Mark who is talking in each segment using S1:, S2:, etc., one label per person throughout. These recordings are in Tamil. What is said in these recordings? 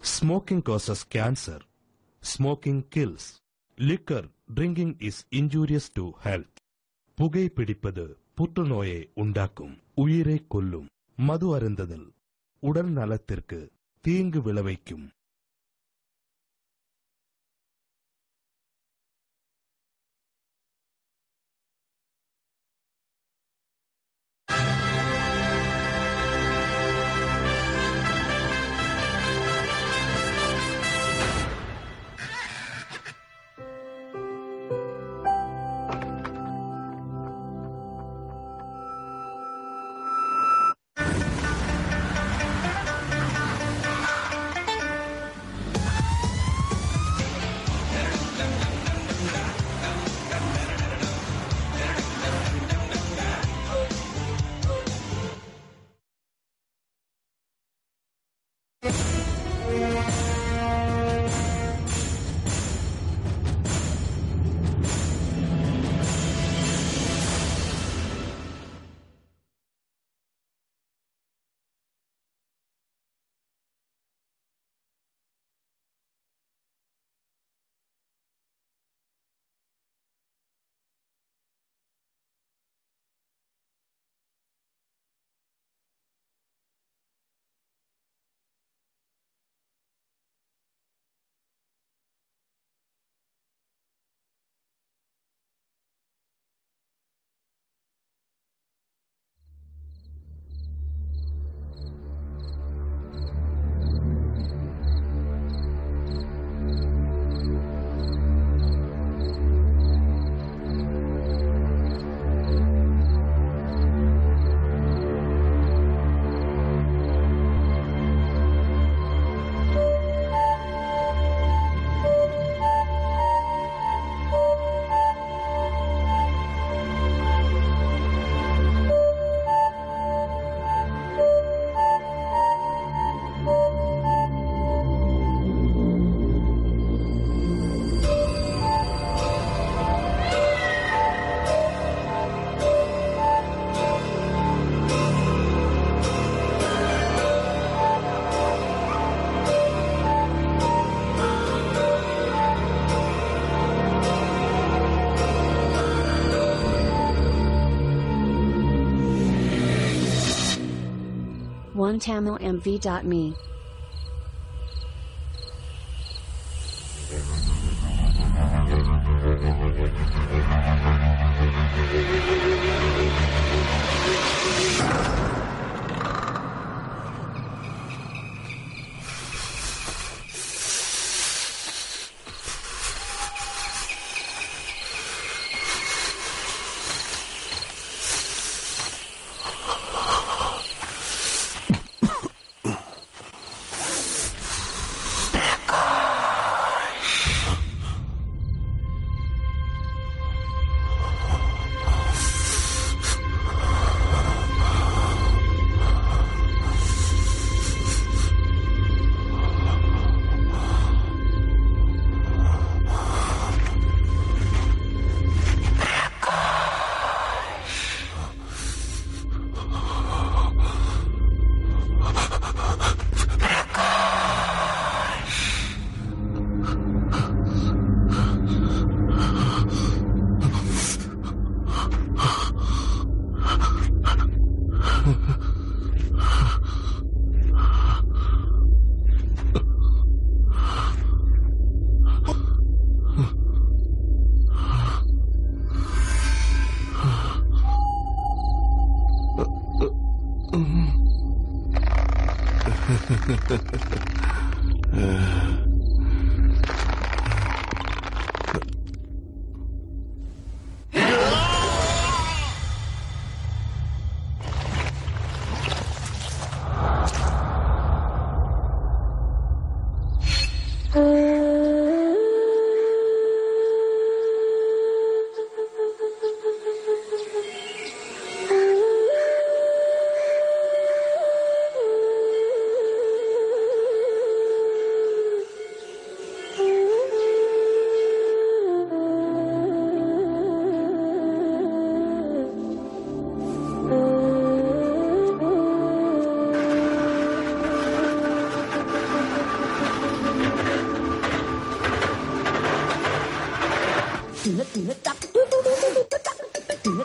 S1: Smoking causes cancer. Smoking kills. Liquor drinking is injurious to health. புகை பிடிப்பது புற்றுநோயை உண்டாக்கும் உயிரை கொல்லும் மது அருந்துதல் உடல் நலத்திற்கு தீங்கு விளைவிக்கும்
S2: OneTamilMV.me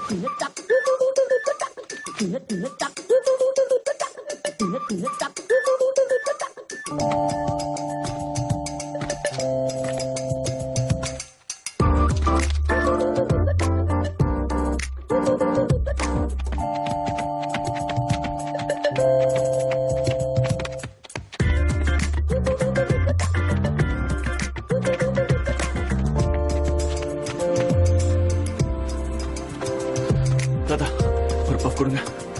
S2: தாத்தா ஒரு பஃப் கொடுங்க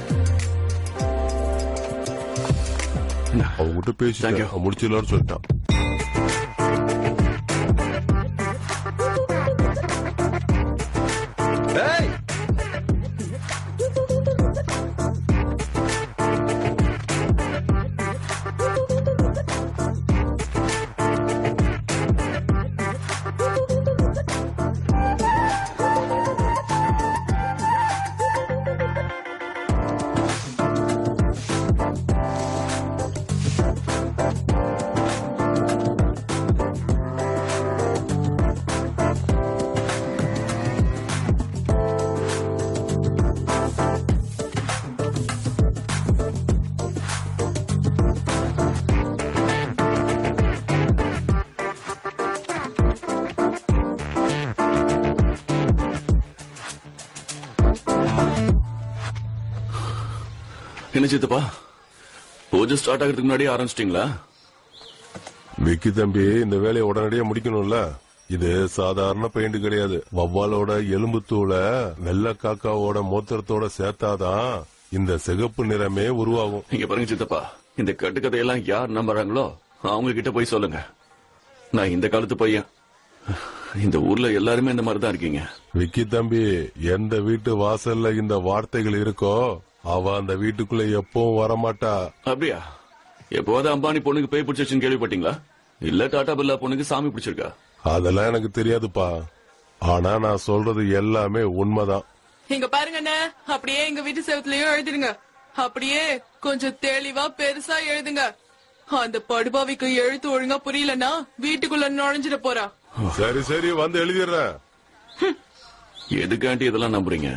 S2: இந்தா.
S3: அவங்ககிட்ட
S2: Thank you.
S3: பேசிட்டேன் முடிச்சிடலாம்னு சொல்லிட்டான்
S2: என்ன சித்தப்பா பூஜை ஸ்டார்ட் ஆகிறதுக்கு முன்னாடியே ஆரம்பிச்சிட்டீங்களா
S3: விக்கி தம்பி இந்த வேலையை உடனடியா முடிக்கணும்ல இது சாதாரண பெயிண்ட் கிடையாது வவ்வாலோட எலும்பு தூளை வெள்ளை காக்காவோட மூத்திரத்தோட சேர்த்தாதான் இந்த சிகப்பு நிறமே உருவாகும்
S2: இங்க பாருங்க சித்தப்பா இந்த கட்டுக்கதையெல்லாம் யார் நம்புறாங்களோ அவங்க கிட்ட போய் சொல்லுங்க நான் இந்த காலத்து பையன் இந்த ஊர்ல எல்லாருமே இந்த மாதிரி தான் இருக்கீங்க
S3: விக்கி தம்பி எந்த வீட்டு வாசல்ல இந்த வார்த்தைகள் இருக்கோ அவ அந்த வீட்டுக்குள்ள எப்பவும் வரமாட்டா
S2: அப்படியா எப்போவாது அம்பானி பொண்ணுக்கு பேய் பிடிச்சிருச்சுன்னு கேள்விப்பட்டீங்களா இல்ல டாடா பில்லா பொண்ணுக்கு சாமி பிடிச்சிருக்கா
S3: அதெல்லாம் எனக்கு தெரியாதுப்பா ஆனா நான் சொல்றது எல்லாமே உண்மைதான்
S4: இங்க பாருங்க அண்ணே அப்படியே எங்க வீட்டு செவத்துலயும் எழுதிடுங்க அப்படியே கொஞ்சம் தெளிவா பெருசா எழுதுங்க அந்த படுபாவிக்கு எழுத்து ஒழுங்கா புரியலன்னா வீட்டுக்குள்ள நுழைஞ்சிட போறா
S3: சரி சரி வந்து எழுதிடுறேன்
S2: எதுக்காண்டி இதெல்லாம் நம்புறீங்க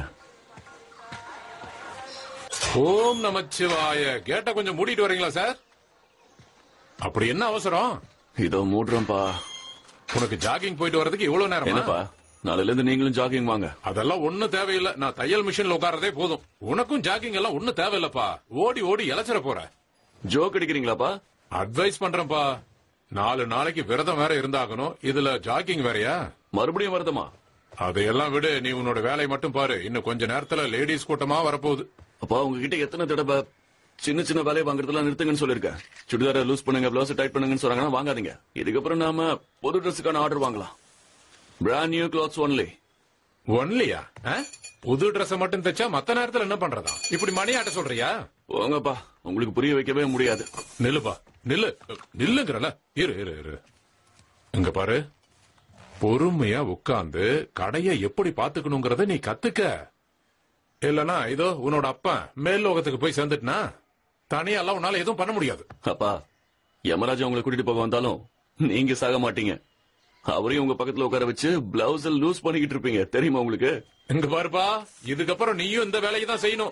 S5: ஓம் நமச்சிவாய கேட்ட கொஞ்சம் மூடிட்டு வரீங்களா சார் அப்படி என்ன அவசரம்
S2: இதோ மூடுறேன்ப்பா
S5: உனக்கு ஜாகிங் போயிட்டு வரதுக்கு இவ்வளவு நேரம்
S2: என்னப்பா நாளையில இருந்து நீங்களும் ஜாகிங் வாங்க
S5: அதெல்லாம் ஒண்ணும் தேவையில்லை நான் தையல் மிஷின்ல உட்காரதே போதும் உனக்கும் ஜாகிங் எல்லாம் ஒண்ணும் தேவையில்லப்பா ஓடி ஓடி இழைச்சிட போற
S2: ஜோக் அடிக்கிறீங்களாப்பா
S5: அட்வைஸ் பண்றேன்ப்பா நாலு நாளைக்கு விரதம் வேற இருந்தாகணும் இதுல ஜாகிங் வேறயா
S2: மறுபடியும் வருதமா
S5: அதையெல்லாம் விடு நீ உன்னோட வேலையை மட்டும் பாரு இன்னும் கொஞ்ச நேரத்துல லேடிஸ் கூட்டமா வரப்போகுது
S2: அப்பா உங்ககிட்ட எத்தனை தடவை சின்ன சின்ன வேலையை வாங்குறதெல்லாம் நிறுத்துங்கன்னு சொல்லிருக்கேன் சுடிதாரை லூஸ் பண்ணுங்க பிளவுஸ் டைட் பண்ணுங்கன்னு சொல்றாங்கன்னா வாங்காதீங்க இதுக்கப்புறம் நாம பொது ட்ரெஸ்ஸுக்கான ஆர்டர் வாங்கலாம் பிராண்ட் நியூ கிளாத்ஸ் ஒன்லி
S5: ஒன்லியா புது Dress மட்டும் தைச்சா மத்த நேரத்துல என்ன பண்றதா இப்படி மணி ஆட்ட சொல்றியா
S2: போங்கப்பா உங்களுக்கு புரிய வைக்கவே முடியாது
S5: நில்லுப்பா நில்லு நில்லுங்கிறல இரு இரு இரு இங்க பாரு பொறுமையா உட்கார்ந்து கடைய எப்படி பாத்துக்கணுங்கறத நீ கத்துக்க இல்லனா இதோ உன்னோட அப்பன் மேல் லோகத்துக்கு போய் சேர்ந்துட்டுனா தனியா எல்லாம் உன்னால எதுவும் பண்ண முடியாது
S2: அப்பா யமராஜா உங்களை கூட்டிட்டு போக வந்தாலும் நீங்க சாக மாட்டீங்க அவரையும் உங்க பக்கத்துல உட்கார வச்சு பிளவுஸ் லூஸ் பண்ணிக்கிட்டு இருப்பீங்க தெரியுமா உங்களுக்கு
S5: இங்க பாருப்பா இதுக்கப்புறம் நீயும் இந்த வேலையை தான் செய்யணும்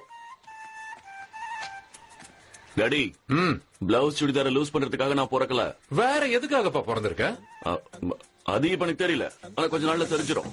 S2: டாடி
S5: ம்
S2: பிளவுஸ் சுடிதாரை லூஸ் பண்றதுக்காக நான் பிறக்கல
S5: வேற எதுக்காகப்பா பிறந்திருக்க
S2: அ- ம- அது இப்ப எனக்கு தெரியல ஆனா கொஞ்ச நாள்ல தெரிஞ்சிடும்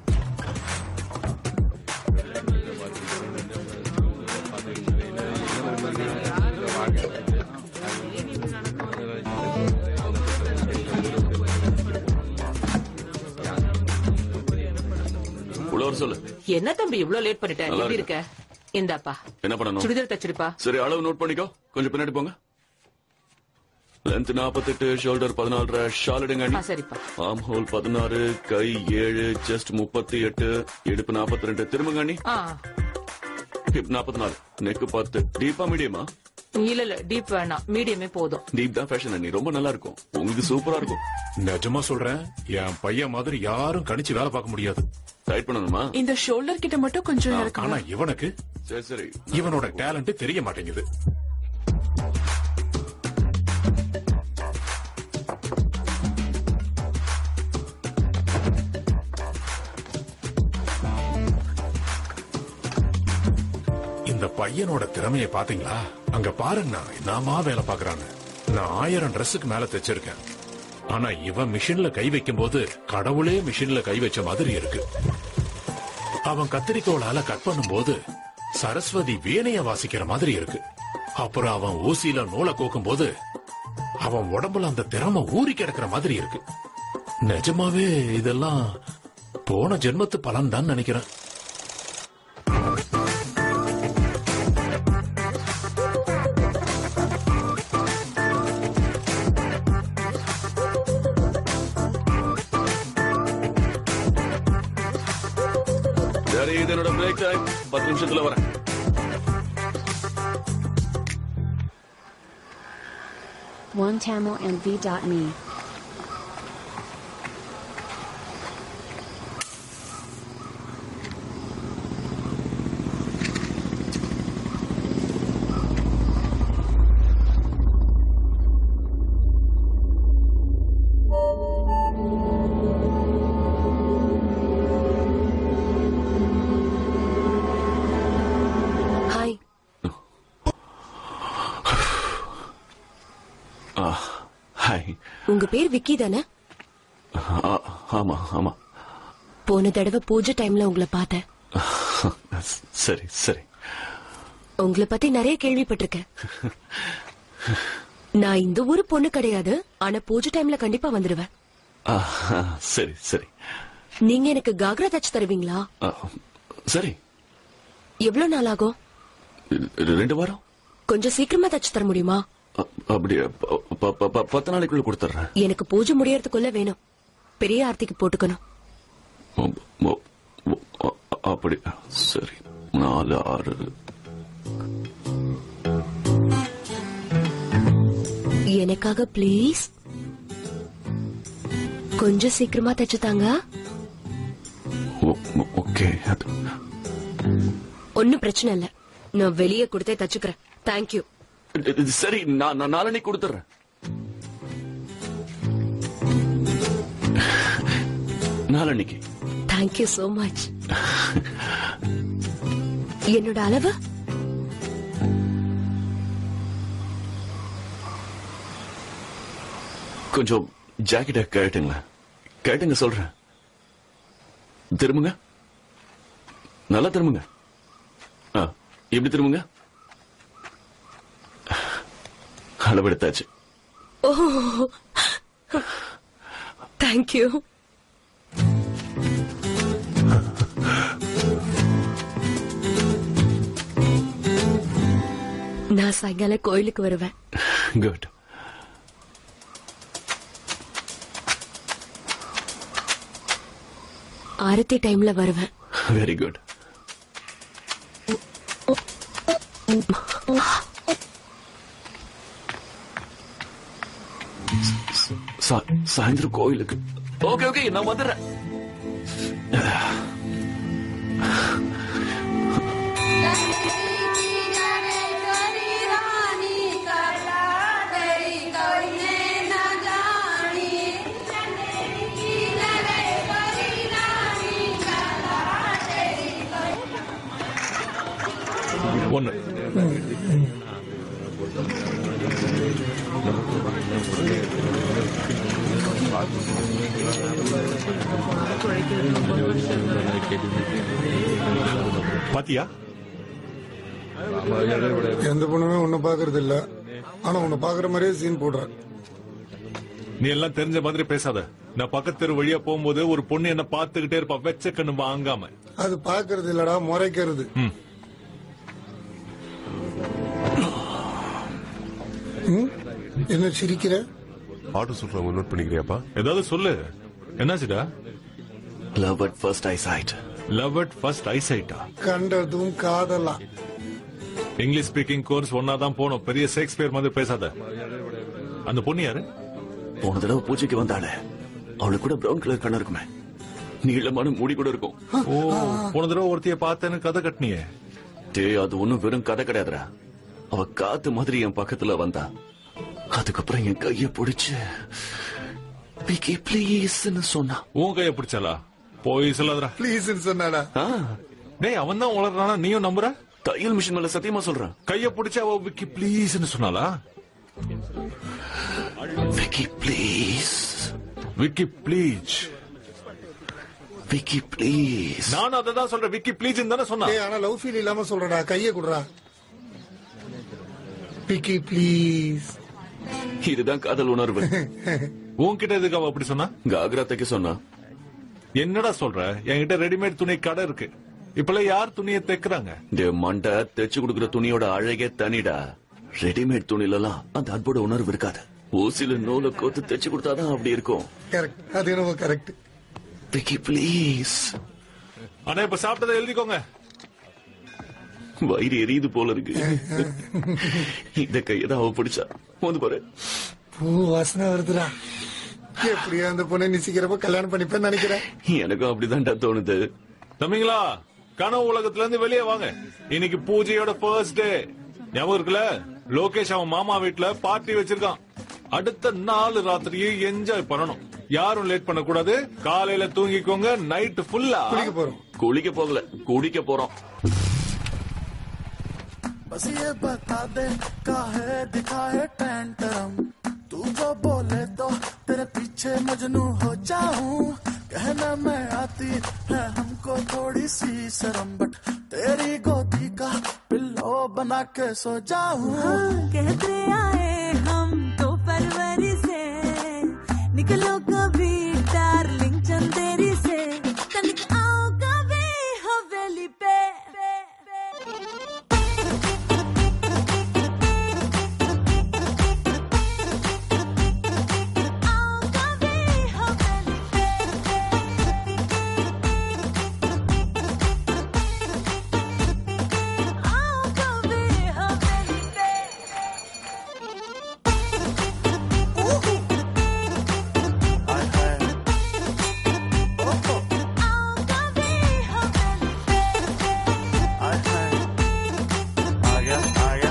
S2: உள்ள வர சொல்லு
S6: என்ன தம்பி இவ்ளோ லேட் பண்ணிட்ட
S2: நல்லா
S6: எப்படி
S2: இருக்கு.
S6: இருக்க இந்தாப்பா
S2: என்ன பண்ணணும்
S6: சுடிதார் தச்சிருப்பா
S2: சரி அளவு நோட் பண்ணிக்கோ கொஞ்சம் பின்னாடி போங்க லென்த் நாற்பத்தெட்டு ஷோல்டர் பதினாலு ஷால் எடுங்க
S6: ஆ, சரிப்பா
S2: ஆம் ஹோல் பதினாறு கை ஏழு செஸ்ட் முப்பத்தி எட்டு இடுப்பு நாற்பத்தி ரெண்டு திரும்புங்க அண்ணி
S6: ஆ
S2: ஹிப் நாற்பத்தி நாலு நெக் பத்து டீப்பா மீடியமா
S6: இல்ல இல்ல டீப் வேணாம் மீடியமே போதும்
S2: டீப் தான் ஃபேஷன் அண்ணி ரொம்ப நல்லா இருக்கும் உங்களுக்கு சூப்பரா இருக்கும்
S5: நிஜமா சொல்றேன் என் பையன் மாதிரி யாரும் கணிச்சு வேலை பார்க்க முடியாது
S2: டைட் பண்ணணுமா
S4: இந்த ஷோல்டர் கிட்ட மட்டும் கொஞ்சம்
S5: ஆனா
S4: இறக்குங்க
S5: இவனுக்கு
S2: சரி சரி
S5: இவனோட டேலண்ட் தெரிய மாட்டேங்குது அந்த பையனோட திறமைய பாத்தீங்களா அங்க பாருங்கண்ணா நாமா வேலை பாக்குறான்னு நான் ஆயிரம் ட்ரெஸ்ஸுக்கு மேல தைச்சிருக்கேன் ஆனா இவன் மிஷின்ல கை வைக்கும் போது கடவுளே மிஷின்ல கை வச்ச மாதிரி இருக்கு அவன் கத்திரிக்கோளால கட் பண்ணும்போது சரஸ்வதி வீணைய வாசிக்கிற மாதிரி இருக்கு அப்புறம் அவன் ஊசியில நூலை கோக்கும் போது அவன் உடம்புல அந்த திறமை ஊறி கிடக்குற மாதிரி இருக்கு நிஜமாவே இதெல்லாம் போன ஜென்மத்து பலன் தான் நினைக்கிறேன்
S2: சரி இது என்னோட பிரேக் டைம் பத்து நிமிஷத்துல வரேன்
S7: One Tamil and V.me.
S8: Hi
S2: hi
S8: உங்க பேர் விக்கி தானே
S2: ஆமா ஆமா
S8: போன தடவை பூஜை டைம்ல உங்களை பார்த்தேன்
S2: சரி சரி
S8: உங்களை பத்தி நிறைய கேள்விப்பட்டிருக்கேன் நான் இந்த ஊரு பொண்ணு கிடையாது ஆனா பூஜை டைம்ல கண்டிப்பா வந்துடுவேன்
S2: ஆ, சரி சரி
S8: நீங்க எனக்கு காக்ரா தச்சு தருவீங்களா
S2: ஆ, சரி
S8: எவ்வளவு நாள் ஆகும்
S2: ரெ- ரெண்டு வாரம்
S8: கொஞ்சம் சீக்கிரமா தச்சு தர முடியுமா
S2: அ- அப்படி ப- ப- ப- ப- பத்து நாளைக்குள்ள கொடுத்துட்றேன்
S8: எனக்கு பூஜை முடியறதுக்குள்ள வேணும் பெரிய ஆர்த்திக்கு போட்டுக்கணும்
S2: ஒ- ஒ- ஒ- அ- அப்படி சரி நாலு ஆறு
S8: எனக்காக ப்ளீஸ் கொஞ்சம் சீக்கிரமா தச்சு தாங்க
S2: ஓ- ஓ- ஓகே அது-
S8: ஒன்னும் பிரச்சனை இல்ல நான் வெளியே கொடுத்தே தச்சுக்கிறேன் தேங்க்யூ
S2: இது- இது சரி நான் நான் நாளன்னைக்கு கொடுத்துட்றேன் நாளன்னைக்கு
S8: தேங்க்யூ சோ மச் என்னோட அளவு
S2: கொஞ்சம் ஜாக்கெட்டை கேட்டுங்களேன் கேட்டுங்க சொல்றேன் திரும்புங்க நல்லா திரும்புங்க ஆ எப்படி திரும்புங்க அளவெடுத்தாச்சு
S8: ஓ தேங்க்யூ நான் சாயங்காலம் கோயிலுக்கு வருவேன்
S2: குட்
S8: ஆரத்தி டைம்ல வருவேன்
S2: வெரி குட் சாயந்தரம் கோயிலுக்கு ஓகே ஓகே நான் வந்துடுறேன்
S5: ஒண்ணு
S1: பாத்தியா
S9: எந்த பொண்ணுமே உன்னை பாக்குறது இல்ல ஆனா உன்னை பாக்குற மாதிரியே சீன் போடுற
S1: நீ எல்லாம் தெரிஞ்ச மாதிரி பேசாத நான் பக்கத்து தெரு வழியா போகும்போது ஒரு பொண்ணு என்ன பார்த்துக்கிட்டே இருப்பா வெச்ச கண்ணு வாங்காம
S9: அது பாக்குறது இல்லடா முறைக்கிறது ம்? என்ன சிரிக்கிற
S3: ஆர்டர் சொல்றவங்க நோட் பண்ணிக்கிறியாப்பா
S1: ஏதாவது சொல்லு என்னாச்சுடா
S2: love at first eye sight
S1: love at first ஐசைட்டா
S9: கண்டதும் காதலா
S1: இங்கிலீஷ் ஸ்பீக்கிங் கோர்ஸ் ஒன்னாதான் போனோம் பெரிய ஷேக்ஸ்பியர் மாதிரி பேசாத அந்த பொண்ணு யாரு
S2: போன தடவை பூஜைக்கு வந்தாளே அவளுக்கு கூட பிரவுன் கலர் கண்ணு இருக்குமே நீளமான முடி கூட இருக்கும்
S1: ஓ போன தடவை ஒருத்தைய பார்த்தேன்னு கதை கட்டினியே
S2: டேய் அது ஒண்ணும் வெறும் கதை கிடையாதுடா அவ காத்து மாதிரி என் பக்கத்துல வந்தா அதுக்கப்புறம் என் கைய பிடிச்சு பிகி ப்ளீஸ்னு சொன்னா
S1: உன் கைய பிடிச்சாலா போய் சொல்லாதடா
S9: ப்ளீஸ் சொன்னாடா
S2: ஆ,
S1: டேய் அவன் தான் உளறானா நீயும் நம்புற
S2: தையல் மிஷின் மேல சத்தியமா சொல்றேன்
S5: கைய பிடிச்சா அவ விக்கி ப்ளீஸ்னு சொன்னாலா
S2: Vicky please
S5: Vicky please
S2: Vicky please
S5: நானும் அதை தான் சொல்றேன் விக்கி ப்ளீஸ் தானே சொன்னா
S9: ஏய் ஆனா லவ் ஃபீல் இல்லாம சொல்றடா கைய குடுறா பிக்கி ப்ளீஸ்
S2: இதுதான் காதல் உணர்வு
S5: உன்கிட்ட எதுக்கு அவ அப்படி சொன்னா
S2: காக்ரா தைக்க சொன்னா
S5: என்னடா சொல்ற என்கிட்ட ரெடிமேட் துணி கடை இருக்கு இப்பெல்லாம் யார் துணியை தைக்கிறாங்க
S2: டே மண்டை தைச்சு கொடுக்குற துணியோட அழகே தனிடா ரெடிமேட் துணில எல்லாம் அந்த அன்போட உணர்வு இருக்காது ஊசில நூலை கோத்து தைச்சு கொடுத்தாதான் அப்படி இருக்கும்
S9: கரெக்ட் அது என்னவோ கரெக்ட்
S2: விக்கி ப்ளீஸ்
S5: ஆனா இப்ப சாப்பிட்டதை எழுதிக்கோங்க
S2: வயிறு எரியுது போல இருக்கு இந்த கையதான் அவ பிடிச்சா வந்து பாரு
S9: பூ வாசனை வருதுடா எப்படியா அந்த பொண்ணை நிச்சயிக்கிறப்ப கல்யாணம் பண்ணிப்பேன்னு நினைக்கிறேன்
S2: எனக்கும் அப்படிதான்டா தோணுது
S5: தம்பிங்களா கனவு உலகத்துல இருந்து வெளியே வாங்க இன்னைக்கு பூஜையோட ஃபர்ஸ்ட் டே ஞாபகம் இருக்குல்ல லோகேஷ் அவன் மாமா வீட்ல பார்ட்டி வச்சிருக்கான் அடுத்த நாலு ராத்திரியும் என்ஜாய் பண்ணணும் யாரும் லேட் பண்ண கூடாது காலையில தூங்கிக்கோங்க நைட் ஃபுல்லா
S9: குளிக்க போறோம்
S2: குளிக்க போகல குடிக்க போறோம்
S10: बस ये बता दे काहे दिखाए टैंटरम तू जो बोले तो तेरे पीछे मजनू हो जाऊं कहना मैं आती है हमको थोड़ी सी शर्म बट तेरी गोदी का पिल्लो बना के सो जाऊं
S11: कहते आए हम तो फरवरी से निकलो कभी डार्लिंग चंदेरी से तनिक आओ कभी हवेली पे आओ कभी हवेली पे आओ कभी हवेली पे
S10: हाय हाय ओहो
S11: आओ कभी हवेली पे
S10: हाय हाय आ गया आ गया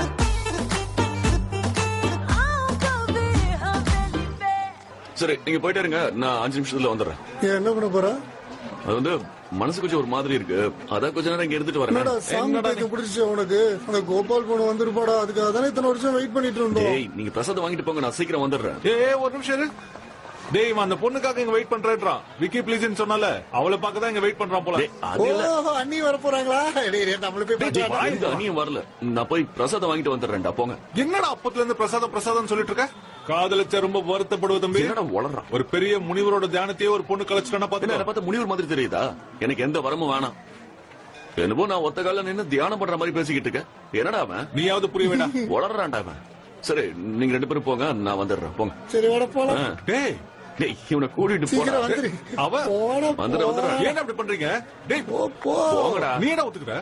S11: आओ कभी हवेली पे
S2: சரி நீங்க போயிட்டே இருங்க நான் அஞ்சு நிமிஷத்துல வந்துடுறேன்
S9: ஏன் என்ன பண்ண போறா
S2: அது வந்து மனசு கொஞ்சம் ஒரு மாதிரி இருக்கு அதான் கொஞ்ச நேரம் இங்க இருந்துட்டு
S9: என்னடா
S2: வரேன்
S9: சாமி தைக்க பிடிச்சி உனக்கு அந்த கோபால் பொண்ணு வந்திருப்பாடா அதுக்காக தானே இத்தனை வருஷம் வெயிட் பண்ணிட்டு இருந்தோம்
S2: டேய் நீங்க பிரசாதம் வாங்கிட்டு போங்க நான் சீக்கிரம் வந்துடுறேன்
S5: ஏ ஏ, ஒரு நிமிஷம் இரு டேய் இவன் அந்த பொண்ணுக்காக இங்க வெயிட் பண்றேன்றான் விக்கி ப்ளீஸ்னு சொன்னால அவளை பார்க்க தான் இங்க வெயிட் பண்றான் போல
S2: டேய், அது இல்ல
S9: ஓ அண்ணி வர போறாங்களா டேய், டேய், நம்மள போய்
S2: டேய்,
S9: பார்க்கலாம்.
S2: எந்த அணியும் வரல நான் போய் பிரசாதம் வாங்கிட்டு வந்துடுறேன்டா போங்க
S5: என்னடா அப்பத்துல இருந்து பிரசாதம் பிரசாதம் சொல்லிட்டு இருக்க காதலிச்ச ரொம்ப வருத்தப்படுவ தம்பி
S2: என்னடா வளர்றான்
S5: ஒரு பெரிய முனிவரோட தியானத்தையே ஒரு பொண்ணு கலைச்சிட்டானா
S2: என்ன
S5: பாத்து
S2: என்னை பார்த்தா முனிவர் மாதிரி தெரியுதா எனக்கு எந்த வரமும் வேணாம் என்னவோ நான் ஒத்த கால நின்னு தியானம் பண்ற மாதிரி பேசிக்கிட்டு இருக்கேன் என்னடா அவன்
S5: நீயாவது புரிய வேடா
S2: வளர்றான்டா அவன் சரி நீங்க ரெண்டு பேரும் போங்க நான் வந்துடுறேன் போங்க
S9: சரி வாட போலாம்
S2: ஆ.
S5: டேய்
S2: டேய் இவனை கூட்டிட்டு
S9: சீக்கிரம்
S2: போடா
S9: வந்துரு
S5: அவ
S9: போடா,
S2: வந்துடுறேன், வந்துடுறேன்.
S5: ஏன் அப்படி பண்றீங்க டேய்
S9: போ, போ.
S2: போங்கடா
S5: நீ என்ன ஒத்துக்கிற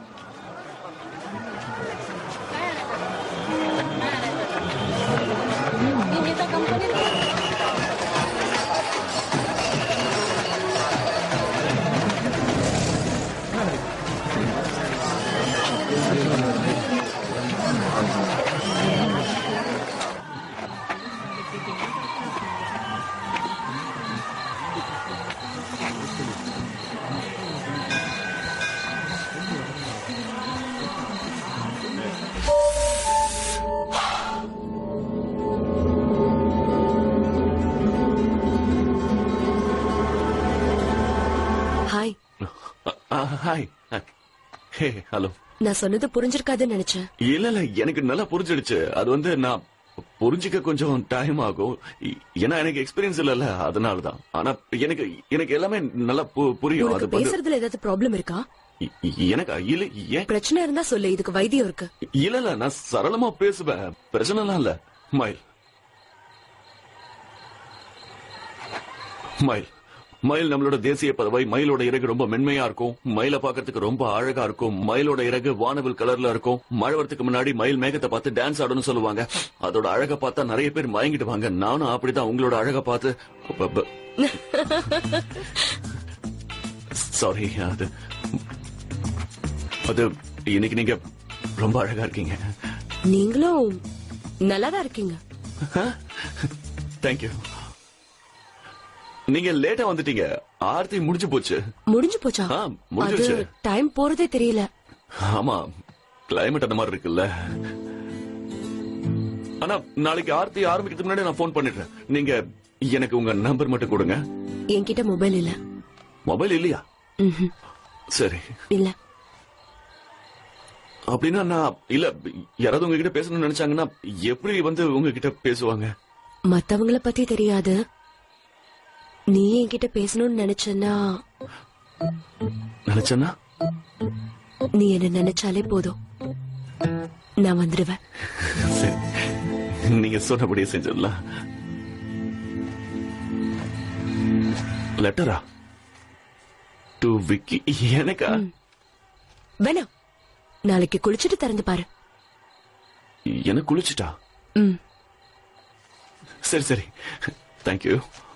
S8: ஹாய்
S2: ஹாய் ஹே ஹலோ
S8: நான் சொன்னது புரிஞ்சிருக்காதுன்னு நினைச்சேன்
S2: இல்ல இல்ல எனக்கு நல்லா புரிஞ்சிடுச்சு அது வந்து நான் புரிஞ்சுக்க கொஞ்சம் டைம் ஆகும் இ- ஏன்னா எனக்கு எக்ஸ்பீரியன்ஸ் இல்லல்ல அதனாலதான் ஆனா எனக்கு எனக்கு எல்லாமே நல்லா பு- புரியும் அது
S8: உனக்கு
S2: வந்து
S8: பேசுறதுல ஏதாவது ப்ராப்ளம் இருக்கா
S2: இ- இ- எனக்கு இல்ல ஏன்
S8: பிரச்சனை இருந்தா சொல்லு இதுக்கு வைத்தியம் இருக்கு
S2: இல்ல இல்ல நான் சரளமா பேசுவேன் பிரச்சனை எல்லாம் இல்ல மயில் மயில் மயில் நம்மளோட தேசிய பறவை மயிலோட இறகு ரொம்ப மென்மையா இருக்கும் மயிலை பார்க்கறதுக்கு ரொம்ப அழகா இருக்கும் மயிலோட இறகு வானவில் கலர்ல இருக்கும் மழை வரதுக்கு முன்னாடி மயில் மேகத்தை பார்த்து டான்ஸ் ஆடணும்னு சொல்லுவாங்க அதோட அழகை பார்த்தா நிறைய பேர் மயங்கிடுவாங்க நானும் அப்படிதான் உங்களோட அழகை பார்த்து சாரி அது அது இன்னைக்கு நீங்க ரொம்ப அழகா இருக்கீங்க
S8: நீங்களும் நல்லாதான் இருக்கீங்க
S2: தேங்க்யூ நீங்க லேட்டா வந்துட்டீங்க ஆர்த்தி முடிஞ்சு போச்சு
S8: முடிஞ்சு போச்சா
S2: ஆ,
S8: அது
S2: முடிஞ்சிருச்சு.
S8: டைம் போறதே தெரியல
S2: ஆமா கிளைமேட் அந்த மாதிரி இருக்குல்ல ஆனா நாளைக்கு ஆர்த்தி ஆரம்பிக்கிறதுக்கு முன்னாடி நான் ஃபோன் பண்ணிடுறேன் நீங்க எனக்கு உங்க நம்பர் மட்டும் கொடுங்க
S8: என்கிட்ட மொபைல் இல்ல
S2: மொபைல் இல்லையா
S8: ம்ஹும்.
S2: சரி
S8: இல்ல
S2: அப்படின்னா நான் இல்ல யாராவது உங்ககிட்ட பேசணும்னு நினைச்சாங்கன்னா எப்படி வந்து உங்ககிட்ட பேசுவாங்க
S8: மத்தவங்கள பத்தி தெரியாது நீ என்கிட்ட பேசணும்னு நினைச்சனா
S2: நினைச்சேன்னா
S8: நீ என்ன நினைச்சாலே போதும் நான் வந்துடுவேன்
S2: சரி நீங்க சொன்னபடியே செஞ்சிடலாம் லெட்டரா டு விக்கி எனக்கா
S8: வேணாம் நாளைக்கு குளிச்சுட்டு திறந்து பாரு
S2: எனக்கு குளிச்சுட்டா
S8: ம்
S2: சரி சரி தேங்க்யூ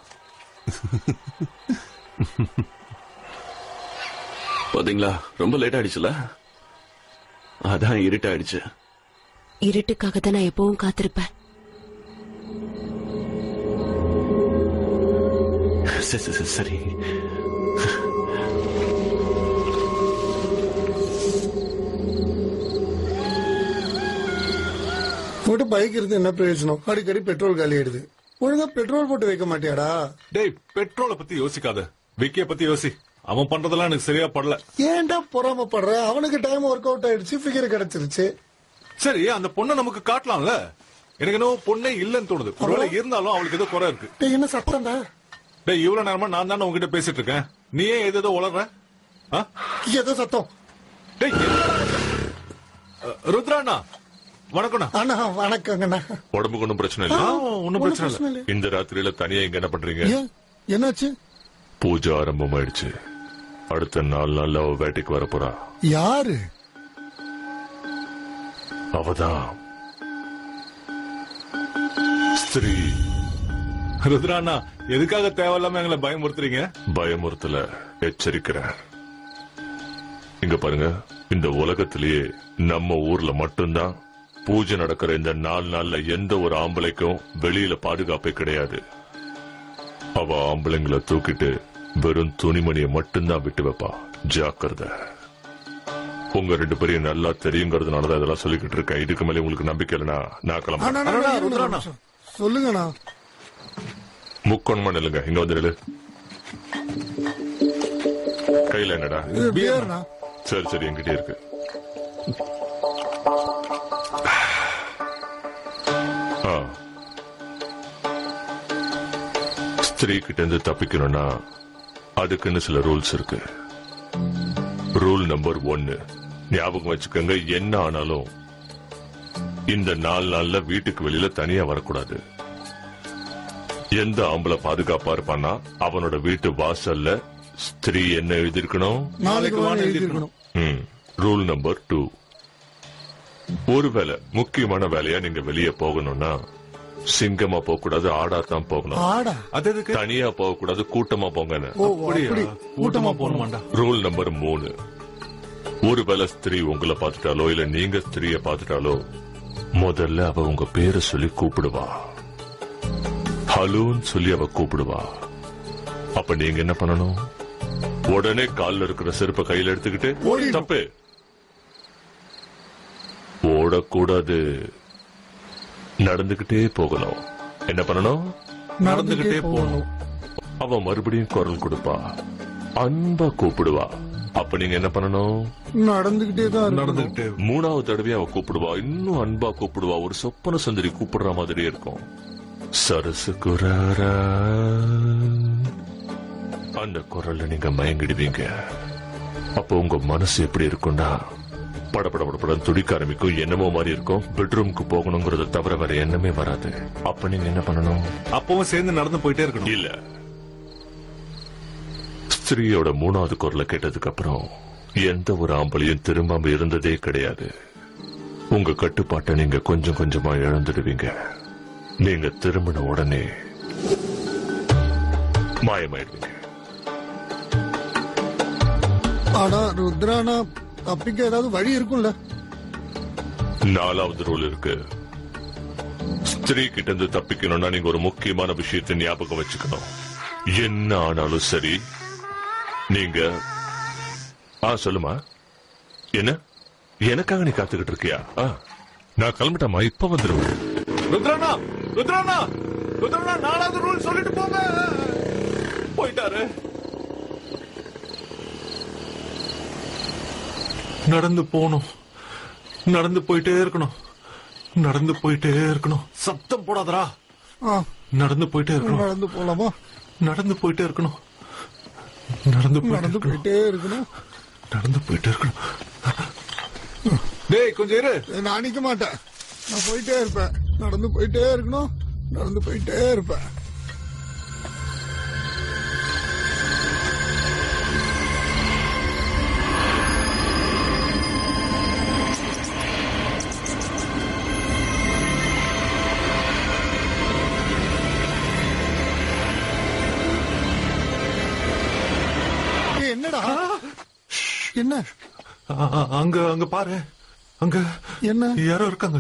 S2: பாத்தீங்களா ரொம்ப லேட் ஆயிடுச்சுல அதான் இருட்டாயிடுச்சு
S8: இருட்டுக்காக தான் நான் எப்பவும் காத்திருப்பேன்
S2: சரி சரி, சரி சரி
S9: மட்டும் பைக் இருந்து என்ன பிரயோஜனம் அடிக்கடி பெட்ரோல் காலி ஆயிடுது ஒழுங்கா பெட்ரோல் போட்டு வைக்க மாட்டியாடா
S12: டேய் பெட்ரோலை பத்தி யோசிக்காத விக்கிய பத்தி யோசி அவன் பண்றதெல்லாம் எனக்கு சரியா படல
S9: ஏன்டா பொறாமப்படுற அவனுக்கு டைம் ஒர்க் அவுட் ஆயிடுச்சு ஃபிகர் கிடைச்சிருச்சு
S12: சரி அந்த பொண்ணை நமக்கு காட்டலாம்ல எனக்கு என்னவோ பொண்ணே இல்லைன்னு தோணுது ஒருவேளை இருந்தாலும் அவளுக்கு ஏதோ குறை இருக்கு
S9: டேய், என்ன சத்தம்டா
S12: டேய் இவ்வளவு நேரமா நான் தானே உங்ககிட்ட பேசிட்டு இருக்கேன் நீ ஏன் ஏதோ உளற ஆ?
S9: ஏதோ சத்தம்
S12: டேய் அ, ருத்ராண்ணா வணக்கம்ண்ணா
S9: அண்ணா வணக்கங்கண்ணா
S3: உடம்புக்கு ஒன்றும் பிரச்சனை இல்ல
S9: ஆ,
S12: ஒண்ணும் பிரச்சனை இல்ல
S3: இந்த ராத்திரியில தனியா இங்க என்ன பண்றீங்க
S9: ஏன் என்னாச்சு
S3: பூஜை ஆரம்பமாயிடுச்சு அடுத்த நாலு நாள்ல அவ வேட்டைக்கு வர போறா
S9: யாரு
S3: அவதான் ஸ்திரீ
S12: ருத்ராண்ணா எதுக்காக தேவையில்லாம எங்களை பயமுறுத்துறீங்க
S3: பயமுறுத்தல எச்சரிக்கிறேன் இங்க பாருங்க இந்த உலகத்திலேயே நம்ம ஊர்ல மட்டும்தான் பூஜை நடக்கிற இந்த நாலு நாள்ல எந்த ஒரு ஆம்பளைக்கும் வெளியில பாதுகாப்பே கிடையாது அவ ஆம்பளைங்களை தூக்கிட்டு வெறும் துணிமணியை மட்டும்தான் விட்டு வைப்பா ஜாக்கிரதை உங்க ரெண்டு பேரையும் நல்லா தெரியுங்கிறதுனாலதான் இதெல்லாம் சொல்லிக்கிட்டு இருக்கேன் இதுக்கு மேல உங்களுக்கு நம்பிக்கை இல்லைன்னா நான்
S9: அண்ணா,
S3: கிளம்புறேன்
S9: அண்ணா, அண்ணா, இருங்க ஒரு நிமிஷம். சொல்லுங்கண்ணா
S3: முக்கோணமா நில்லுங்க இங்க வந்து நில்லு கையில என்னடா
S9: இது பியர்ண்ணா
S3: சரி சரி என்கிட்ட இருக்கு ஆ. ஸ்திரீ கிட்ட இருந்து தப்பிக்கணும்னா அதுக்குன்னு சில ரூல்ஸ் இருக்கு ரூல் நம்பர் ஒன்னு ஞாபகம் வச்சுக்கோங்க என்ன ஆனாலும் இந்த நாலு நாள்ல வீட்டுக்கு வெளியில தனியா வரக்கூடாது எந்த ஆம்பளை பாதுகாப்பா இருப்பான்னா அவனோட வீட்டு வாசல்ல ஸ்திரீ என்ன எழுதியிருக்கணும்
S9: நாளைக்கு வாங்க எழுதிருக்கணும்
S3: ம். ரூல் நம்பர் டூ ஒருவேளை முக்கியமான வேலையா நீங்க வெளியே போகணும்னா சிங்கமா போக கூடாது ஆடா தான் போகணும்
S9: ஆடா
S12: அது எதுக்கு
S3: தனியா போக கூடாது கூட்டமா போங்கன்னு
S9: ஓ
S12: அப்படியா?
S9: அப்படி
S12: கூட்டமா போகணுமாண்டா
S3: ரூல் நம்பர் மூணு ஒருவேளை ஸ்திரீ உங்களை பார்த்துட்டாலோ இல்ல நீங்க ஸ்திரீய பார்த்துட்டாலோ முதல்ல அவ உங்க பேரை சொல்லி கூப்பிடுவா ஹலோன்னு சொல்லி அவ கூப்பிடுவா அப்ப நீங்க என்ன பண்ணணும் உடனே கால்ல இருக்கிற செருப்பை கையில எடுத்துக்கிட்டு
S9: ஓடிடணும்.
S3: தப்பு ஓடக்கூடாது நடந்துகிட்டே போகணும் என்ன பண்ணணும்
S9: நடந்துகிட்டே போகணும்
S3: அவ மறுபடியும் குரல் கொடுப்பா அன்பா கூப்பிடுவா அப்ப நீங்க என்ன பண்ணணும்
S9: நடந்துகிட்டே தான் இருக்கணும்.
S12: நடந்துகிட்டே
S3: மூணாவது தடவையும் அவ கூப்பிடுவா இன்னும் அன்பா கூப்பிடுவா ஒரு சொப்பன சுந்தரி கூப்பிடுற மாதிரியே இருக்கும் சரசு குராரா அந்த குரல்ல நீங்க மயங்கிடுவீங்க அப்போ உங்க மனசு எப்படி இருக்கும்னா படபட படபடன்னு துடிக்க ஆரம்பிக்கும் என்னமோ மாதிரி இருக்கும் பெட்ரூம்க்கு போகணுங்கிறத தவிர வேற எண்ணமே வராது அப்ப நீங்க என்ன பண்ணணும்
S12: அப்பவும் சேர்ந்து நடந்து போயிட்டே இருக்கணும்
S3: இல்ல ஸ்திரீயோட மூணாவது குரலை கேட்டதுக்கு அப்புறம் எந்த ஒரு ஆம்பளையும் திரும்பாம இருந்ததே கிடையாது உங்க கட்டுப்பாட்டை நீங்க கொஞ்சம் கொஞ்சமா இழந்துடுவீங்க நீங்க திரும்பின உடனே மாயமாயிடுவீங்க
S9: ஆனா ருத்ரானா தப்பிக்க ஏதாவது வழி இருக்கும்ல
S3: நாலாவது ரூல் இருக்கு ஸ்திரீ கிட்ட இருந்து தப்பிக்கணும்னா நீங்க ஒரு முக்கியமான விஷயத்தை ஞாபகம் வச்சுக்கணும் என்ன ஆனாலும் சரி நீங்க ஆ சொல்லுமா என்ன
S13: எனக்காக நீ காத்துக்கிட்டு இருக்கியா ஆ, நான் கிளம்பிட்டேமா இப்ப வந்துருவேன்
S12: ருத்ரானா ருத்ரானா ருத்ரானா நாலாவது ரூல் சொல்லிட்டு போங்க போயிட்டாரு நடந்து போகணும் நடந்து போயிட்டே இருக்கணும் நடந்து போயிட்டே இருக்கணும் சத்தம் போடாதடா
S9: ஆ,
S12: நடந்து போயிட்டே இருக்கணும்
S9: நடந்து போலாமா
S12: நடந்து போயிட்டே இருக்கணும் நடந்து போயிட்டே
S9: நடந்து
S12: இருக்கணும்
S9: போயிட்டே இருக்கணும்
S12: நடந்து போயிட்டே இருக்கணும் டேய் கொஞ்சம் இரு
S9: நான் நிக்க மாட்டேன் நான் போயிட்டே இருப்பேன் நடந்து போயிட்டே இருக்கணும் நடந்து போயிட்டே இருப்பேன் ஏய், என்னடா என்ன
S12: ஆ, ஆ, அங்க அங்க பாரு அங்க
S9: என்ன
S12: யாரோ இருக்காங்க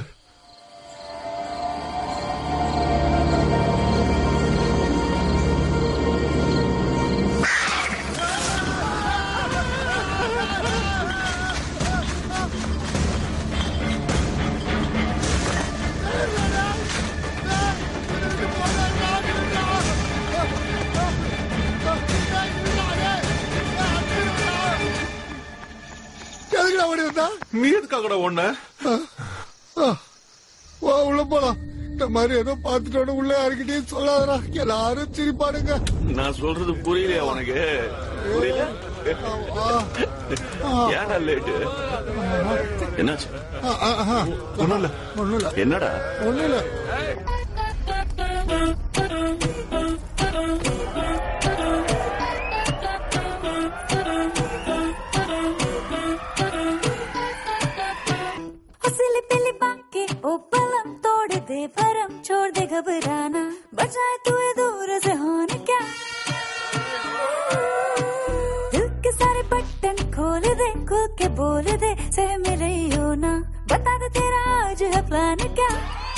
S9: எதுக்குடா ஓடி வந்தா
S12: நீ எதுக்காகடா ஒண்ணு
S9: ஆ, வா உள்ள போலாம் இந்த மாதிரி ஏதோ பார்த்துட்டோட உள்ள யாருக்கிட்டையும் சொல்லாதடா எல்லாரும் சிரிப்பானுங்க
S2: நான் சொல்றது புரியலையா உனக்கு புரியல ஏன்டா லேட்டு என்னாச்சு
S9: ஆ, ஆ, ஆ.
S12: ஒண்ணும் இல்ல
S9: ஒண்ணும் இல்ல
S2: என்னடா
S9: ஒண்ணும் இல்ல
S11: हौसले पहले बाके ओ पलम तोड़ दे भरम छोड़ दे घबराना बचाए तू ये दूर से होने क्या दिल के सारे बटन खोल दे खुल के बोल दे सह में रही हो ना बता दे तेरा आज है प्लान क्या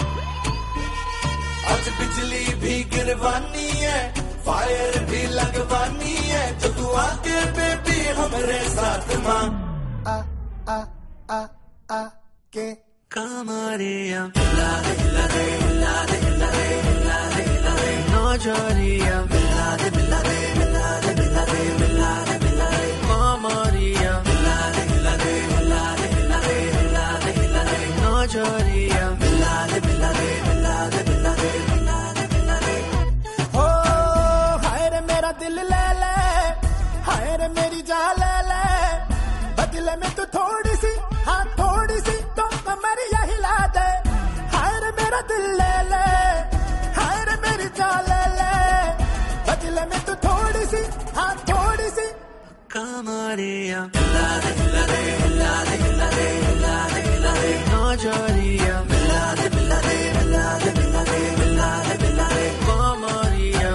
S10: आज बिजली भी गिरवानी है फायर भी लगवानी है जो तू आके बेबी हमारे साथ मां आ आ आ आ के कमरिया हिला दे हिला दे हिला दे हिला दे हिला दे हिला दे नौजरिया हिला दे हिला दे हिला दे हिला दे हिला दे हिला दे कमरिया हिला दे हिला दे हिला दे हिला दे हिला दे हिला दे नौजरिया हिला दे हिला दे हिला दे हिला दे हिला दे हिला दे ओ हाय रे मेरा दिल ले ले हाय रे मेरी जान ले ले बदले में तू थोड़ी सी हाँ थोड़ी सी तो कमरिया हिला दे हाय रे मेरा दिल ले ले हाय रे मेरी जान ले ले बदले में तू थोड़ी सी हाँ थोड़ी सी कमरिया हिला दे हिला दे हिला दे हिला दे हिला दे हिला दे नौजरिया हिला दे हिला दे हिला दे हिला दे हिला दे हिला दे कमरिया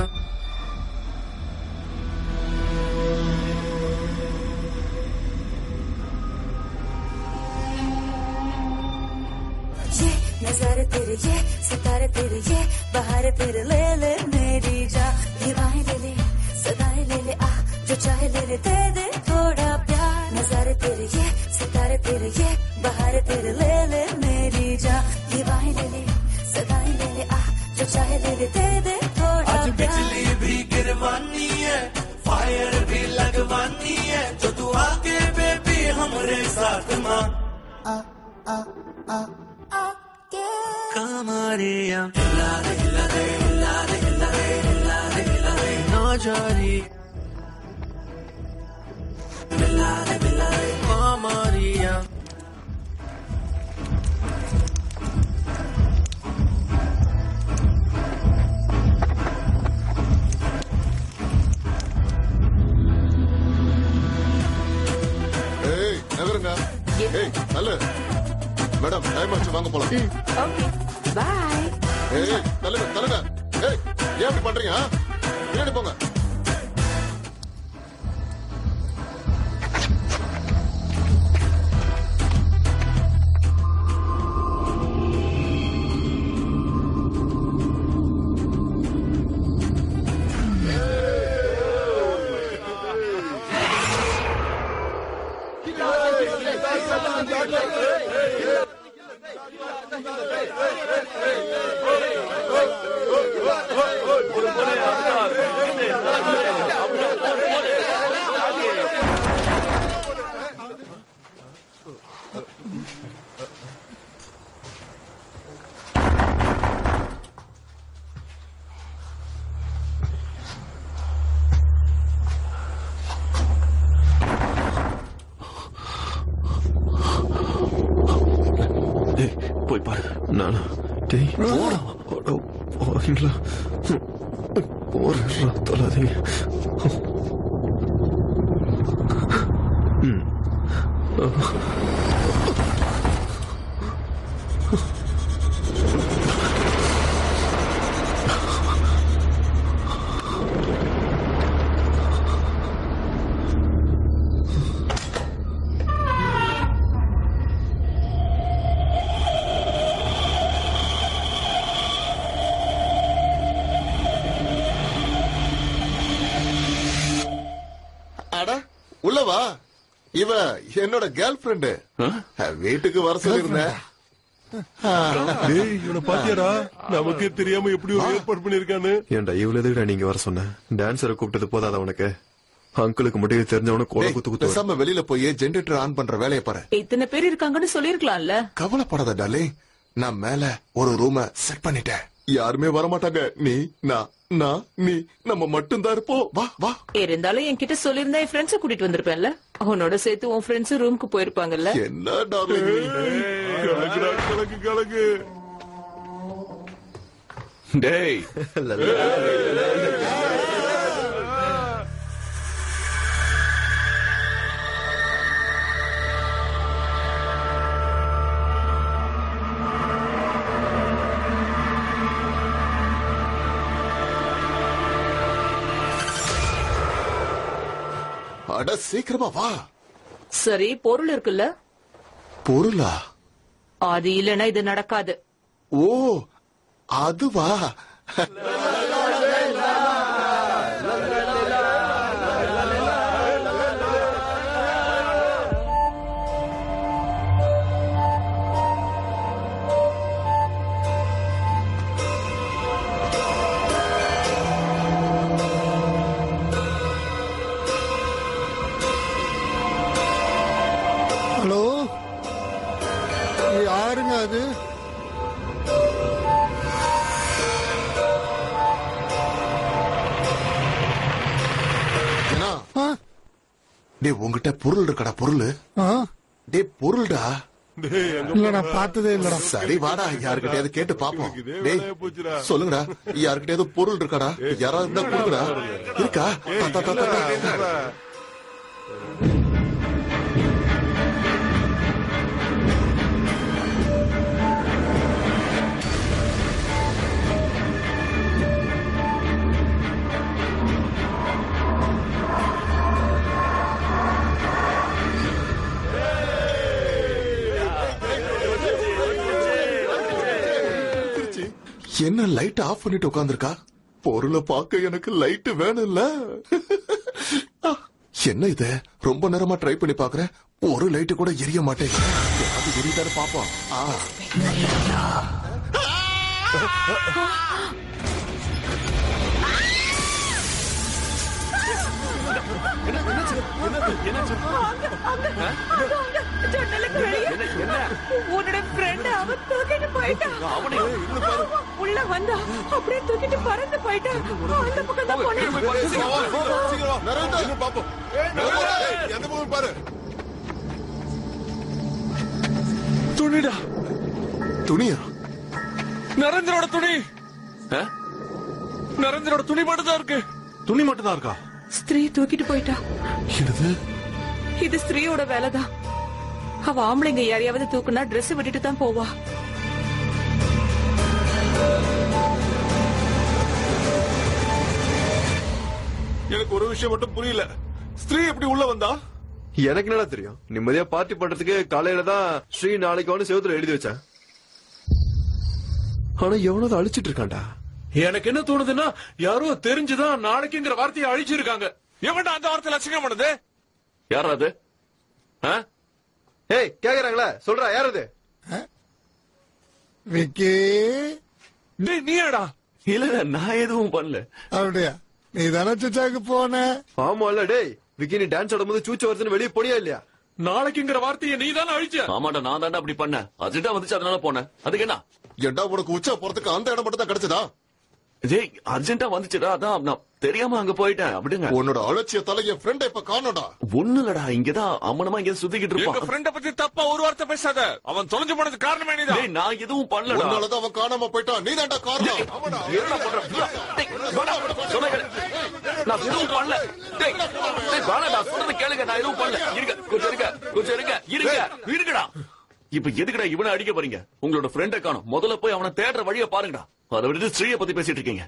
S11: ये नजारे तेरे ये सितारे तेरे ये बहार तेरे ले ले मेरी जा दीवाएं ले ले सदाएं ले ले आ जो चाहे ले ले दे दे थोड़ा प्यार नजारे तेरे ये सितारे तेरे ये बहार तेरे ले ले मेरी जा दीवाएं ले ले सदाएं ले ले आ जो चाहे ले ले दे दे थोड़ा
S10: आज
S11: प्यार
S10: बिजली भी गिरवानी है फायर भी लगवानी है जो तू आके बेबी हमारे साथ मां आ आ आ आ के कमरिया हिला दे हिला दे हिला दे हिला दे हिला दे हिला दे नौजरी हिला दे हिला दे कमरिया
S14: ஏய் நகருங்க ஏய் நல்ல மேடம் டைம் ஆச்சு வாங்க போலாம்
S6: ஓகே பாய்
S14: ஏய் தள்ளுங்க தள்ளுங்க ஏய் ஏன் இப்படி பண்றீங்க ஆ? பின்னாடி போங்க
S15: டேய் போய் பாரு நானா டேய் போடா போறீங்களா போறா தொல்லாதீங்க ம்.
S14: அட உள்ள வா இவ என்னோட கேர்ள் ஃபிரெண்டு வீட்டுக்கு வர சொல்லிருந்தேன்
S3: டேய் இவனை பாத்தியாடா நமக்கே தெரியாம எப்படி ஒரு ஏற்பாடு பண்ணிருக்கான்னு
S15: ஏன்டா இவ்வளவு எதுக்குடா நீங்க வர சொன்ன டான்ஸரை கூப்பிட்டது போதாதா உனக்கு அங்கிளுக்கு மட்டும் இது தெரிஞ்சவன கோல குத்து குத்து
S14: பேசாம வெளியில போய் ஜெனரேட்டர் ஆன் பண்ற வேலையை பாரு
S4: இத்தனை பேர் இருக்காங்கன்னு சொல்லிருக்கலாம்ல
S14: கவலைப்படாத டாலே நான் மேல ஒரு ரூம செட் பண்ணிட்டேன் யாருமே வர மாட்டாங்க நீ நான் நான் நீ நம்ம மட்டும் தான் இருப்போம் வா வா
S4: இருந்தாலும் என்கிட்ட சொல்லியிருந்தா என் ஃப்ரெண்ட்ஸ கூட்டிட்டு வந்திருப்பேன்ல உன்னோட சேர்த்து உன் ஃப்ரெண்ட்ஸ் ரூமுக்கு போயிருப்பாங்கல்ல
S14: என்ன டார்லிங்
S3: கலக்குடா கலக்கு கலக்கு
S2: டேய்
S14: அட சீக்கிரமா வா
S4: சரி பொருள் இருக்குல்ல
S14: பொருளா
S4: அது இல்லைன்னா இது நடக்காது
S14: ஓ அதுவா
S9: ஹலோ யாருங்க அது
S14: என்ன டேய் உங்ககிட்ட பொருள் இருக்கடா பொருள்
S9: ஆ?
S14: டேய் பொருள்டா
S9: இல்ல நான் பார்த்ததே இல்லடா
S14: சரி வாடா யாருக்கிட்டயாவது கேட்டு பாப்போம் டேய் சொல்லுங்கடா யாருக்கிட்டயாவது பொருள் இருக்காடா யாராவது இருந்தா கொடுங்கடா இருக்கா தா, தா, தா, தா, தா. என்ன லைட் ஆஃப் பண்ணிட்டு உட்கார்ந்திருக்கா பொருளை பார்க்க எனக்கு லைட் வேணும்ல ஆ, என்ன இது ரொம்ப நேரமா ட்ரை பண்ணி பாக்குறேன் ஒரு லைட் கூட எரிய மாட்டேங்குது அது எரியுதான்னு பாப்போம் ஆ
S4: உன்னோட ஃப்ரெண்ட் அவன் தூக்கிட்டு போயிட்டான் ஆமா, உள்ள வந்தா அப்படியே தூக்கிட்டு பறந்து போயிட்டான் அந்த பக்கம் தான் போனேன்
S14: பாரு
S12: துணிடா
S14: துணியா
S12: நரேந்திரோட துணி நரேந்திரோட துணி மட்டும் தான் இருக்கு
S15: துணி மட்டும் தான் இருக்கா
S4: ஸ்திரீ தூக்கிட்டு போயிட்டா
S15: என்னது
S4: இது ஸ்திரீயோட வேலைதான் அவ ஆம்பளைங்க யாரையாவது தூக்குனா Dress விட்டுட்டு தான் போவா
S12: எனக்கு ஒரு விஷயம் மட்டும் புரியல ஸ்திரீ எப்படி உள்ள வந்தா
S15: எனக்கு என்னடா தெரியும் நிம்மதியா பார்ட்டி பண்றதுக்கு காலையில தான் ஸ்ரீ நாளைக்கு வந்து செவத்துல எழுதி வச்சேன் ஆனா எவனோ அதை அழிச்சிட்டு இருக்கான்டா
S12: எனக்கு என்ன தோணுதுன்னா யாரோ தெரிஞ்சுதான் நாளைக்குங்கிற வார்த்தையை அழிச்சிருக்காங்க எவன்டா அந்த வார்த்தையில அசிங்கம் பண்ணுது
S2: யாரா அது ஆ?
S15: ஏய் கேக்குறாங்களா சொல்றா யார் அது
S9: விக்கி
S13: டேய் நீயாடா
S2: இல்ல இல்ல நான் எதுவும் பண்ணல
S9: அப்படியா நீ தானே சுச்சாக்கு போன
S15: ஆமால டேய் விக்கி நீ டான்ஸ் ஆடும்போது சூச்சு வருதுன்னு வெளியே போனியா இல்லையா
S13: நாளைக்குங்கிற வார்த்தையை நீ தானே அழிச்ச
S2: ஆமாடா நான் தாண்டா அப்படி பண்ணேன் அர்ஜென்ட்டா வந்துச்சு அதனால போனேன் அதுக்கு என்ன
S14: ஏண்டா உனக்கு உச்சா போறதுக்கு அந்த இடம் மட்டும் தான் கிடைச்சதா
S2: டேய் அர்ஜென்ட்டா வந்துச்சுடா அதான் நான் தெரியாம அங்க போயிட்டேன் அப்படிங்க
S14: உன்னோட அலட்சியத்தால என் ஃப்ரெண்ட இப்ப காணோடா
S2: ஒண்ணு இல்லடா இங்கதான் அம்மனமா இங்க சுத்திக்கிட்டு
S13: எங்க
S2: இருப்பான்
S13: ஃப்ரெண்ட பத்தி தப்பா ஒரு வார்த்தை பேசாத அவன் தொலைஞ்சு போனது காரணமே நீதான்
S2: டேய் நான் எதுவும் பண்ணலடா
S14: உன்னாலதான் அவன் காணாம போயிட்டான் நீ தான்டா காரணம் அவனா
S2: என்னடா பண்ற? டேய், வேணா, சொன்னா கேளு. நான் எதுவும் பண்ணல டேய், டேய், வேணாடா, சொல்றதை கேளுங்க நான் எதுவும் பண்ணல இருங்க கொஞ்சம் இருங்க கொஞ்சம் இருங்க இருங்க இருங்கடா இப்ப எதுக்குடா இவனை அடிக்க போறீங்க உங்களோட ஃப்ரெண்ட காணும் முதல்ல போய் அவனை தேடுற வழியை பாருங்கடா அதை விட்டு ஸ்ரீய பத்தி பேசிட்டு இருக்கீங்க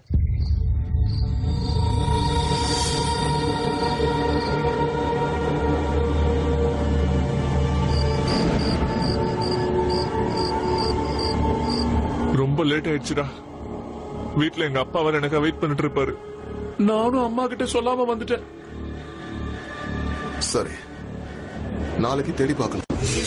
S13: ரொம்ப லேட் ஆயிடுச்சுடா வீட்ல எங்க அப்பா வர எனக்கு வெயிட் பண்ணிட்டு இருப்பாரு நானும் அம்மா கிட்ட சொல்லாம வந்துட்டேன்
S14: சரி நாளைக்கு தேடி பார்க்கலாம்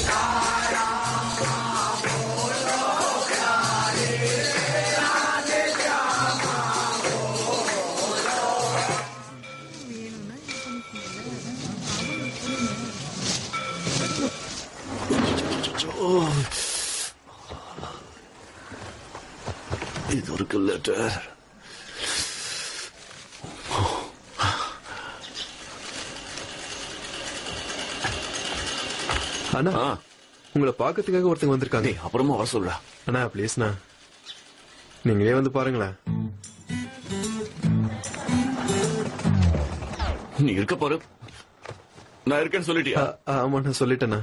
S2: இது ஒரு லெட்டர்
S15: அண்ணா உங்களை பாக்கிறதுக்காக ஒருத்தங்க வந்திருக்காங்க
S2: அப்புறமா வர சொல்றா
S15: அண்ணா ப்ளீஸ்ண்ணா நீங்களே வந்து பாருங்களேன்
S2: நீ இருக்க பாரு நான் இருக்கேன்னு சொல்லிட்டியா
S15: ஆமா நான் சொல்லிட்டேண்ணா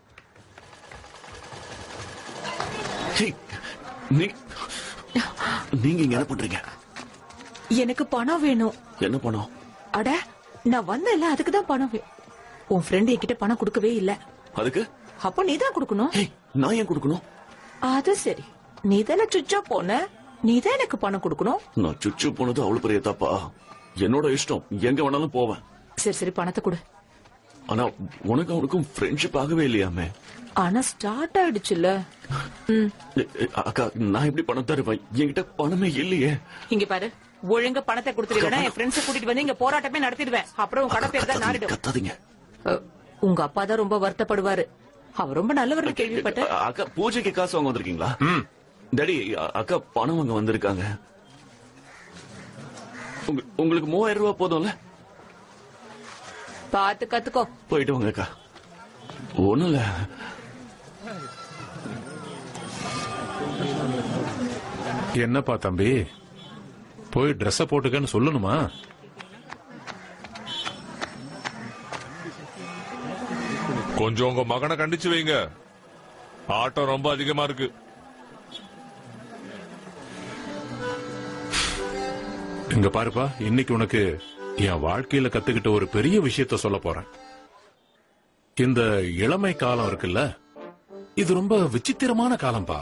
S2: ஹேய், நீ நீங்க இங்க என்ன பண்றீங்க
S6: எனக்கு பணம் வேணும்
S2: என்ன பணம்
S6: அட நான் வந்தேன்ல அதுக்கு தான் பணம் வே- உன் ஃப்ரெண்ட் என்கிட்ட பணம் கொடுக்கவே இல்ல
S2: அதுக்கு
S6: அப்போ நீ தான் கொடுக்கணும்
S2: நான் ஏன் கொடுக்கணும்
S6: அது சரி நீ தானே சுச்சா போன நீ தான் எனக்கு பணம் கொடுக்கணும்
S2: நான் சுச்சு போனது அவ்வளவு பெரிய தப்பா என்னோட இஷ்டம் எங்க வேணாலும் போவேன்
S6: சரி சரி பணத்தை கொடு
S2: ஆனா உனக்கு அவனுக்கும் ஃப்ரெண்ட்ஷிப் ஆகவே இல்லையாமே
S6: ஆனா ஸ்டார்ட் ஆயிடுச்சுல்ல ம்
S2: எ- எ, அக்கா நான் எப்படி பணம் தருவேன் என்கிட்ட பணமே இல்லையே
S6: இங்க பாரு ஒழுங்கா பணத்தை கொடுத்துருவேனா என் ஃப்ரெண்ட்ஸ் கூட்டிட்டு வந்து இங்க போராட்டமே நடத்திடுவேன் அப்புறம் உன் கடை பேர் தான் நாரிடும்
S2: கத்தாதீங்க
S6: அ, உங்க அப்பா தான் ரொம்ப வருத்தப்படுவாரு அவர் ரொம்ப நல்லவர்னு கேள்விப்பட்டேன்
S2: அ- அக்கா பூஜைக்கு காசு வாங்க வந்திருக்கீங்களா டாடி அ- அக்கா பணம் வாங்க வந்திருக்காங்க உங்க- உங்களுக்கு மூவாயிரம் ரூபாய் போதும்ல
S6: பாத்து கத்துக்கோ
S2: போயிட்டு வாங்க அக்கா ஒண்ணும் இல்ல
S5: என்னப்பா தம்பி போய் ட்ரெஸ்ஸ போட்டுக்கன்னு சொல்லணுமா
S13: கொஞ்சம் உங்க மகனை கண்டிச்சு வைங்க ஆட்டம் ரொம்ப அதிகமா இருக்கு
S5: இங்க பாருப்பா இன்னைக்கு உனக்கு என் வாழ்க்கையில கத்துக்கிட்ட ஒரு பெரிய விஷயத்த சொல்ல போறேன் இந்த இளமை காலம் இருக்குல்ல இது ரொம்ப விசித்திரமான காலம்பா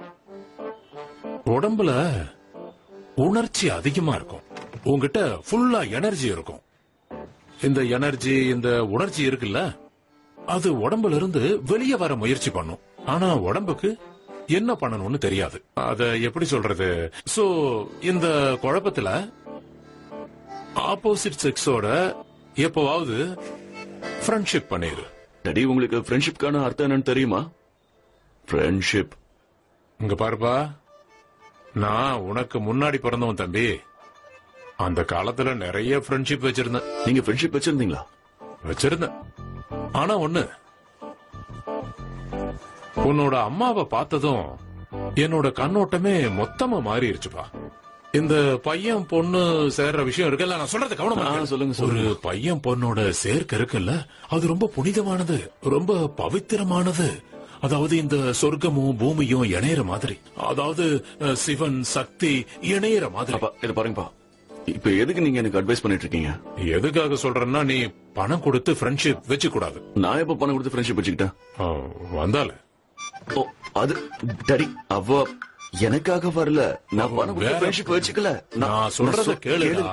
S5: உடம்புல உணர்ச்சி அதிகமா இருக்கும் உன்கிட்ட ஃபுல்லா எனர்ஜி இருக்கும் இந்த எனர்ஜி இந்த உணர்ச்சி இருக்குல்ல அது உடம்புல இருந்து வெளியே வர முயற்சி பண்ணும் ஆனா உடம்புக்கு என்ன பண்ணணும்னு தெரியாது அத எப்படி சொல்றது சோ இந்த குழப்பத்துல ஆப்போசிட் செக்ஸோட எப்பவாவது ஃப்ரெண்ட்ஷிப் பண்ணிரு
S2: டாடி உங்களுக்கு ஃப்ரெண்ட்ஷிப்கான அர்த்தம் என்னன்னு தெரியுமா ஃப்ரெண்ட்ஷிப்
S5: இங்க பாருப்பா நான் உனக்கு முன்னாடி பிறந்தவன் தம்பி அந்த காலத்துல நிறைய ஃப்ரெண்ட்ஷிப் வச்சிருந்தேன்
S2: நீங்க ஃப்ரெண்ட்ஷிப் வச்சிருந்தீங்களா
S5: வச்சிருந்தேன் ஆனா ஒண்ணு உன்னோட அம்மாவை பார்த்ததும் என்னோட கண்ணோட்டமே மொத்தமா மாறிடுச்சுப்பா இந்த பையன் பொண்ணு சேர்ற விஷயம் இருக்குல்ல நான் சொல்றது கவனமா
S2: ஆ,
S5: கேளு.
S2: சொல்லுங்க,
S5: ஒரு
S2: சொல்லுங்க.
S5: பையன் பொண்ணோட சேர்க்கை இருக்குல்ல அது ரொம்ப புனிதமானது ரொம்ப பவித்திரமானது அதாவது இந்த சொர்க்கமும் பூமியும் இணையற மாதிரி அதாவது அஹ், சிவன் சக்தி இணையற மாதிரி
S2: அப்பா இது பாருங்கப்பா இப்ப எதுக்கு நீங்க எனக்கு அட்வைஸ் பண்ணிட்டு இருக்கீங்க
S5: எதுக்காக சொல்றேன்னா நீ பணம் கொடுத்து ஃப்ரெண்ட்ஷிப் வச்சு கூடாது
S2: நான் எப்ப பணம் கொடுத்து ஃப்ரெண்ட்ஷிப் வச்சுக்கிட்டேன்
S5: வந்தால
S2: ஓ அது டாடி அவ எனக்காக வரல நான் பணம் கொடுத்து
S5: வேற-
S2: ஃப்ரெண்ட்ஷிப் வச்சுக்கல
S5: நான் சொல்றத
S2: சொ-
S5: கேளுடா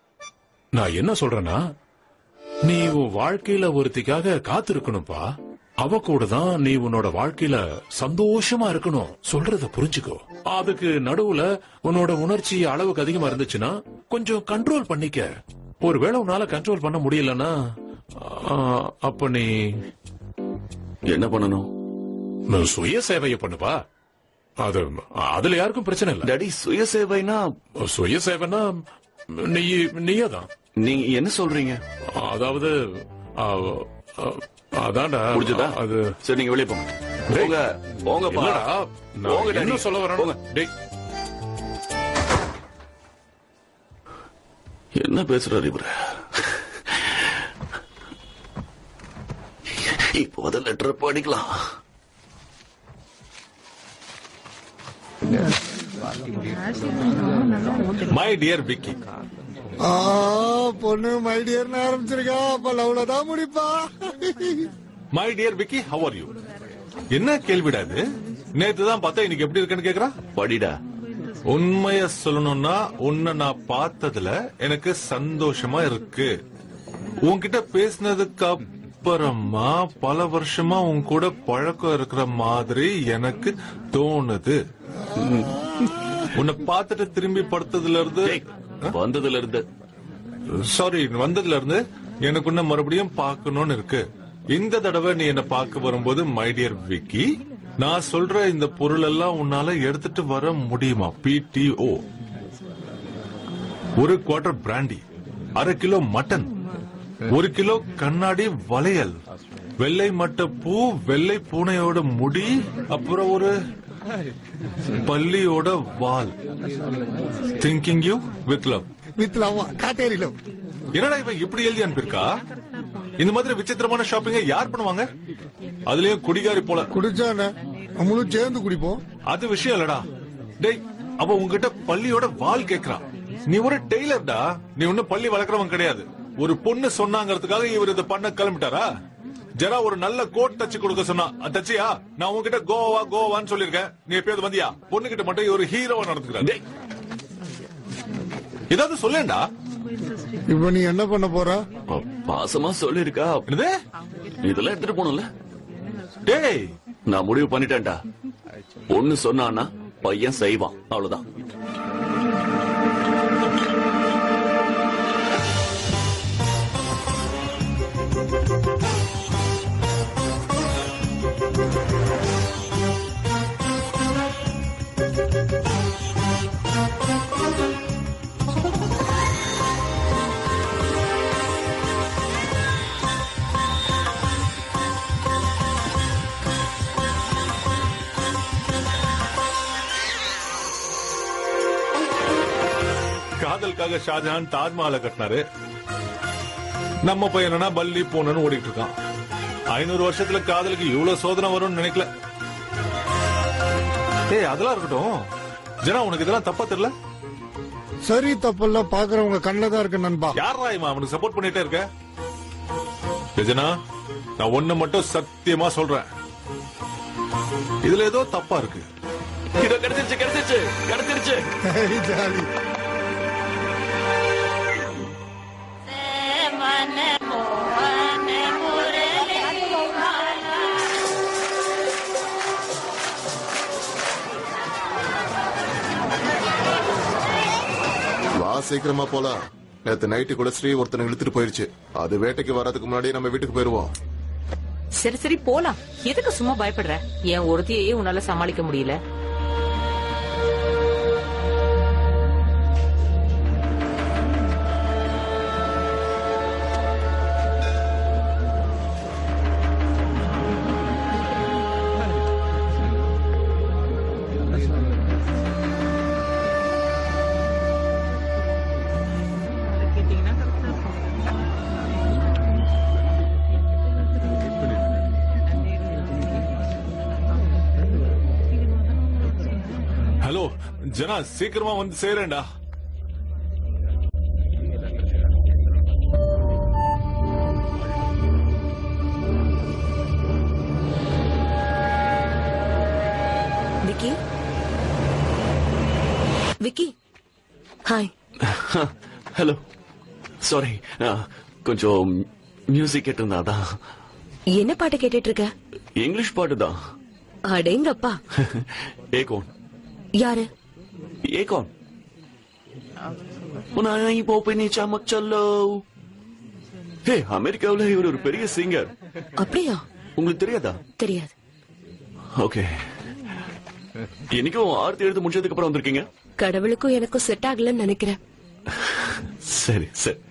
S5: நான் என்ன சொல்றேன்னா நீ உன் வாழ்க்கையில ஒருத்திக்காக காத்திருக்கணும்பா அவ கூட தான் நீ உன்னோட வாழ்க்கையில சந்தோஷமா இருக்கணும் சொல்றத புரிஞ்சுக்கோ அதுக்கு நடுவுல உன்னோட உணர்ச்சி அளவுக்கு அதிகமா இருந்துச்சுன்னா கொஞ்சம் கண்ட்ரோல் பண்ணிக்க ஒருவேளை உன்னால கண்ட்ரோல் பண்ண முடியலன்னா ஆ, அப்ப நீ
S2: என்ன பண்ணணும்
S5: சுய சேவையை பண்ணுப்பா அது அதுல யாருக்கும் பிரச்சனை இல்ல
S2: டாடி சுய சேவைனா
S5: சுய சேவைனா நீ நீயே தான்
S2: நீங்க என்ன சொல்றீங்க
S5: அதாவது ஆ, ஆ, அதான்டா
S2: புரிஞ்சுதா
S5: அது
S2: சரி நீங்க வெளியே போங்க போங்க போங்கப்பா
S5: இல்லடா, நான்
S2: போங்க
S5: என்ன
S2: டாடி.
S5: சொல்ல வரேன்
S2: போங்க.
S5: டேய்
S2: என்ன பேசுறாரு இவரு இப்போ அத லெட்டர் படிக்கலாம்
S12: மை டியர் விக்கி
S9: ஆ பொண்ணு மைடியர்னு ஆரம்பிச்சிருக்கா அப்ப லவ்ல தான் முடிப்பா
S12: my dear Vicky how are you என்ன கேள்விடா இது நேத்து தான் பார்த்தா இன்னைக்கு எப்படி இருக்குன்னு கேக்குறா
S2: படிடா
S12: உண்மைய சொல்லணும்னா உன்னை நான் பார்த்ததுல எனக்கு சந்தோஷமா இருக்கு உன்கிட்ட பேசினதுக்கு அப்புறமா பல வருஷமா உன் கூட பழக்கம் இருக்கிற மாதிரி எனக்கு தோணுது உன்னை பார்த்துட்டு திரும்பி படுத்ததுல இருந்து
S2: வந்ததுல இருந்து
S12: சாரி வந்ததுல இருந்து எனக்கு உன்னை மறுபடியும் பார்க்கணும்னு இருக்கு இந்த தடவை நீ என்ன பார்க்க வரும்போது மை டியர் விக்கி நான் சொல்ற இந்த பொருள் எல்லாம் உன்னால எடுத்துட்டு வர முடியுமா பிடிஓ ஒரு குவார்டர் பிராண்டி அரை கிலோ மட்டன் ஒரு கிலோ கண்ணாடி வளையல் வெள்ளை மட்ட பூ வெள்ளை பூனையோட முடி அப்புறம் ஒரு பள்ளியோட wall thinking you with love
S9: with love காட்டேரி லவ்
S12: என்னடா இவன் இப்படி எழுதி அனுப்பியிருக்கா இந்த மாதிரி விசித்திரமான ஷாப்பிங்க யார் பண்ணுவாங்க அதுலயும் குடிகாரி போல
S9: குடிச்சானே நம்மளும் சேர்ந்து குடிப்போம்
S12: அது விஷயம் இல்லடா டேய் அவ உங்ககிட்ட பள்ளியோட வால் கேக்குறான் நீ ஒரு டெய்லர்டா நீ ஒன்னும் பள்ளி வளர்க்கறவன் கிடையாது ஒரு பொண்ணு சொன்னாங்கிறதுக்காக இவர் இதை பண்ண கிளம்பிட்டாரா ஜரா ஒரு நல்ல கோட் தச்சு கொடுக்க சொன்னா அது தச்சியா நான் உங்ககிட்ட கோவா கோவான்னு சொல்லிருக்கேன் நீ எப்பயாவது வந்தியா பொண்ணு கிட்ட மட்டும் ஒரு ஹீரோவா நடந்துக்கிறாரு ஏதாவது சொல்லேன்டா
S9: இப்ப நீ என்ன பண்ண போற
S2: பாசமா சொல்லிருக்கா இதெல்லாம் எடுத்துட்டு போகணும்ல
S12: டேய்
S2: நான் முடிவு பண்ணிட்டேன்டா பொண்ணு சொன்னான்னா பையன் செய்வான் அவ்வளவுதான்
S12: காதலுக்காக ஷாஜஹான் தாஜ்மஹாலை கட்டினாரு நம்ம பையன் என்னன்னா பல்லி போனன்னு ஓடிட்டு இருக்கான் ஐநூறு வருஷத்துல காதலுக்கு இவ்வளவு சோதனை வரும்னு நினைக்கல ஏய் அதெல்லாம் இருக்கட்டும் ஜனா உனக்கு இதெல்லாம் தப்பா தெரியல
S9: சரி தப்பெல்லாம் பாக்குறவங்க கண்ணில் தான் இருக்கு நண்பா
S12: யாரா இவன் அவனுக்கு சப்போர்ட் பண்ணிட்டே இருக்க ஜனா நான் ஒண்ணு மட்டும் சத்தியமா சொல்றேன் இதுல ஏதோ தப்பா இருக்கு
S2: இதோ கிடைச்சிருச்சு கிடைச்சிருச்சு கிடைச்சிருச்சு
S9: ஜாலி
S14: வா சீக்கிரமா போலாம் நேத்து நைட்டு கூட ஸ்ரீ ஒருத்தனை இழுத்துட்டு போயிருச்சு அது வேட்டைக்கு வர்றதுக்கு முன்னாடி நம்ம வீட்டுக்கு போயிருவோம்
S6: சரி சரி போலாம் எதுக்கு சும்மா பயப்படுற என் ஒருத்தியையே உன்னால சமாளிக்க முடியல
S12: ஹலோ ஜனா சீக்கிரமா வந்து சேரேன்டா
S8: Vicky Vicky hi
S2: hello sorry கொஞ்சம் மியூசிக் கேட்டிருந்தா அதான்
S8: என்ன பாட்டு கேட்டுட்டு இருக்க
S2: இங்கிலீஷ் பாட்டு தான்
S8: அடேங்கப்பா
S2: ஏகோன்
S8: யாரு
S2: ஏகோன் உனாய் போப்பினி சமக் சல்லோ ஹே அமெரிக்காவுல இவர் ஒரு பெரிய சிங்கர்
S8: அப்படியா
S2: உங்களுக்கு தெரியாதா
S8: தெரியாது
S2: ஓகே இன்னைக்கும் ஆர்த்தி எழுத்து முடிச்சதுக்கு அப்புறம் வந்திருக்கீங்க
S8: கடவுளுக்கும் எனக்கும் செட் ஆகலன்னு நினைக்கிறேன்
S2: சரி சரி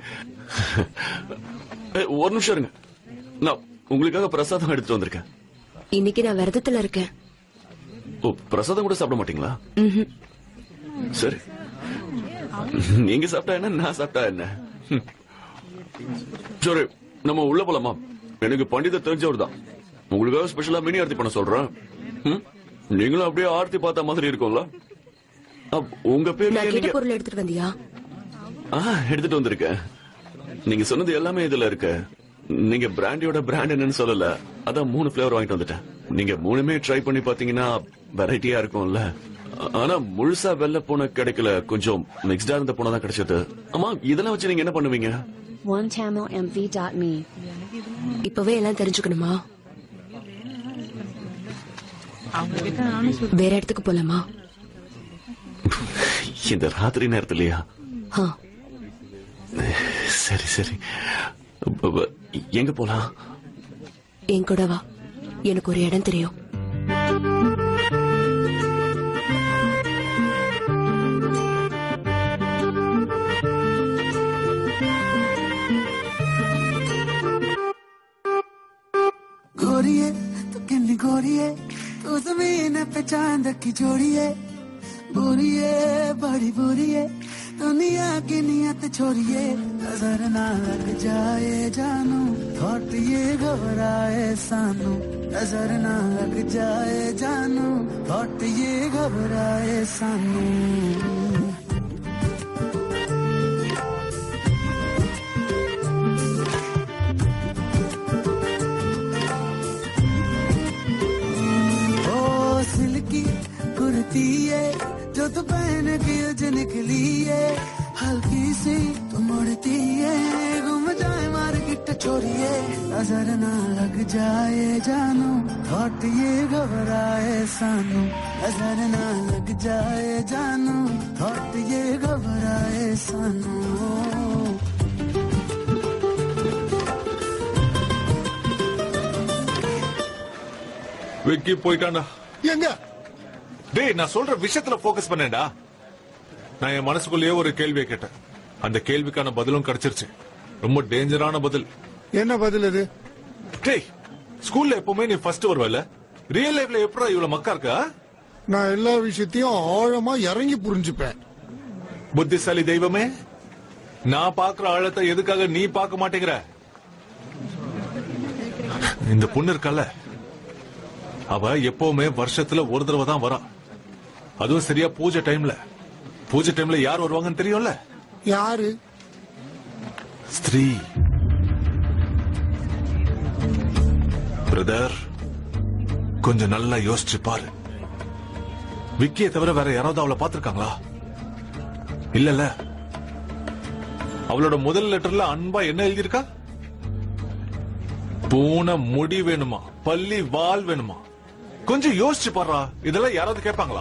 S2: ஏ, ஒரு நிமிஷம் இருங்க நான் உங்களுக்காக பிரசாதம் எடுத்துட்டு வந்திருக்கேன்
S8: இன்னைக்கு நான் விரதத்துல இருக்கேன்
S2: ஓ பிரசாதம் கூட சாப்பிட மாட்டீங்களா
S8: ம்ஹும்.
S2: சரி நீங்க சாப்பிட்டா என்ன நான் சாப்பிட்டா என்ன ம். சரி நம்ம உள்ள போலாமா எனக்கு பண்டித தெரிஞ்சவர் தான் உங்களுக்காக ஸ்பெஷலா மினி ஆர்த்தி பண்ண சொல்றேன் ம்? நீங்களும் அப்படியே ஆர்த்தி பார்த்த மாதிரி இருக்கும்ல அப், உங்க பேர்
S8: நான் கேட்ட
S2: நீங்க
S8: பொருள் எடுத்துட்டு வந்தியா
S2: ஆ எடுத்துட்டு வந்திருக்கேன் நீங்க சொன்னது எல்லாமே இதுல இருக்கு நீங்க பிராண்டியோட பிராண்ட் என்னன்னு சொல்லல அதான் மூணு ஃபிளேவர் வாங்கிட்டு வந்துட்டேன் நீங்க மூணுமே ட்ரை பண்ணி பாத்தீங்கன்னா வெரைட்டியா இருக்கும்ல ஆ- ஆனா முழுசா வெள்ள பூனை கிடைக்கல கொஞ்சம் மிக்ஸ்டா இருந்த பூனை தான் கிடைச்சது ஆமா இதெல்லாம் வச்சு நீங்க என்ன பண்ணுவீங்க
S7: OneTamilMV.me.
S8: இப்பவே எல்லாம் தெரிஞ்சுக்கணுமா வேற இடத்துக்கு போலாமா
S2: இந்த ராத்திரி நேரத்துலயா
S8: ஆ,
S2: சரி சரி ப- ப- எங்க போலாம்
S8: என் கூட வா எனக்கு ஒரு இடம் தெரியும்
S10: गोरिए तू किन्नी गोरिए तू जमीन पे चांद की जोड़िए बुरिए बड़ी बुरिए दुनिया की नियत छोड़िए नजर ना लग जाए जानू थॉट ये घबराए सानू नजर ना लग जाए जानू थॉट ये घबराए सानू ओ सिल्की कुर्ती है जो तू पहन के उज निकली है हल्की सी तू मुड़ती है घूम जाए मार्केट छोड़िए नजर ना लग जाए जानू थॉट ये घबराए सानू नजर ना लग जाए जानू थॉट ये घबराए सानू
S12: விக்கி போயிட்டான்டா
S9: எங்க
S12: டேய் நான் சொல்ற விஷயத்துல போக்கஸ் பண்ணேன்டா நான் என் மனசுக்குள்ளேயே ஒரு கேள்வியை கேட்டேன் அந்த கேள்விக்கான பதிலும் கிடைச்சிருச்சு ரொம்ப டேஞ்சரான பதில்
S9: என்ன பதில் இது
S12: டேய் ஸ்கூல்ல எப்பவுமே நீ ஃபர்ஸ்ட் வருவல ரியல் லைஃப்ல எப்படா இவ்வளவு மக்கா இருக்கா
S9: நான் எல்லா விஷயத்தையும் ஆழமா இறங்கி புரிஞ்சுப்பேன்
S12: புத்திசாலி தெய்வமே நான் பாக்குற ஆழத்தை எதுக்காக நீ பார்க்க மாட்டேங்கிற இந்த பொண்ணு இருக்கல அவ எப்பவுமே வருஷத்துல ஒரு தடவை தான் வரா அதுவும் சரியா பூஜை டைம்ல பூஜை டைம்ல யார் வருவாங்கன்னு தெரியும்ல
S9: யாரு
S12: ஸ்திரீ பிரதர் கொஞ்சம் நல்லா யோசிச்சு பாரு விக்கியை தவிர வேற யாராவது அவளை பார்த்திருக்காங்களா இல்லல்ல அவளோட முதல் லெட்டர்ல அன்பா என்ன எழுதியிருக்கா பூனை முடி வேணுமா பள்ளி வால் வேணுமா கொஞ்சம் யோசிச்சு பாடுறா இதெல்லாம் யாராவது கேட்பாங்களா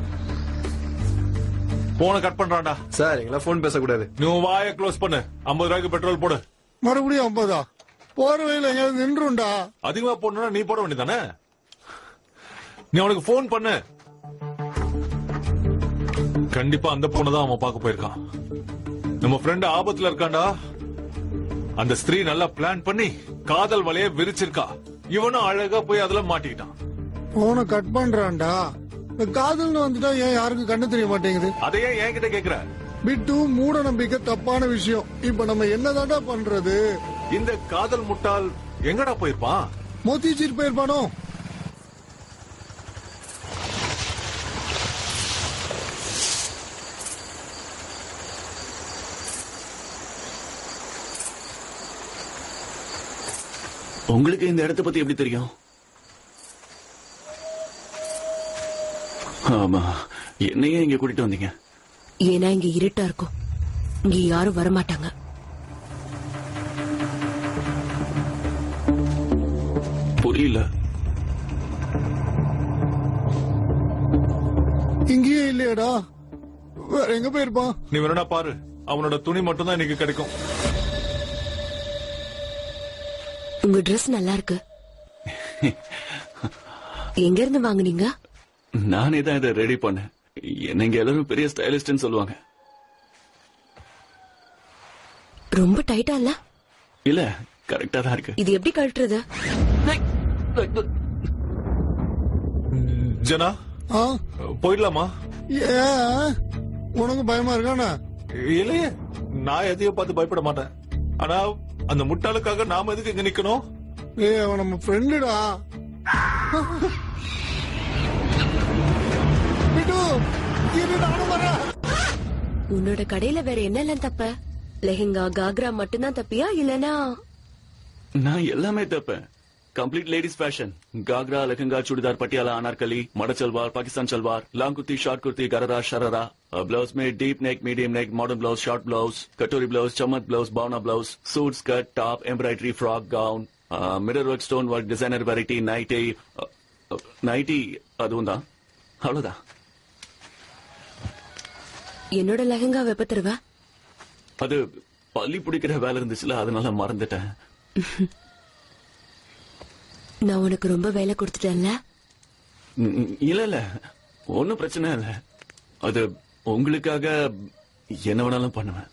S12: போனை கட் பண்றான்டா
S15: சார் எங்களா போன் பேசக்கூடாது
S12: நீ உன் வாயை க்ளோஸ் பண்ணு ஐம்பது ரூபாய்க்கு பெட்ரோல் போடு
S9: மறுபடியும் ஐம்பதா போற வழியில எங்கேயாவது நின்றுண்டா
S12: அதிகமா போடணும்னா நீ போட வேண்டியதானே நீ அவனுக்கு போன் பண்ணு கண்டிப்பா அந்த பொண்ணு தான் அவன் பார்க்க போயிருக்கான் நம்ம ஃப்ரெண்ட் ஆபத்துல இருக்கான்டா அந்த ஸ்திரீ நல்லா பிளான் பண்ணி காதல் வலைய விரிச்சிருக்கா இவனும் அழகா போய் அதுல மாட்டிக்கிட்டான்
S9: போனை கட் பண்றான்டா இந்த காதல்னு வந்துட்டா ஏன் யாருக்கும் கண்ணு தெரிய மாட்டேங்குது
S12: அதையே என்கிட்ட கேக்குற
S9: பிட்டு மூட நம்பிக்கை தப்பான விஷயம் இப்ப நம்ம என்னதான்டா பண்றது
S12: இந்த காதல் முட்டாள் எங்கடா போயிருப்பான்
S9: மோத்திச்சீர் போயிருப்பானோ
S2: உங்களுக்கு இந்த இடத்த பத்தி எப்படி தெரியும் ஆமா என்னையே இங்க கூட்டிட்டு வந்தீங்க
S8: ஏன்னா இங்க இருட்டா இருக்கும் இங்க யாரும் வரமாட்டாங்க
S2: தெரியல
S9: இங்கேயே இல்லையாடா வேற எங்க போயிருப்பான்
S12: நீ வேணா பாரு அவனோட துணி மட்டும் தான் இன்னைக்கு கிடைக்கும்
S8: உங்க Dress நல்லா இருக்கு எங்க இருந்து வாங்குனீங்க
S2: நானே தான் இதை ரெடி பண்ணேன் என்ன இங்க எல்லாரும் பெரிய ஸ்டைலிஸ்ட்னு சொல்லுவாங்க
S8: ரொம்ப டைட்டா இல்ல
S2: இல்ல கரெக்டா தான் இருக்கு
S8: இது எப்படி கழட்டுறது
S12: ஜனா
S9: ஆ
S12: போயிடலாமா
S9: ஏன் உனக்கு பயமா இருக்கானா
S12: இல்லையே நான் எதையும் பார்த்து பயப்பட மாட்டேன் ஆனா அந்த முட்டாளுக்காக நாம எதுக்கு இங்க நிக்கணும்
S9: ஏய் அவன் நம்ம ஃப்ரெண்டுடா பிட்டு இரு நானும் வரேன்
S8: உன்னோட கடையில வேற என்னெல்லாம் தப்ப லெஹெங்கா காக்ரா மட்டும்தான் தப்பியா இல்லனா
S2: நான் எல்லாமே தப்பேன் complete ladies fashion ghagra lehenga churidar Patiala Anarkali மட salwar Pakistan salwar long kurti short kurti gharara sharara blouse में deep neck medium neck modern blouse short blouse katori blouse चमक ब्लाउज बावना blouse suit skirt top embroidery frock gown mirror work stone work designer variety nighty nighty அதுவும் தான் அவ்வளவுதான்
S8: என்னோட லெஹங்கா வெப்ப தருவ
S2: அது பள்ளி பிடிக்கிற வேலை இருந்துச்சுல அதனால மறந்துட்டேன்
S8: நான் உனக்கு ரொம்ப வேலை கொடுத்துட்டேன்ல
S2: ம், ம், இல்ல இல்ல ஒன்னும் பிரச்சனை இல்ல அது உங்களுக்காக என்ன வேணாலும் பண்ணுவேன்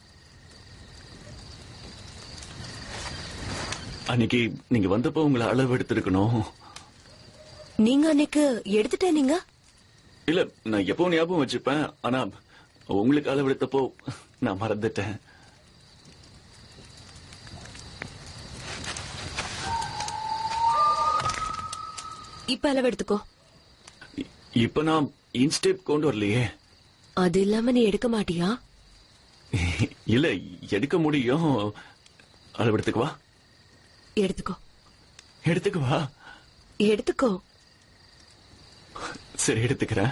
S2: அன்னைக்கு நீங்க வந்தப்போ உங்களை அளவு எடுத்திருக்கணும்
S8: நீங்க அன்னைக்கு எடுத்துட்டேன் நீங்க
S2: இல்ல நான் எப்பவும் ஞாபகம் வச்சுப்பேன் ஆனா உங்களுக்கு அளவு எடுத்தப்போ நான் மறந்துட்டேன்
S8: இப்ப அளவு எடுத்துக்கோ
S2: இப்ப நான் இன்ஸ்டேப் கொண்டு வரலையே
S8: அது இல்லாம நீ எடுக்க மாட்டியா
S2: இல்ல எடுக்க முடியும் அளவு எடுத்துக்குவா
S8: எடுத்துக்கோ
S2: எடுத்துக்குவா
S8: எடுத்துக்கோ
S2: சரி எடுத்துக்கிறேன்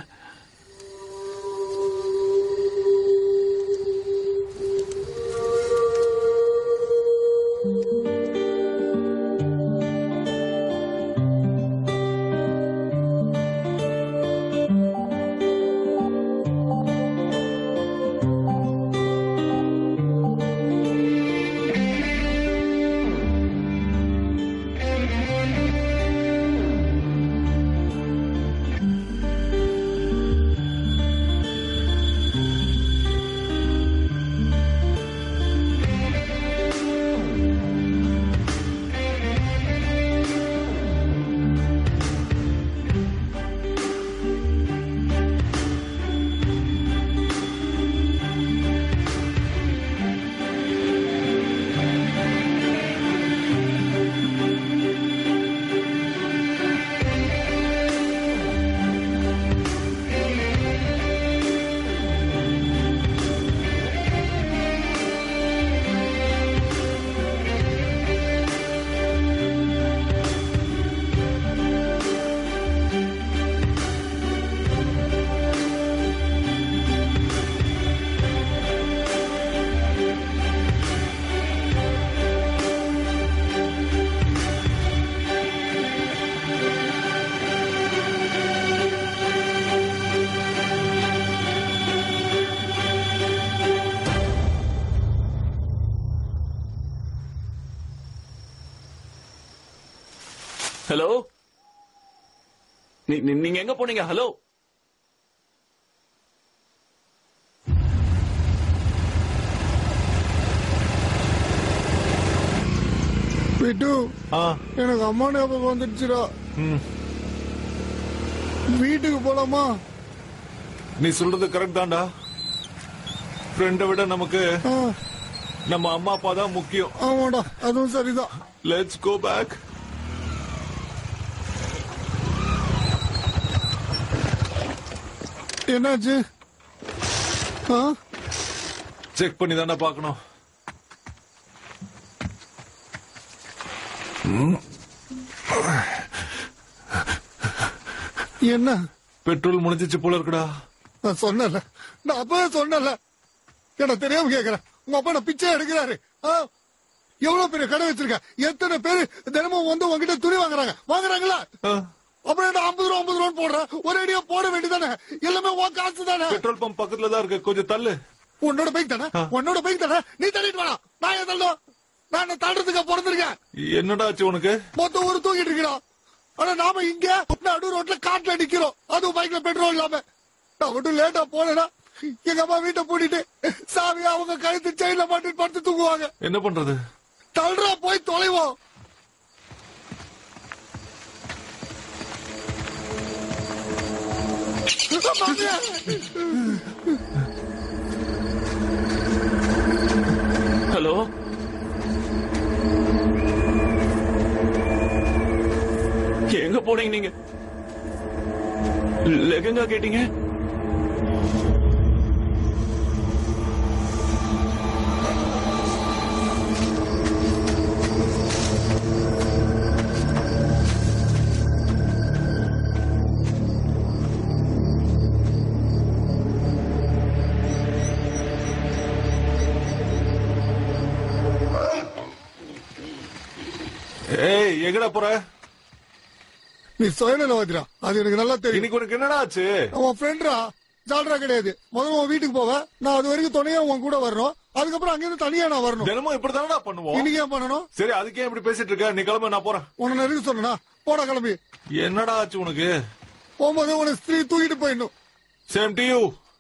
S2: ஹலோ நீ- நீ- நீங்க எங்க போனீங்க ஹலோ
S9: பிட்டு எனக்கு அம்மா ஞாபகம் வந்துடுச்சுடா வீட்டுக்கு போலாமா
S12: நீ சொல்றது கரெக்ட் தான்டா ஃப்ரெண்டை விட நமக்கு நம்ம அம்மா அப்பா தான் முக்கியம்
S9: ஆமாடா அதுவும் சரிதான்
S12: லெட்ஸ் கோ பேக்
S9: என்னாச்சு ஆ
S12: செக் பண்ணி தானே பார்க்கணும்
S9: என்ன
S12: பெட்ரோல் முடிஞ்சிச்சு போல இருக்குடா
S9: நான் சொன்னல நான் அப்பவே சொன்னல எனக்கு தெரியாம கேக்குறேன் உங்க அப்பா நான் பிச்சை எடுக்கிறாரு ஆ? எவ்வளவு பெரிய கடை வச்சிருக்க எத்தனை பேரு தினமும் வந்து உங்ககிட்ட துணி வாங்குறாங்க வாங்குறாங்களா அப்புறம் என்ன ஐம்பது ரூபா ஐம்பது ரூபா போடுற ஒரு அடியா போட வேண்டியதானே எல்லாமே உன் காசு தானே
S12: பெட்ரோல் பம்ப் பக்கத்துல தான் இருக்கு கொஞ்சம் தள்ளு
S9: உன்னோட பைக் தானே உன்னோட பைக் தானே நீ தள்ளிட்டு வேணாம் நான் ஏன் தள்ளும் நான் என்ன தள்ளுறதுக்கு பிறந்திருக்கேன்
S12: என்னடா ஆச்சு உனக்கு
S9: மொத்தம் ஒரு தூக்கிட்டு இருக்கிறோம் ஆனா நாம இங்க நடு ரோட்ல காட்டுல நிக்கிறோம் அதுவும் பைக்ல பெட்ரோல் இல்லாம நான் மட்டும் லேட்டா போனேன்னா எங்க அம்மா வீட்டை பூட்டிட்டு சாவி அவங்க கழுத்து செயின்ல மாட்டிட்டு படுத்து தூங்குவாங்க
S12: என்ன பண்றது
S9: தள்ளுறா போய் தொலைவோம்
S2: ஹலோ எங்க போனீங்க நீங்க லெகங்கா கேட்டீங்க
S12: ஏய் எங்கடா போற
S9: நீ சுயநலவாதிரா அது எனக்கு நல்லா தெரியும்
S12: இன்னைக்கு உனக்கு என்னடா ஆச்சு
S9: உன் ஃப்ரெண்ட்ரா ஜால்ரா கிடையாது முதல்ல உன் வீட்டுக்கு போவேன் நான் அது வரைக்கும் துணையா உன் கூட வரணும் அதுக்கப்புறம் அங்கிருந்து தனியா நான் வரணும்
S12: தினமும் இப்படிதானடா பண்ணுவோம்
S9: இன்னைக்கு ஏன் பண்ணணும்
S12: சரி அதுக்கே இப்படி பேசிட்டு இருக்க நீ கிளம்பு நான் போறேன்
S9: உன்னை நெருங்க சொன்னா போடா கிளம்பி
S12: என்னடா ஆச்சு உனக்கு
S9: போகும்போது உன்னை ஸ்திரீ தூக்கிட்டு போயிடணும்
S12: சேம் டு யூ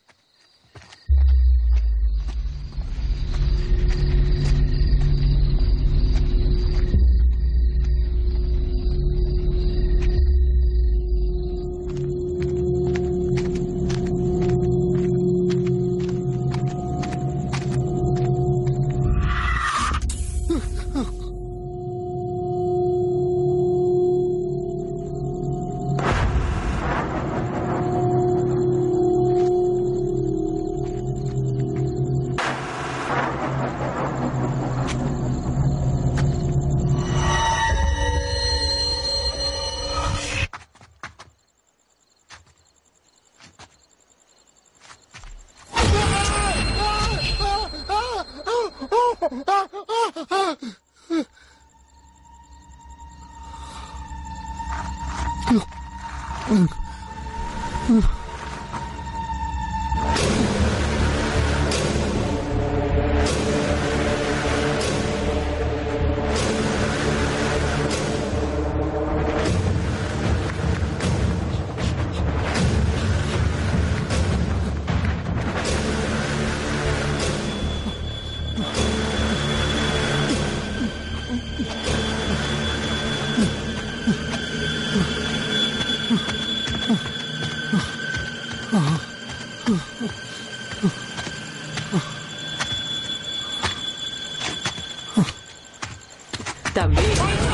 S6: தம்பி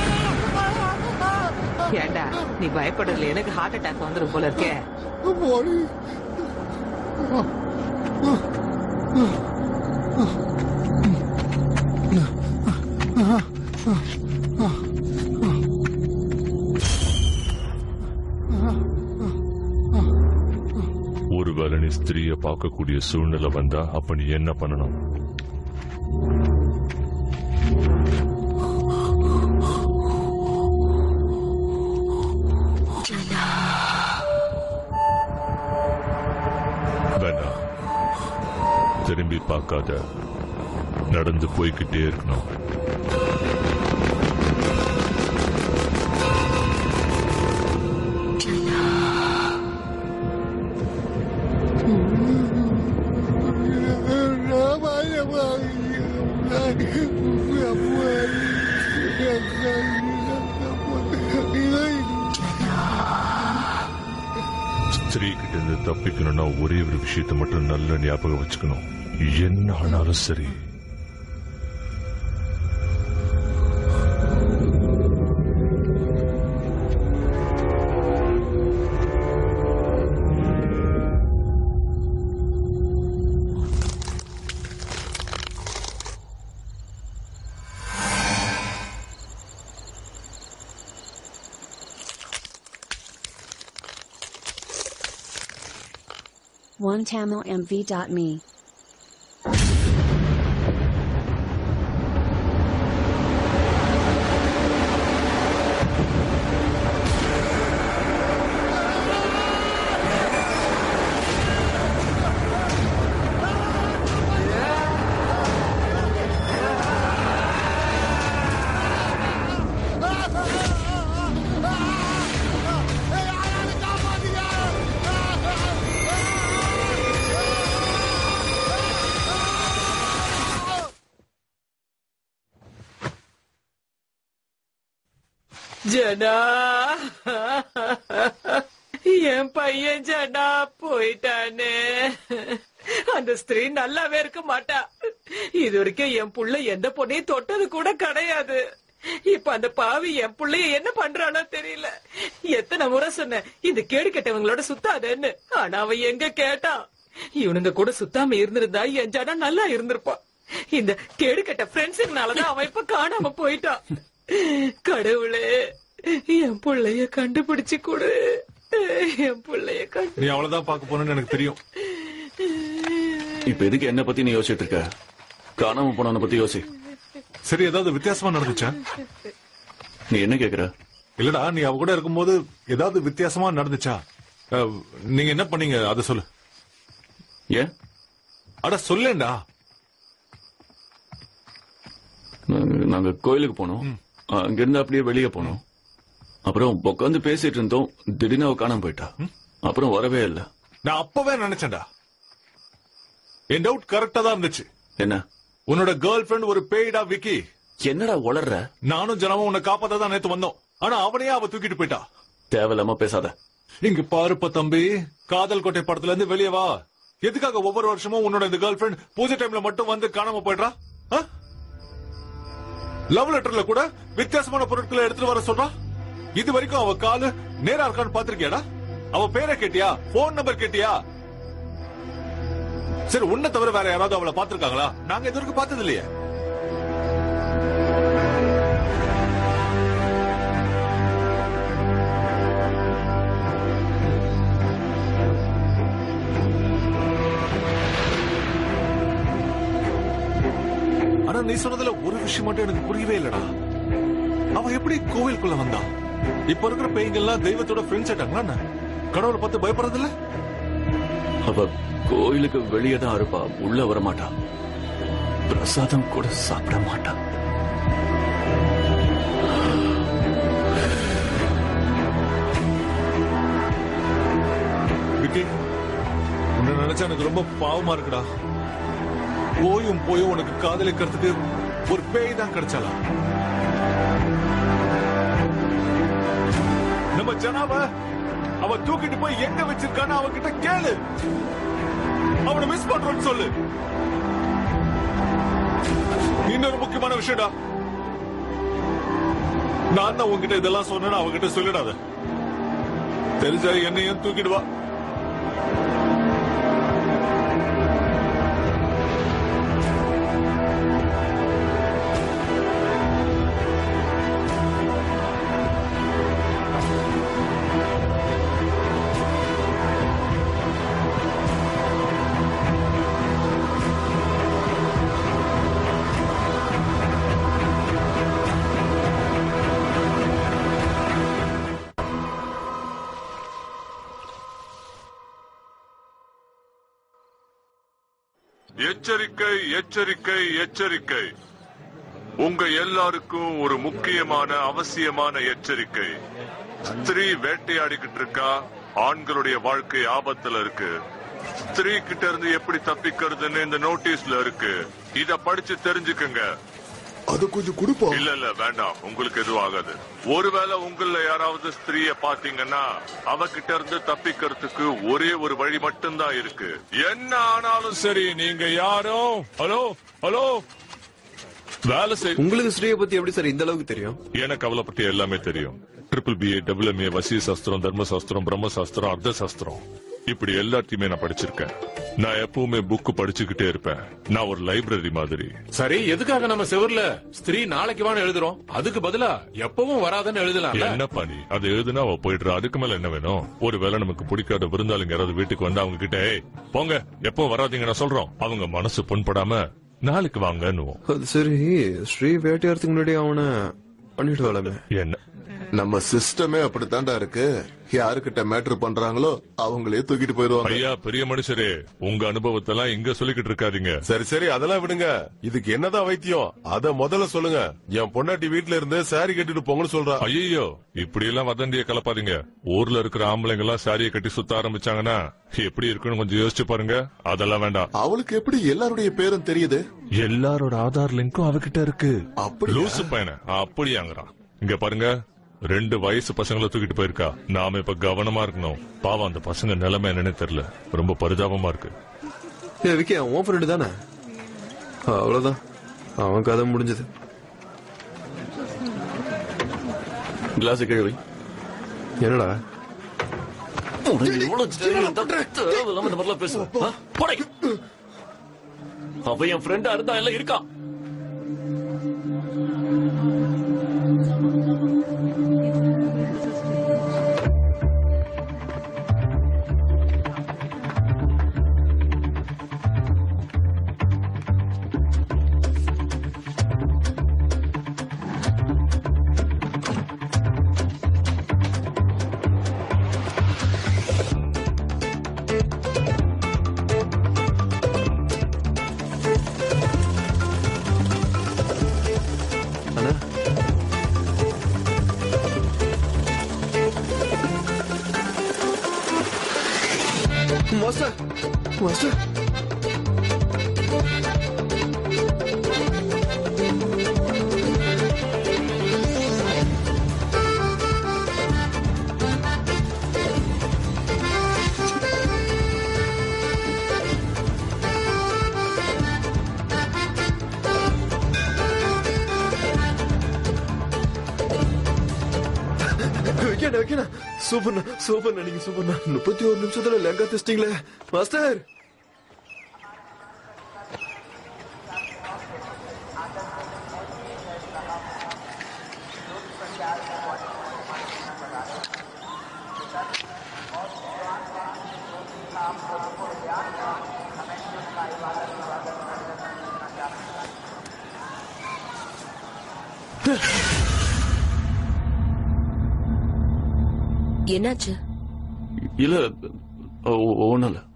S6: ஏண்டா நீ பயப்படுறதுல எனக்கு ஹார்ட் அட்டாக் வந்துரும் போல இருக்கே
S9: போடி
S13: ஒருவேளை நீ ஸ்திரீய பார்க்கக்கூடிய சூழ்நிலை வந்தா அப்ப நீ என்ன பண்ணணும் வேண்டாம் திரும்பி பார்க்காத நடந்து போய்கிட்டே இருக்கணும் ஸ்திரீ கிட்ட இருந்து தப்பிக்கணும்னா ஒரே ஒரு விஷயத்தை மட்டும் நல்ல ஞாபகம் வச்சுக்கணும் என்ன ஆனாலும் சரி
S7: OneTamilMV.me
S16: ஜனா என் பையன் ஜனா போயிட்டானே அந்த ஸ்திரீ நல்லாவே இருக்க மாட்டா இது வரைக்கும் என் புள்ள எந்த பொண்ணையும் தொட்டது கூட கிடையாது இப்ப அந்த பாவி என் புள்ளைய என்ன பண்றானோ தெரியல எத்தனை முறை சொன்னேன் இந்த கேடு கெட்டவங்களோட சுத்தாதேன்னு ஆனா அவன் எங்க கேட்டான் இவனுங்க கூட சுத்தாம இருந்திருந்தா என் ஜனா நல்லா இருந்திருப்பான் இந்த கேடு கெட்ட ஃப்ரெண்ட்ஸுங்கனாலதான் அவன் இப்ப காணாம போயிட்டான் கடவுளே என் புள்ளைய கண்டுபிடிச்சு கொடு என் புள்ளைய கண்டு
S12: நீ அவ்வளவுதான் பார்க்க போறேன்னு எனக்கு தெரியும்
S2: இப்ப எதுக்கு என்ன பத்தி நீ யோசிச்சுட்டு இருக்க காணாம போனவன பத்தி யோசி
S12: சரி ஏதாவது வித்தியாசமா நடந்துச்சா
S2: நீ என்ன கேக்குற
S12: இல்லடா நீ அவ கூட இருக்கும்போது ஏதாவது வித்தியாசமா நடந்துச்சா அஹ், நீங்க என்ன பண்ணீங்க அத சொல்லு
S2: ஏன்
S12: அட சொல்லேன்டா
S2: நாங்க- நாங்க கோயிலுக்கு போனோம் அங்கிருந்து அப்படியே வெளியே போனோம் அப்புறம் உட்காந்து பேசிட்டு இருந்தோம் திடீர்னு அவ காணாம போயிட்டா அப்புறம் வரவே இல்ல
S12: நான் அப்பவே நினைச்சேன்டா என் டவுட் கரெக்டா தான் இருந்துச்சு
S2: என்ன
S12: உன்னோட கேர்ள் ஃபிரெண்ட் ஒரு பேய்டா விக்கி
S2: என்னடா உளர்ற
S12: நானும் ஜனமும் உன்னை காப்பாத்த தான் நேத்து வந்தோம் ஆனா அவனையே அவ தூக்கிட்டு போயிட்டா
S2: தேவையில்லாம பேசாத
S12: இங்க பாருப்ப தம்பி காதல் கோட்டை படத்துல இருந்து வெளியே வா எதுக்காக ஒவ்வொரு வருஷமும் உன்னோட இந்த கேர்ள் ஃபிரெண்ட் பூஜை டைம்ல மட்டும் வந்து காணாம போயிடுறா லவ் லெட்டர்ல கூட வித்தியாசமான பொருட்களை எடுத்துட்டு வர சொல்றா இது வரைக்கும் அவ காலு நேரா இருக்கான்னு பாத்திருக்கியாடா அவ பேரை கேட்டியா போன் நம்பர் கேட்டியா சரி உன்னை தவிர வேற யாராவது அவளை பாத்திருக்காங்களா நாங்க இது வரைக்கும் பார்த்தது இல்லையே ஆனா நீ சொன்னதுல ஒரு விஷயம் மட்டும் எனக்கு புரியவே இல்லடா அவ எப்படி கோவிலுக்குள்ள வந்தா இப்ப இருக்கிற பேய்ங்க எல்லாம் தெய்வத்தோட ஃப்ரெண்ட்ஸ் ஆயிட்டாங்களா என்ன? கடவுளை பார்த்து பயப்படுறது இல்ல
S2: அவ கோயிலுக்கு வெளியே தான் இருப்பா உள்ள வர மாட்டா பிரசாதம் கூட சாப்பிட மாட்டா
S12: விக்கி உன்னை நினைச்சா எனக்கு ரொம்ப பாவமா இருக்குடா போயும் போயும் உனக்கு காதலிக்கிறதுக்கு ஒரு பேய் தான் கிடைச்சாலா நம்ம ஜனாவ அவ தூக்கிட்டு போய் எங்க வச்சிருக்கான்னு அவகிட்ட கேளு அவனை மிஸ் பண்றோம்னு சொல்லு இன்னொரு முக்கியமான விஷயம்டா நான் தான் உன்கிட்ட இதெல்லாம் சொன்னேன்னு அவகிட்ட சொல்லிடாத தெரிஞ்சா என்னையும் தூக்கிடுவா
S17: எச்சரிக்கை எச்சரிக்கை எச்சரிக்கை உங்க எல்லாருக்கும் ஒரு முக்கியமான அவசியமான எச்சரிக்கை ஸ்திரீ வேட்டையாடிக்கிட்டு இருக்கா ஆண்களுடைய வாழ்க்கை ஆபத்துல இருக்கு ஸ்திரீ கிட்ட இருந்து எப்படி தப்பிக்கிறதுன்னு இந்த நோட்டீஸ்ல இருக்கு இத படிச்சு தெரிஞ்சுக்கங்க
S14: அது கொஞ்சம் கொடுப்பா
S17: இல்ல இல்ல வேண்டாம் உங்களுக்கு எதுவும் ஆகாது ஒருவேளை உங்கள யாராவது ஸ்திரீய பாத்தீங்கன்னா அவகிட்ட இருந்து தப்பிக்கிறதுக்கு ஒரே ஒரு வழி மட்டும்தான் இருக்கு என்ன ஆனாலும் சரி நீங்க யாரும் ஹலோ ஹலோ வேலை செய்
S15: உங்களுக்கு ஸ்ரீயை பத்தி எப்படி சார் இந்த அளவுக்கு தெரியும்
S17: எனக்கு அவளை பத்தி எல்லாமே தெரியும் ட்ரிபிள் பிஏ டபுள் எம்ஏ வசிய சாஸ்திரம் தர்ம சாஸ்திரம் பிரம்ம சாஸ்திரம் அர்த்த சாஸ்திரம் இப்படி எல்லாத்தையுமே நான் படிச்சிருக்கேன் நான் எப்பவுமே புக் படிச்சுக்கிட்டே இருப்பேன் நான் ஒரு லைப்ரரி மாதிரி
S5: சரி எதுக்காக நம்ம செவர்ல ஸ்திரீ நாளைக்கு வான்னு எழுதுறோம் அதுக்கு பதிலா எப்பவும் வராதுன்னு எழுதலாம்
S17: என்ன பண்ணி அது எழுதுனா அவ போயிடுறா அதுக்கு மேல என்ன வேணும் ஒருவேளை நமக்கு பிடிக்காத விருந்தாளிங்க யாராவது வீட்டுக்கு வந்து அவங்க கிட்ட "ஏய், போங்க எப்போ வராதீங்க நான் சொல்றோம் அவங்க மனசு புண்படாம நாளைக்கு வாங்கன்னுவோம்
S15: அது சரி ஸ்ரீ வேட்டையாடுறதுக்கு முன்னாடி அவனை பண்ணிட்டு
S17: என்ன
S14: நம்ம சிஸ்டமே அப்படித்தான்டா இருக்கு யாருக்கிட்ட மேட்ரு பண்றாங்களோ அவங்களே தூக்கிட்டு போயிருவாங்க
S17: ஐயா பெரிய மனுஷரே உங்க அனுபவத்தை எல்லாம் இங்க சொல்லிக்கிட்டு இருக்காதீங்க
S3: சரி சரி அதெல்லாம் விடுங்க இதுக்கு என்னதான் வைத்தியம் அத முதல்ல சொல்லுங்க என் பொண்டாட்டி வீட்ல இருந்து சாரி கட்டிட்டு போங்கன்னு சொல்றா
S17: ஐயோ இப்படி எல்லாம் வதந்திய கலப்பாதீங்க ஊர்ல இருக்கிற ஆம்பளைங்க எல்லாம் சாரியை கட்டி சுத்த ஆரம்பிச்சாங்கன்னா எப்படி இருக்குன்னு கொஞ்சம் யோசிச்சு பாருங்க அதெல்லாம் வேண்டாம்
S14: அவளுக்கு எப்படி எல்லாருடைய பேரும் தெரியுது
S17: எல்லாரோட ஆதார் லிங்க்கும் அவகிட்ட இருக்கு
S14: அப்படி
S17: லூசு பையன அப்படியாங்கிறான் இங்க பாருங்க ரெண்டு வயசு பசங்களை தூக்கிட்டு போயிருக்கா நாம இப்ப கவனமா இருக்கணும் பாவம் அந்த பசங்க நிலைமை என்னன்னு தெரியல ரொம்ப பரிதாபமா இருக்கு
S15: ஏ விக்கி அவன் உன் ஃப்ரெண்டு தானே அவ்வளவுதான் அவன் கதை முடிஞ்சது
S2: கிளாஸ் கிழவி
S15: என்னடா
S2: உனக்கு எவ்வளவு தைரியம் இருந்தா தேவையில்லாம இந்த மாதிரிலாம் பேசுவேன் ஆ? போடை. அவன் என் ஃப்ரெண்டா இருந்தா எல்லாம் இருக்கான்
S15: மாஸ்டர் மாஸ்டர் வைக்கணும் வைக்கணும் சூப்பர்ண்ணா சூப்பர்ண்ணா நீங்க சூப்பர்ண்ணா முப்பத்தி ஒரு நிமிஷத்துல லெங்கா டெஸ்டிங்ல மாஸ்டர்
S8: என்னாச்சு
S2: இல்ல ஒண்ணும் இல்ல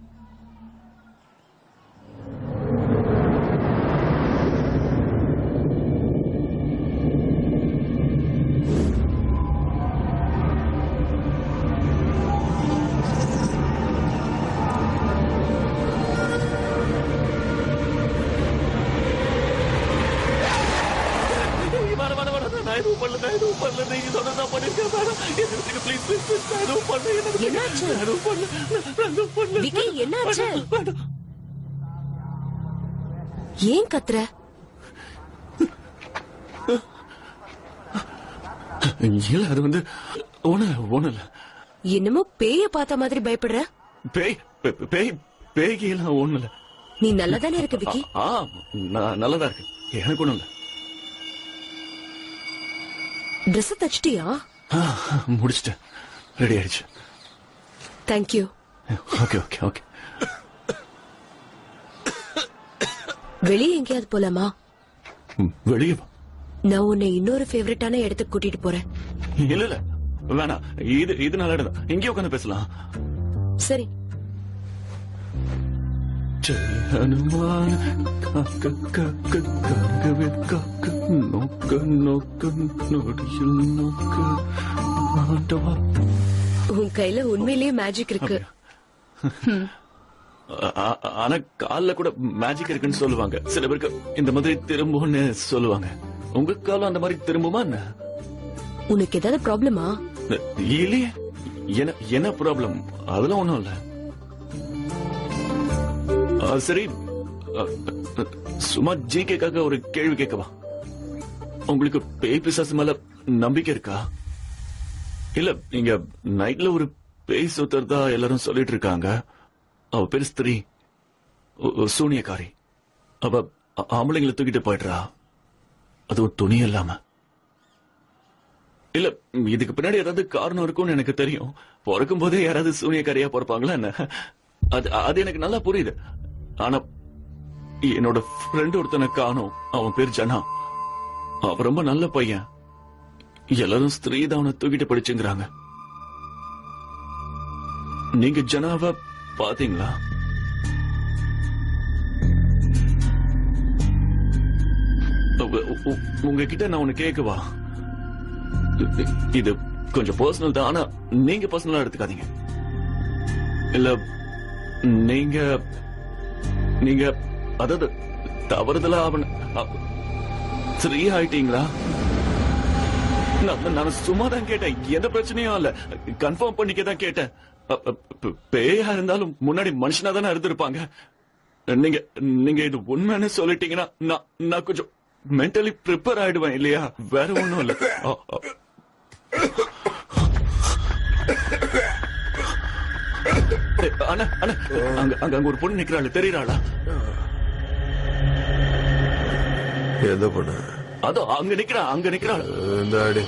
S2: வேணாம், வேணாம், வேணாம். நான் எதுவும் பண்ணல, நான் எதுவும் பண்ணல. நீங்க சொன்னதுதான் பண்ணிருக்கேன். வேணாம். என்னை விட்டுருங்க, please, please, please. நான் எதுவும் பண்ணல. என்னை விட்டுருங்க.
S8: என்னாச்சு?
S2: நான் எதுவும் பண்ணல. நான் நான் எதுவும் பண்ணல.
S8: விக்கி என்னாச்சு
S2: வேணாம், வேணாம்.
S8: ஏன் கத்துற
S2: இல்ல அது வந்து ஒண்ணு இல்ல ஒண்ணு இல்ல
S8: என்னமோ பேய பார்த்த மாதிரி பயப்படுற
S2: பேய் பே- பேய் பேய்க்கு எல்லாம் ஒண்ணு இல்ல
S8: நீ நல்லாதானே இருக்க விக்கி
S2: ஆ நான் நல்லதா இருக்கு எனக்கு ஒண்ணும் இல்ல
S8: Dress தச்சிட்டியா
S2: ஆ, முடிச்சிட்டேன் ரெடி ஆயிடுச்சு
S8: தேங்க்யூ
S2: ஓகே ஓகே ஓகே
S8: வெளியே எங்கேயாவது போலாமா
S2: வெளியே வா.
S8: நான் உன்னை இன்னொரு ஃபேவரட்டான இடத்துக்கு கூட்டிட்டு போறேன்
S2: இல்ல இல்ல வேணாம் இது இது நல்ல இடம் தான் இங்கே உட்காந்து பேசலாம்
S8: சரி
S2: ஜெய் ஹனுமான் காக்க காக்க காக்கவே காக்க நோக்க நோக்க நொடியில் நோக்க ஆண்டவா
S8: உன் கையில உண்மையிலேயே மேஜிக் இருக்கு ம்.
S2: ஆ- ஆ- ஆனா கால்ல கூட மேஜிக் இருக்குன்னு சொல்லுவாங்க சில பேருக்கு இந்த மாதிரி திரும்பும்னு சொல்லுவாங்க உங்க காலம் அந்த மாதிரி திரும்புமா என்ன
S8: உனக்கு ஏதாவது ப்ராப்ளமா
S2: இல்லையே என்ன என்ன ப்ராப்ளம் அதெல்லாம் ஒண்ணும் இல்ல ஆ, சரி ஆ, சும்மா ஜிகேக்காக ஒரு கேள்வி கேட்கவா உங்களுக்கு பேய் பிசாசு மேல நம்பிக்கை இருக்கா இல்ல நீங்க நைட்ல ஒரு பேய் சுத்துறதா எல்லாரும் சொல்லிட்டு இருக்காங்க அவ பேரு ஸ்திரீ ஒ- ஒ- சூனியக்காரி அவ ஆ- ஆம்பளைங்களை தூக்கிட்டு போயிடுறா அதுவும் துணி இல்லாம இல்ல ம், இதுக்கு பின்னாடி ஏதாவது காரணம் இருக்கும்னு எனக்கு தெரியும் பிறக்கும் போதே யாராவது சூனியக்காரியா பிறப்பாங்களா என்ன அது அது எனக்கு நல்லா புரியுது ஆனா என்னோட ஃப்ரெண்ட் ஒருத்தனை காணோம் அவன் பேர் ஜனா அவன் ரொம்ப நல்ல பையன் எல்லாரும் ஸ்திரீ தான் அவனை தூக்கிட்டு படிச்சுங்கிறாங்க நீங்க ஜனாவ பாத்தீங்களா உ- உ- உங்ககிட்ட நான் ஒண்ணு கேட்கவா இது கொஞ்சம் பர்சனல் தான் ஆனா நீங்க பர்சனலா எடுத்துக்காதீங்க இல்ல நீங்க நீங்க அதாவது தவறுதலா அவன் அ- ஸ்ரீ ஆயிட்டீங்களா நான் நான் சும்மா தான் கேட்டேன் எந்த பிரச்சனையும் இல்ல கன்ஃபார்ம் பண்ணிக்க தான் கேட்டேன் அ, அ, ப- பேயா இருந்தாலும் முன்னாடி மனுஷனா தானே இருந்திருப்பாங்க நீங்க நீங்க இது உண்மைன்னு சொல்லிட்டீங்கன்னா நான் நான் கொஞ்சம் மென்டலி ப்ரிப்பேர் ஆயிடுவேன் இல்லையா வேற ஒண்ணும் இல்ல அ, அ. ஏய், அண்ணா அண்ணா அங்க அங்க அங்க ஒரு பொண்ணு நிக்கிறாள் தெரியறாளா
S15: எந்த பொண்ணு
S2: அதோ அங்க நிக்கிறா அங்க நிக்கிறாள்
S15: இந்த அடி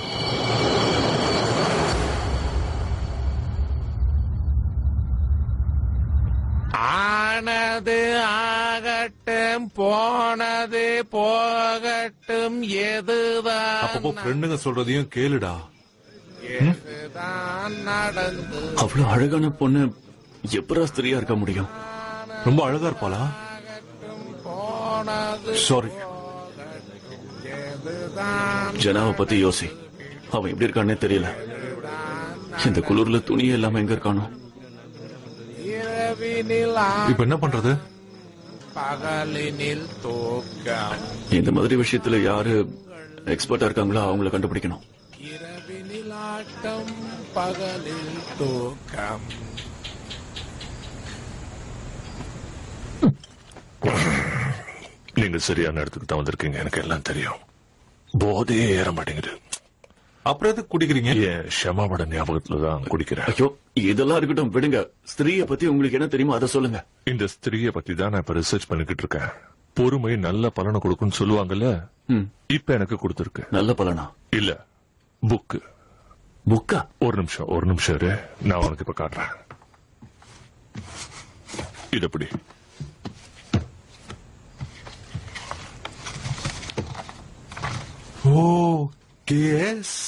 S5: ஆனது ஆகட்டும் போனது போகட்டும் எதுதான்
S12: அப்பப்போ ஃப்ரெண்டுங்க சொல்றதையும் கேளுடா
S5: எதுதான் நடந்து
S2: அவ்வளவு அழகான பொண்ணு எப்பரா ஸ்திரியா இருக்க முடியும்
S12: ரொம்ப அழகா இருப்பாளா
S5: போனது
S12: சாரி
S5: எதுதான்
S2: ஜனாவை பத்தி யோசி அவன் எப்படி இருக்கானே தெரியல இந்த குளிர்ல துணியே இல்லாம எங்க இருக்கானோ
S5: இரவினில்
S12: இப்ப என்ன பண்றது
S5: பகலினில் தூக்கம்
S2: இந்த மாதிரி விஷயத்துல யாரு எக்ஸ்பர்ட்டா இருக்காங்களோ அவங்கள கண்டுபிடிக்கணும்
S5: இரவினில் ஆட்டம் பகலில் தூக்கம்
S17: நீங்க சரியான இடத்துக்கு தான் வந்திருக்கீங்க எனக்கு எல்லாம் தெரியும் போதையே ஏற மாட்டேங்குது
S12: அப்புறம் எதுக்கு குடிக்கிறீங்க
S17: என் ஷமாவோட ஞாபகத்துல தான் குடிக்கிறேன்
S2: ஐயோ இதெல்லாம் இருக்கட்டும் விடுங்க ஸ்திரீய பத்தி உங்களுக்கு என்ன தெரியுமோ அதை சொல்லுங்க
S17: இந்த ஸ்திரீய பத்தி தான் நான் இப்ப ரிசர்ச் பண்ணிக்கிட்டு இருக்கேன் பொறுமை நல்ல பலனை கொடுக்கும்னு சொல்லுவாங்கல்ல
S2: ம்.
S17: இப்ப எனக்கு கொடுத்திருக்கு
S2: நல்ல பலனா
S17: இல்ல புக்கு
S2: புக்கா
S17: ஒரு நிமிஷம் ஒரு நிமிஷம் இரு நான் உனக்கு இப்ப காட்டுறேன் இது எப்படி
S12: ஓ கேஸ்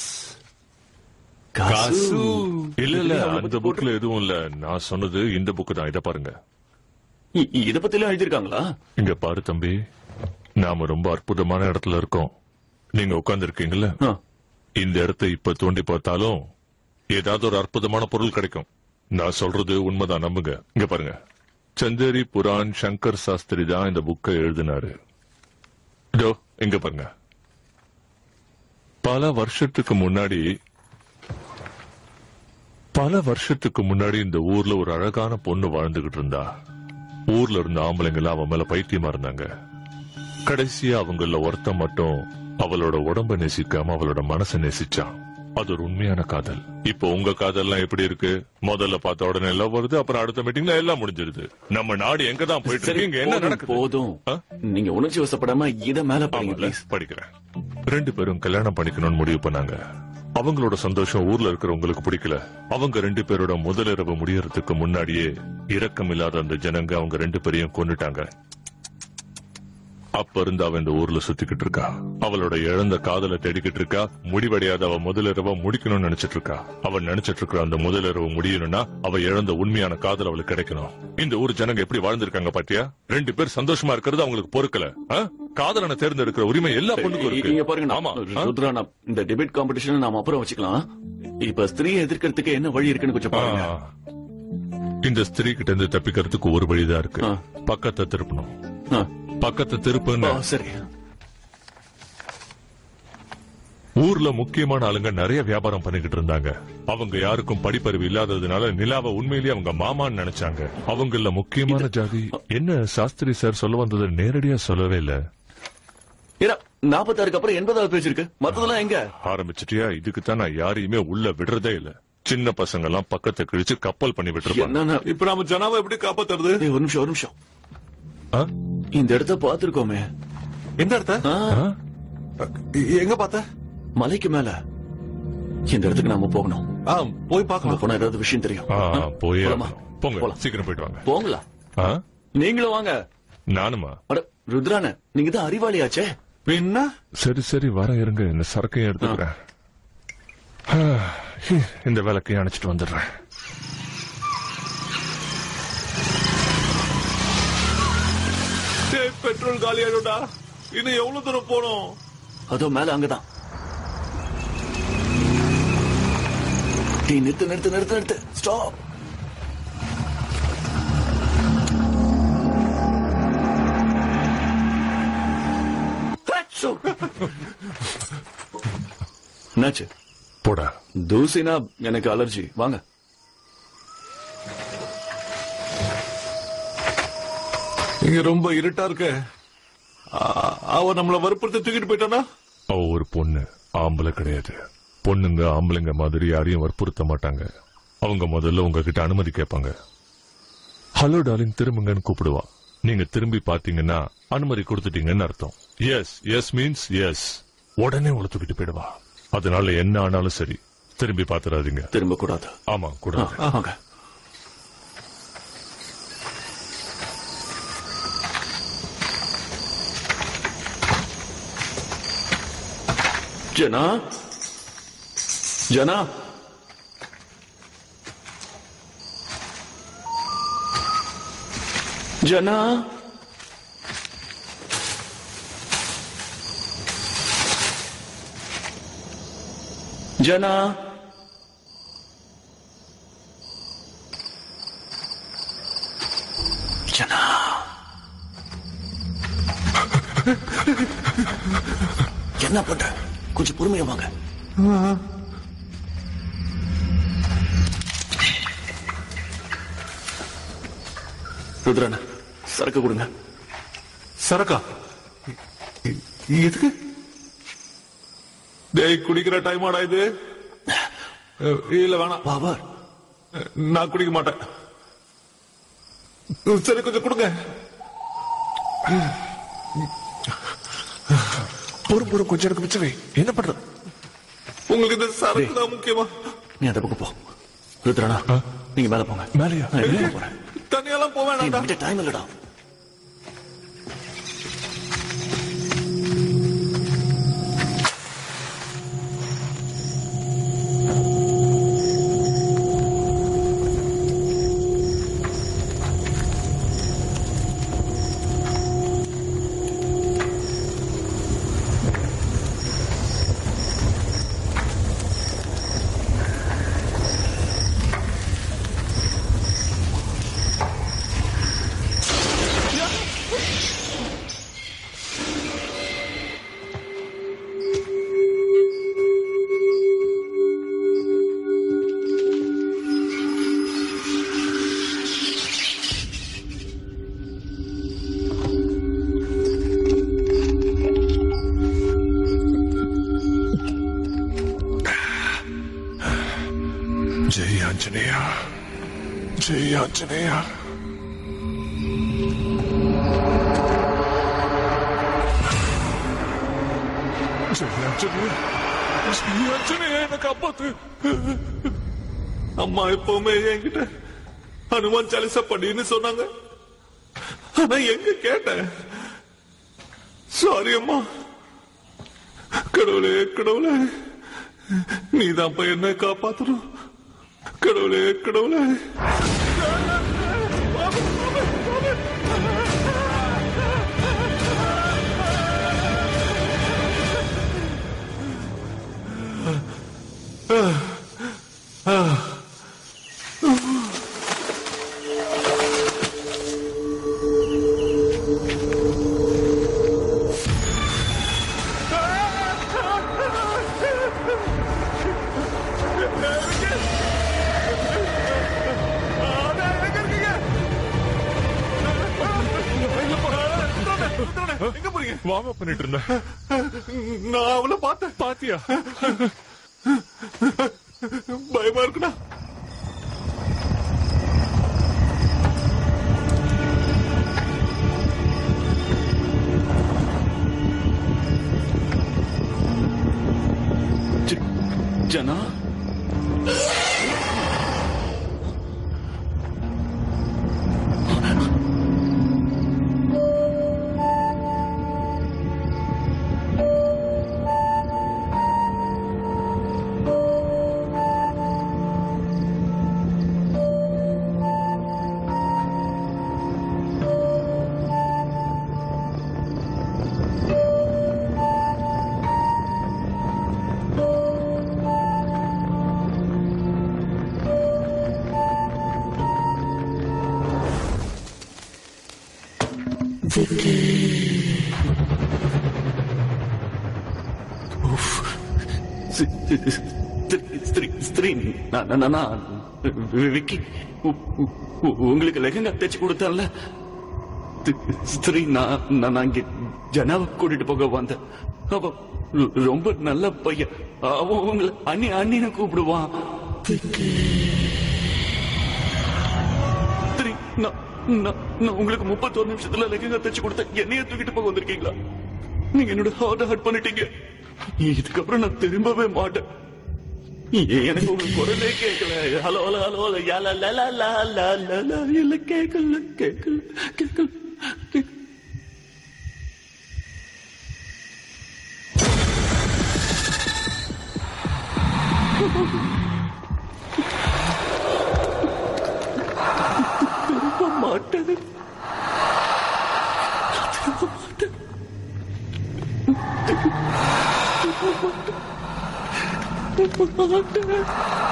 S12: காசு
S17: இல்ல இல்ல அந்த புக்ல எதுவும் இல்ல நான் சொன்னது இந்த புக்கு தான் இத பாருங்க
S2: இ- இத பத்தி எல்லாம் எழுதிருக்காங்களா
S17: இங்க பாரு தம்பி நாம ரொம்ப அற்புதமான இடத்துல இருக்கோம் நீங்க உட்கார்ந்து இருக்கீங்கல்ல இந்த இடத்தை இப்ப தோண்டி பார்த்தாலும் ஏதாவது ஒரு அற்புதமான பொருள் கிடைக்கும் நான் சொல்றது உண்மைதான் நம்புங்க இங்க பாருங்க சந்தேரி புரான் சங்கர் சாஸ்திரி தான் இந்த புக்கை எழுதினாரு இதோ இங்க பாருங்க பல வருஷத்துக்கு முன்னாடி பல வருஷத்துக்கு முன்னாடி இந்த ஊர்ல ஒரு அழகான பொண்ணு வாழ்ந்துகிட்டு இருந்தா ஊர்ல இருந்த ஆம்பளைங்க எல்லாம் அவன் மேல பைத்தியமா இருந்தாங்க கடைசியா அவங்கள ஒருத்தன் மட்டும் அவளோட உடம்ப நேசிக்காம அவளோட மனசை நேசிச்சான் அது ஒரு உண்மையான காதல் இப்போ உங்க காதல்லாம் எப்படி இருக்கு முதல்ல பார்த்த உடனே எல்லாம் வருது அப்புறம் அடுத்த மீட்டிங்ல எல்லாம் முடிஞ்சிருது நம்ம நாடு எங்க தான் போயிட்டு
S2: சரி
S17: இருக்கு இங்க என்ன
S2: போதும்,
S17: நடக்குது
S2: போதும் நீங்க உணர்ச்சி வசப்படாம இத மேல படிங்க
S17: ஆமால,
S2: ப்ளீஸ்
S17: படிக்கிறேன் ரெண்டு பேரும் கல்யாணம் பண்ணிக்கணும்னு முடிவு பண்ணாங்க அவங்களோட சந்தோஷம் ஊர்ல இருக்கிறவங்களுக்கு பிடிக்கல அவங்க ரெண்டு பேரோட முதலிரவு முடியறதுக்கு முன்னாடியே இரக்கம் இல்லாத அந்த ஜனங்க அவங்க ரெண்டு பேரையும் கொன்னுட்டாங்க அப்ப இருந்து அவ இந்த ஊர்ல சுத்திக்கிட்டு இருக்கா அவளோட இழந்த காதலை தேடிக்கிட்டு இருக்கா முடிவடையாத அவ முதலிரவ முடிக்கணும்னு நினைச்சிட்டு இருக்கா அவ நினைச்சிட்டு இருக்கிற அந்த முதலிரவு முடியணும்னா அவ இழந்த உண்மையான காதல் அவளுக்கு கிடைக்கணும் இந்த ஊர் ஜனங்க எப்படி வாழ்ந்திருக்காங்க பாத்தியா ரெண்டு பேர் சந்தோஷமா இருக்கிறது அவங்களுக்கு பொறுக்கல ஆ? காதலனை தேர்ந்தெடுக்கிற உரிமை எல்லா பொண்ணுக்கும்
S2: இங்க
S17: இருக்கு
S2: பாருங்க
S17: ஆமா ஆ?
S2: ருத்ரா நான் இந்த டிபேட் காம்படிஷன் நாம அப்புறம் வச்சுக்கலாம் இப்ப ஸ்திரீயை எதிர்க்கிறதுக்கு என்ன வழி இருக்குன்னு கொஞ்சம் பாருங்க
S17: ஆ. இந்த ஸ்திரீ கிட்ட இருந்து தப்பிக்கிறதுக்கு ஒரு வழிதான் இருக்கு பக்கத்தை திருப்பணும்
S2: ஆ.
S17: பக்கத்தை திருப்புன்னு
S2: ஆ, சரி
S17: ஊர்ல முக்கியமான ஆளுங்க நிறைய வியாபாரம் பண்ணிக்கிட்டு இருந்தாங்க அவங்க யாருக்கும் படிப்பறிவு இல்லாததுனால நிலாவை உண்மையிலேயே அவங்க மாமான்னு நினைச்சாங்க அவங்கள முக்கியமான ஜாதி என்ன சாஸ்திரி சார் சொல்ல வந்தது நேரடியா சொல்லவே இல்ல
S2: ஏன்னா நாற்பத்தாறுக்கு அப்புறம் எண்பதாவது பேஜ் இருக்கு மத்ததெல்லாம் எங்க
S17: ஆரம்பிச்சிட்டியா இதுக்கு தான் நான் யாரையுமே உள்ள விடுறதே இல்ல சின்ன பசங்க எல்லாம் பக்கத்தை கிழிச்சு கப்பல் பண்ணி விட்டுருப்பாங்க
S2: என்னன்னா
S12: இப்ப நாம ஜனாவை எப்படி காப்பாத்துறது
S2: ஏய், ஒரு நிமிஷம் ஒரு நிமிஷம்
S17: ஆ?
S2: இந்த இடத்த பாத்துருக்கோமே
S12: எந்த இடத்த எங்க பார்த்த
S2: மலைக்கு மேல இந்த இடத்துக்கு நாம போகணும்
S12: ஆ போய்
S2: அங்க
S12: பார்க்கலாம்
S2: போனா ஏதாவது விஷயம் தெரியும்
S17: ஆ, போயே
S2: போலாமா?
S17: ஆகணும். போங்க
S2: போலாம்.
S17: சீக்கிரம் போயிட்டு வாங்க
S2: போங்களா
S17: ஆ?
S2: நீங்களும் வாங்க
S17: நானுமா
S2: அட ருத்ரான நீங்க தான் அறிவாளியாச்சே
S12: பின்ன
S17: சரி சரி வர இருங்க இந்த சரக்கையும் எடுத்துக்கிறேன் ஆ, இந்த விளக்கையும் அணைச்சிட்டு வந்துடுறேன்
S12: டேய், பெட்ரோல் காலியாடுடா இன்னும் எவ்வளவு தூரம் போனோம்
S2: அதோ மேல அங்கதான் டேய் நிறுத்து நிறுத்து நிறுத்து நிறுத்து ஸ்டாப் என்னாச்சு
S13: போடா
S2: தூசினா எனக்கு அலர்ஜி வாங்க
S12: இங்க ரொம்ப இருட்டா இருக்க ஆ- அவ நம்மள வற்புறுத்தி தூக்கிட்டு போயிட்டானா
S13: அவ ஒரு பொண்ணு ஆம்பளை கிடையாது பொண்ணுங்க ஆம்பளைங்க மாதிரி யாரையும் வற்புறுத்த மாட்டாங்க அவங்க முதல்ல உங்ககிட்ட அனுமதி கேட்பாங்க ஹலோ டார்லிங் திரும்புங்கன்னு கூப்பிடுவா நீங்க திரும்பி பாத்தீங்கன்னா அனுமதி கொடுத்துட்டீங்கன்னு அர்த்தம் எஸ் எஸ் மீன்ஸ் எஸ் உடனே உங்களை தூக்கிட்டு போயிடுவா அதனால என்ன ஆனாலும் சரி திரும்பி பாத்துறாதீங்க
S2: திரும்ப கூடாது
S13: ஆமா கூடாது
S2: வாங்க ஜனா ஜனா ஜனா ஜனா ஜனா என்ன பண்ற கொஞ்சம் பொறுமையா வாங்க ருத்ரன் சரக்கு கொடுங்க
S12: சரக்கா இ- எதுக்கு டேய் குடிக்கிற டைம் ஆடா இது அஹ், இல்ல வேணாம்
S2: பாவர்
S12: நான் குடிக்க மாட்டேன் சரி கொஞ்சம் கொடுங்க பொறும் பொறும் கொஞ்சம் எனக்கு மிச்சம் வை. என்ன பண்ற உங்களுக்கு இந்த சரக்கு தான் முக்கியமா
S2: நீ அந்த பக்கம் போ ருத்ரனா நீங்க மேல போங்க
S12: மேலையா
S2: நான் வெளியே போறேன்
S12: தனியெல்லாம் போக வேணாம்டா
S2: டைம் இல்லடா
S13: ஜெய் ஆஞ்சநேயா ஜெய் ஆஞ்சநேயா ஜெய் ஆஞ்சநேயா ஜெய் ஆஞ்சநேயா என்ன காப்பாத்து
S12: அம்மா எப்பவுமே என்கிட்ட ஹனுமான் சாலிசா படின்னு சொன்னாங்க ஆனா எங்க கேட்டேன் சாரி அம்மா கடவுளே கடவுளே நீதான் போய் என்ன காப்பாத்தணும் கடவுளே கடவுளே எங்க போறீங்க
S13: வாங்க பண்ணிட்டு இருந்தேன்
S12: நான் அவளை பார்த்தேன்
S13: பாத்தியா
S12: பயமா இருக்குடா
S2: ஜனா ஸ்திரீ நான் நான்- நான் வி- விக்கி உ- உ- உங்களுக்கு லெஹங்கா தைச்சு கொடுத்தேன்ல தி- ஸ்திரீ நான் நான் நான் இங்க ஜனாவை கூட்டிட்டு போக வந்தேன் அவன் ரொ- ரொம்ப நல்ல பையன் அவன் உங்களை அண்ணி அண்ணின்னு கூப்பிடுவான் ஸ்திரீ நான் நான் நான் உங்களுக்கு முப்பத்தோரு நிமிஷத்துல லெஹங்கா தைச்சு கொடுத்தேன் என்னைய தூக்கிட்டு போக வந்திருக்கீங்களா நீங்க என்னோட ஹார்ட் ஹர்ட் பண்ணிட்டீங்க இதுக்கப்புறம் நான் திரும்பவே மாட்டேன் ஏ- எனக்கு உங்க குரலே கேட்கல ஹலோ ஹலோ ஹலோ ஹலோ யா லா லா லா லா லா லா லா இல்ல கேட்கல கேட்கல கேட்கல கேட்கல. திரும்ப மாட்டேன் திரும்ப மாட்டேன் திரும்ப மாட்டேன் திரும்ப மாட்டேன்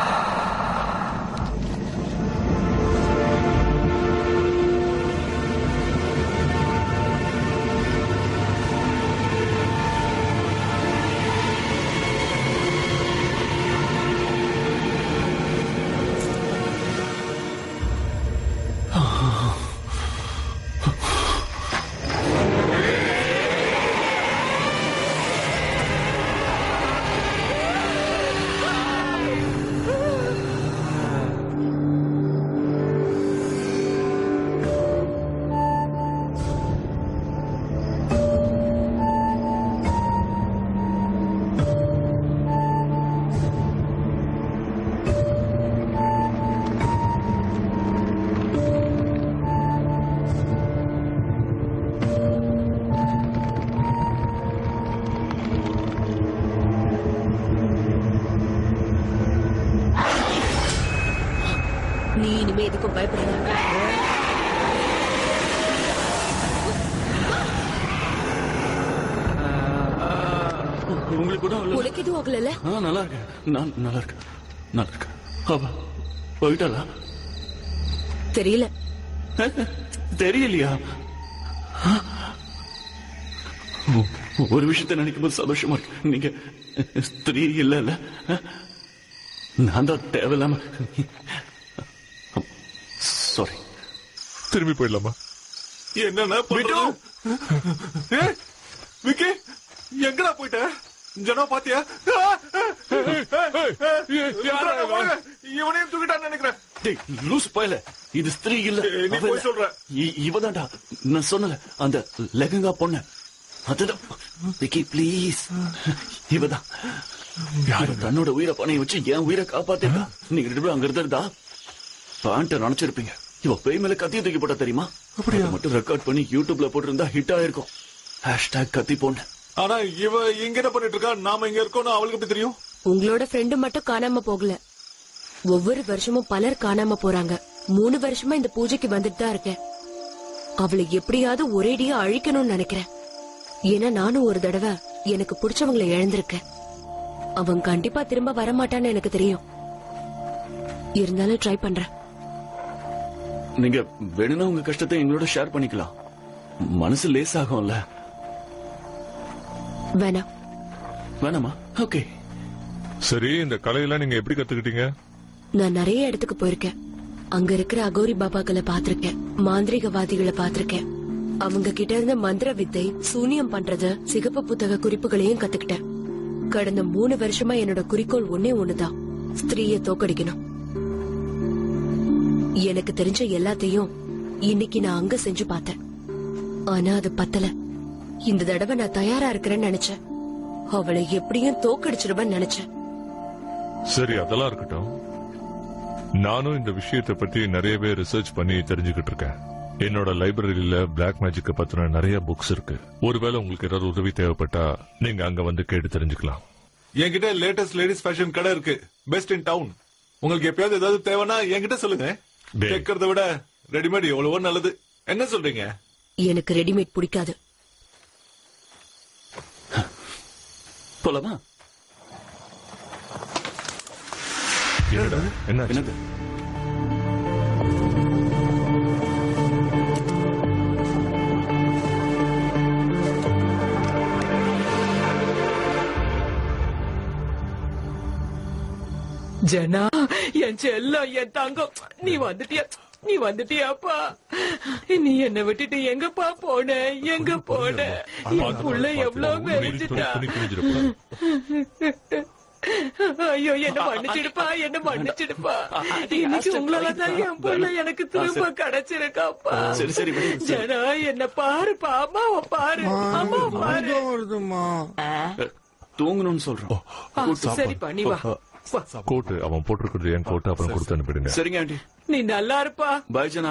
S8: நீ இனிமே எதுக்கும் பயப்படாத
S2: உங்களுக்கு கூட அவ்வளவு-
S8: உனக்கு எதுவும் ஆகல
S2: ஆ நல்லா இருக்கேன் நான் நல்லா இருக்கேன் நல்லா இருக்கேன் அவ போயிட்டாளா
S8: தெரியல
S2: தெரியலையா ஆ? ஒ- ஒரு விஷயத்தை நினைக்கும் போது சந்தோஷமா இருக்கு நீங்க ஸ்திரீ இல்ல நான் தான் தேவையில்லாம சாரி
S13: திரும்பி போயிடலாமா
S12: என்னன்னா பண்றது? ஏ, விக்கி எங்கடா போயிட்ட ஜனா பாத்தியா இவனையும் தூக்கிட்டான்னு நினைக்கிறேன்
S2: டேய் லூஸ் பயல இது ஸ்திரீ இல்ல
S12: ஏய், நீ
S2: அவ
S12: போய்
S2: இல்ல.
S12: சொல்ற.
S2: இ- இவதான்டா நான் சொன்னல அந்த லெகங்கா பொண்ணு அதுதான் விக்கி ப்ளீஸ் இவதான் இவ தன்னோட உயிரை பணைய வச்சு என் உயிரை காப்பாத்திருக்கா நீங்க ரெண்டு பேரும் அங்க இருந்திருந்தா பேண்ட நினைச்சிருப்பீங்க இவ பேய் மேல கத்திய தூக்கி போட்டா தெரியுமா அப்படியா மட்டும் ரெக்கார்ட் பண்ணி யூடியூப்ல போட்டிருந்தா ஹிட் ஆயிருக்கும் ஹேஷ்டாக் கத்தி பொண்ணு
S12: ஆனா இவ இங்க என்ன பண்ணிட்டு இருக்கா நாம இங்க இருக்கோம்னு அவளுக்கு எப்படி தெரியும்
S8: உங்களோட ஃப்ரெண்டு மட்டும் காணாம போகல ஒவ்வொரு வருஷமும் பலர் காணாம போறாங்க மூணு வருஷமா இந்த பூஜைக்கு வந்துட்டு தான் இருக்கேன் அவளை எப்படியாவது ஒரேடியா அழிக்கணும்னு நினைக்கிறேன் ஏன்னா நானும் ஒரு தடவை எனக்கு பிடிச்சவங்களை இழந்திருக்கேன் அவன் கண்டிப்பா திரும்ப வரமாட்டான்னு எனக்கு தெரியும் இருந்தாலும் ட்ரை பண்றேன்
S2: நீங்க வேணும்னா உங்க கஷ்டத்தை எங்களோட ஷேர் பண்ணிக்கலாம் மனசு லேஸ் ஆகும்ல
S8: வேணாம்
S2: வேணாமா ஓகே
S13: சரி இந்த கலையெல்லாம் நீங்க எப்படி கத்துக்கிட்டீங்க
S8: நான் நிறைய இடத்துக்கு போயிருக்கேன் அங்க இருக்கிற அகோரி பாபாக்களை பாத்திருக்கேன் மாந்திரிகவாதிகளை பாத்திருக்கேன் அவங்க கிட்ட இருந்த மந்திர வித்தை சூனியம் பண்றது சிகப்பு புத்தக குறிப்புகளையும் கத்துக்கிட்டேன் கடந்த மூணு வருஷமா என்னோட குறிக்கோள் ஒன்னே ஒண்ணுதான் ஸ்திரீய தோக்கடிக்கணும் எனக்கு தெரிஞ்ச எல்லாத்தையும் இன்னைக்கு நான் அங்க செஞ்சு பார்த்தேன் ஆனா அது பத்தல இந்த தடவை நான் தயாரா இருக்கிறேன்னு நினைச்சேன் அவளை எப்படியும் தோக்கடிச்சிருவேன்னு நினைச்சேன்
S13: சரி அதெல்லாம் இருக்கட்டும் நானும் இந்த விஷயத்தை பத்தி நிறையவே ரிசர்ச் பண்ணி தெரிஞ்சுக்கிட்டு இருக்கேன் என்னோட லைப்ரரியில பிளாக் மேஜிக்க பத்தின நிறைய புக்ஸ் இருக்கு ஒருவேளை உங்களுக்கு ஏதாவது உதவி தேவைப்பட்டா நீங்க அங்க வந்து கேட்டு தெரிஞ்சுக்கலாம்
S12: என்கிட்ட லேட்டஸ்ட் லேடிஸ் ஃபேஷன் கடை இருக்கு பெஸ்ட் இன் டவுன் உங்களுக்கு எப்பயாவது ஏதாவது தேவைன்னா என்கிட்ட சொல்லுங்க
S13: டேய்.
S12: கேட்கறத விட ரெடிமேட் எவ்வளவோ நல்லது என்ன சொல்றீங்க
S8: எனக்கு ரெடிமேட் பிடிக்காது
S2: போலாமா
S13: என்னடா என்ன
S2: என்னது
S16: ஜனா என் செல்லம் என் தங்கம் நீ வந்துட்டியா நீ வந்துட்டியாப்பா நீ என்ன விட்டுட்டு எங்கப்பா போன எங்க போன என் புள்ள எவ்வளவு மெலிஞ்சிட்டா ஐயோ என்ன மன்னிச்சிடுப்பா என்ன மன்னிச்சிடுப்பா இன்னைக்கு உங்களால தான் என் புள்ள எனக்கு திரும்ப கிடைச்சிருக்காப்பா
S2: சரி, சரி, விடு, சரி.
S16: ஜனா என்ன பாருப்பா அம்மாவை பாரு அம்மாவை பாரு
S9: வருதுமா
S2: தூங்கணும்னு சொல்றோம்
S16: சரிப்பா நீ வா
S13: கோட்டு அவன் போட்டிருக்கிறது என் கோட்டு அப்புறம் கொடுத்து அனுப்பிடுங்க
S2: சரிங்க ஆண்டி
S16: நீ நல்லா இருப்பா
S2: பாய் ஜனா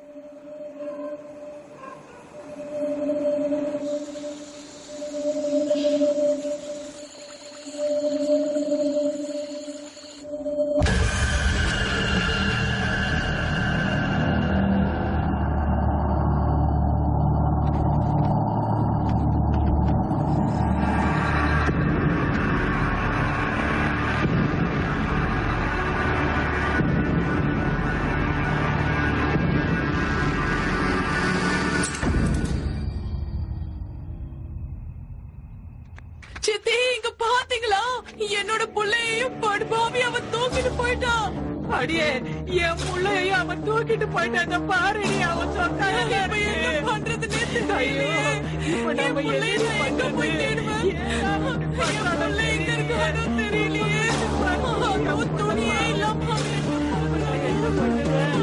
S4: சித்தி இங்க பாத்தீங்களா என்னோட புள்ளையையும் படுபாவி அவன் தூக்கிட்டு போயிட்டான்
S16: அடியே என் புள்ளைய அவன் தூக்கிட்டு போயிட்டாங்க பாரு அவன் சொன்னாங்க
S4: இப்ப என்ன பண்றதுன்னே தெரியலையே.
S16: இப்ப
S4: என்
S16: நம்ம
S4: புள்ளைய
S16: என்ன
S4: நான் எங்க போய் தேடுவேன்? என் புள்ள எங்க இருக்கானோ தெரியலையே. அதுவும் துணியே இல்லாம அவன் என்ன பண்ணுவேன்?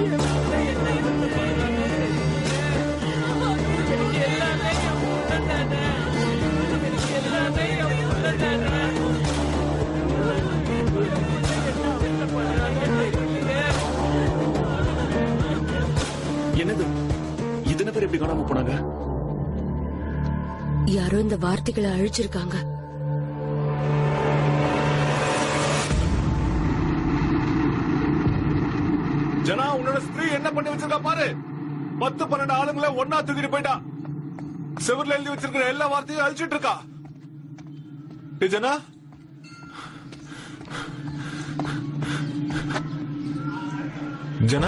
S16: எல்லாமே என் புள்ள தானே எல்லாமே என் புள்ள தானே
S2: என்னது இத்தனை பேர் எப்படி காணாம போனாங்க
S8: யாரோ இந்த வார்த்தைகளை அழிச்சிருக்காங்க
S12: ஜனா உன்னோட ஸ்திரீ என்ன பண்ணி வச்சிருக்கா பாரு பத்து பன்னெண்டு ஆளுங்களை ஒன்னா தூக்கிட்டு போயிட்டா செவர்ல எழுதி வச்சிருக்கிற எல்லா வார்த்தையும் அழிச்சிட்டு இருக்கா ஏய் ஜனா ஜனா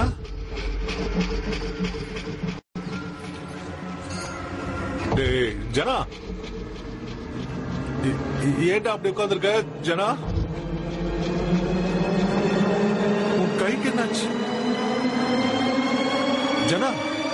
S12: டேய் ஜனா ஏ- ஏன்டா அப்படி உட்கார்ந்திருக்க ஜனா உன் கைக்கு என்னாச்சு ஜனா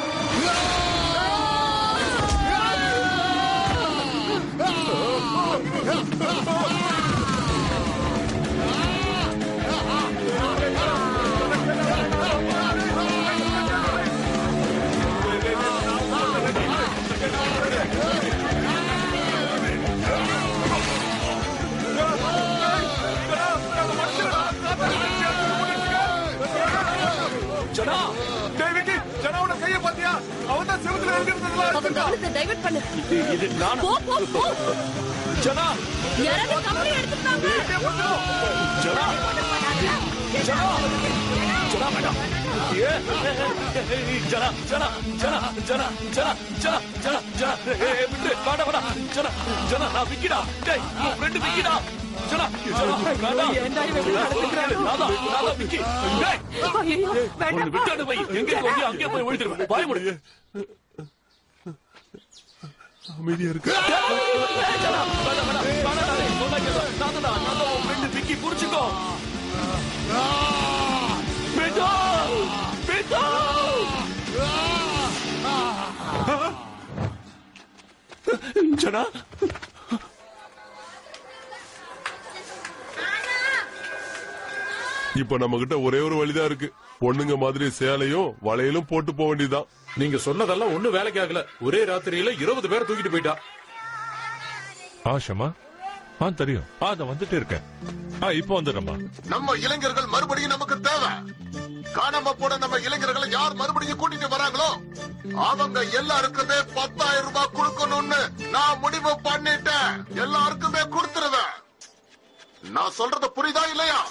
S12: ஜனா டேய் விக்கி ஜனாவோட கைய பாத்தியா அவன் தான் செவுத்துல எழுதிருந்ததுல
S8: அவன் கவனத்தை டைவர்ட் பண்ணு
S2: இது இது நான்
S8: போ போ போ
S12: ஜனா
S8: யாராவது கம்பெனி எடுத்துட்டாங்க
S2: ஜனா ஜனா ஜனா வேண்டாம் ஏ, ஜனா ஜனா ஜனா ஜனா ஜனா ஜனா ஜனா ஜனா ஏ, ஏ, விட்டு வேண்டாம் வேண்டாம் ஜனா ஜனா நான் விக்கிடா டேய் உன் ஃப்ரெண்ட் விக்கிடா ஜனா ஜனா வேண்டாம்
S16: ஏன்டா இவன் இப்படி நடந்துக்கிறான்?
S2: நான் தான் நான் தான் விக்கி டேய்
S16: ஐயோ, வேண்டாம்.
S2: உன்னை விட்டாடு போய் எங்க போய் அங்கே போய் ஒழிச்சிருவேன் பாய முடியும்
S3: அமைதியா இருக்கு
S2: விக்கி புடிச்சுக்கோ பேட்டா பேட்டா ஜனா
S3: இப்ப நம்ம கிட்ட ஒரே ஒரு வழிதான் இருக்கு பொண்ணுங்க மாதிரி சேலையும் வளையலும் போட்டு போக வேண்டியதுதான்
S5: நீங்க சொன்னதெல்லாம் ஒண்ணு வேலைக்கு ஆகல ஒரே ராத்திரியில இருபது பேர் தூக்கிட்டு போயிட்டா
S13: ஆ ஷமா ஆ தெரியும் ஆ நான் வந்துட்டே இருக்கேன் ஆ இப்போ வந்துடுறேம்மா
S14: நம்ம இளைஞர்கள் மறுபடியும் நமக்கு தேவை காணாம போன நம்ம இளைஞர்களை யார் மறுபடியும் கூட்டிட்டு வராங்களோ அவங்க எல்லாருக்குமே பத்தாயிரம் ரூபாய் கொடுக்கணும்னு நான் முடிவு பண்ணிட்டேன் எல்லாருக்குமே கொடுத்துருவேன் நான் சொல்றது புரியுதா இல்லையா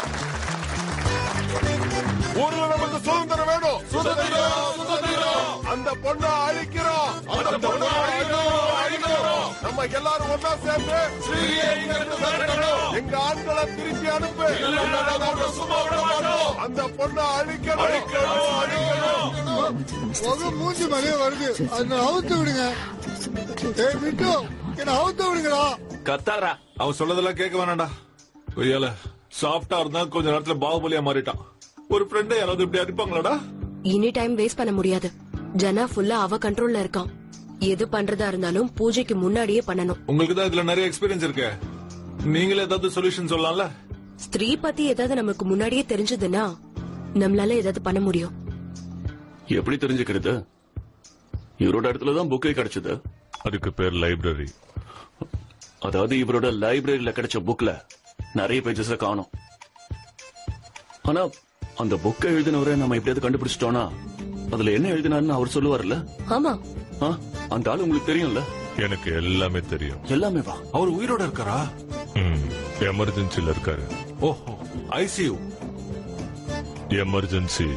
S14: ஊர்ல நமக்கு சுதந்திரம் வேணும் சுதந்திரம் சுதந்திரம் அந்த பொண்ணை அழிக்கிறோம் அந்த பொண்ணை அழிக்கிறோம் அழிக்கிறோம் நம்ம எல்லாரும் ஒன்னா சேர்ந்து ஸ்ரீயை இங்க இருந்து விரட்டணும். எங்க ஆண்களை திருப்பி அனுப்பு சும்மா விட மாட்டோம் அந்த பொண்ணை அழிக்கணும் அழிக்கணும் அழிக்கணும்
S9: புகை மூஞ்சி மேலேயே வருது அதை அவுத்து விடுங்க ஏய் விட்டு என்ன அவுத்து விடுங்கடா
S2: கத்தாரா
S12: அவன் சொல்லதெல்லாம் கேட்க வேணாம்டா கொய்யால சாஃப்டா இருந்தா கொஞ்ச நேரத்துல பாகுபலியா மாறிட்டான் ஒரு ஃப்ரெண்டை யாராவது இப்படி அடிப்பாங்களாடா
S8: இனி டைம் வேஸ்ட் பண்ண முடியாது ஜனா ஃபுல்லா அவ கண்ட்ரோல்ல இருக்கான் எது பண்றதா இருந்தாலும் பூஜைக்கு முன்னாடியே பண்ணணும்
S12: உங்களுக்கு தான் இதுல நிறைய எக்ஸ்பீரியன்ஸ் இருக்கு நீங்களே ஏதாவது சொல்யூஷன் சொல்லலாம்ல
S8: ஸ்திரீ பத்தி ஏதாவது நமக்கு முன்னாடியே தெரிஞ்சதுன்னா நம்மளால ஏதாவது பண்ண முடியும்
S2: எப்படி தெரிஞ்சுக்கிறது இவரோட இடத்துல தான் புக்கே கிடைச்சது
S13: அதுக்கு பேர் லைப்ரரி
S2: அதாவது இவரோட லைப்ரரியில கிடைச்ச புக்ல நிறைய பேஜஸ் காணும் ஆனா அந்த புக்கை எழுதினவரை நம்ம எப்படியாவது கண்டுபிடிச்சிட்டோம்னா அதுல என்ன எழுதினாருன்னு அவர் சொல்லுவார்ல
S8: ஆமா
S2: ஆ, அந்த ஆளு உங்களுக்கு தெரியும்ல
S13: எனக்கு எல்லாமே தெரியும்
S2: எல்லாமே வா
S12: அவர் உயிரோட இருக்காரா
S13: எமர்ஜென்சில இருக்காரு
S12: ஓஹோ ஐசியூ
S13: எமர்ஜென்சி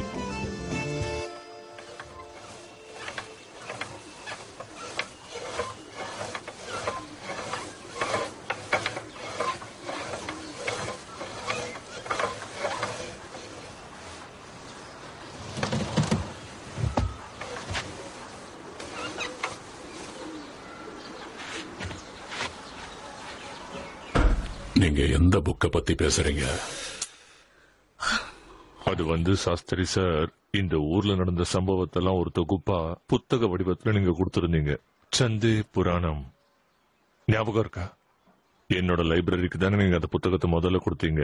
S5: நீங்க எந்த புக்க பத்தி பேசுறீங்க
S13: அது வந்து சாஸ்திரி சார் இந்த ஊர்ல நடந்த சம்பவத்தெல்லாம் ஒரு தொகுப்பா புத்தக வடிவத்துல நீங்க கொடுத்திருந்தீங்க சந்தே புராணம் ஞாபகம் இருக்கா என்னோட லைப்ரரிக்கு தானே நீங்க அந்த புத்தகத்தை முதல்ல கொடுத்தீங்க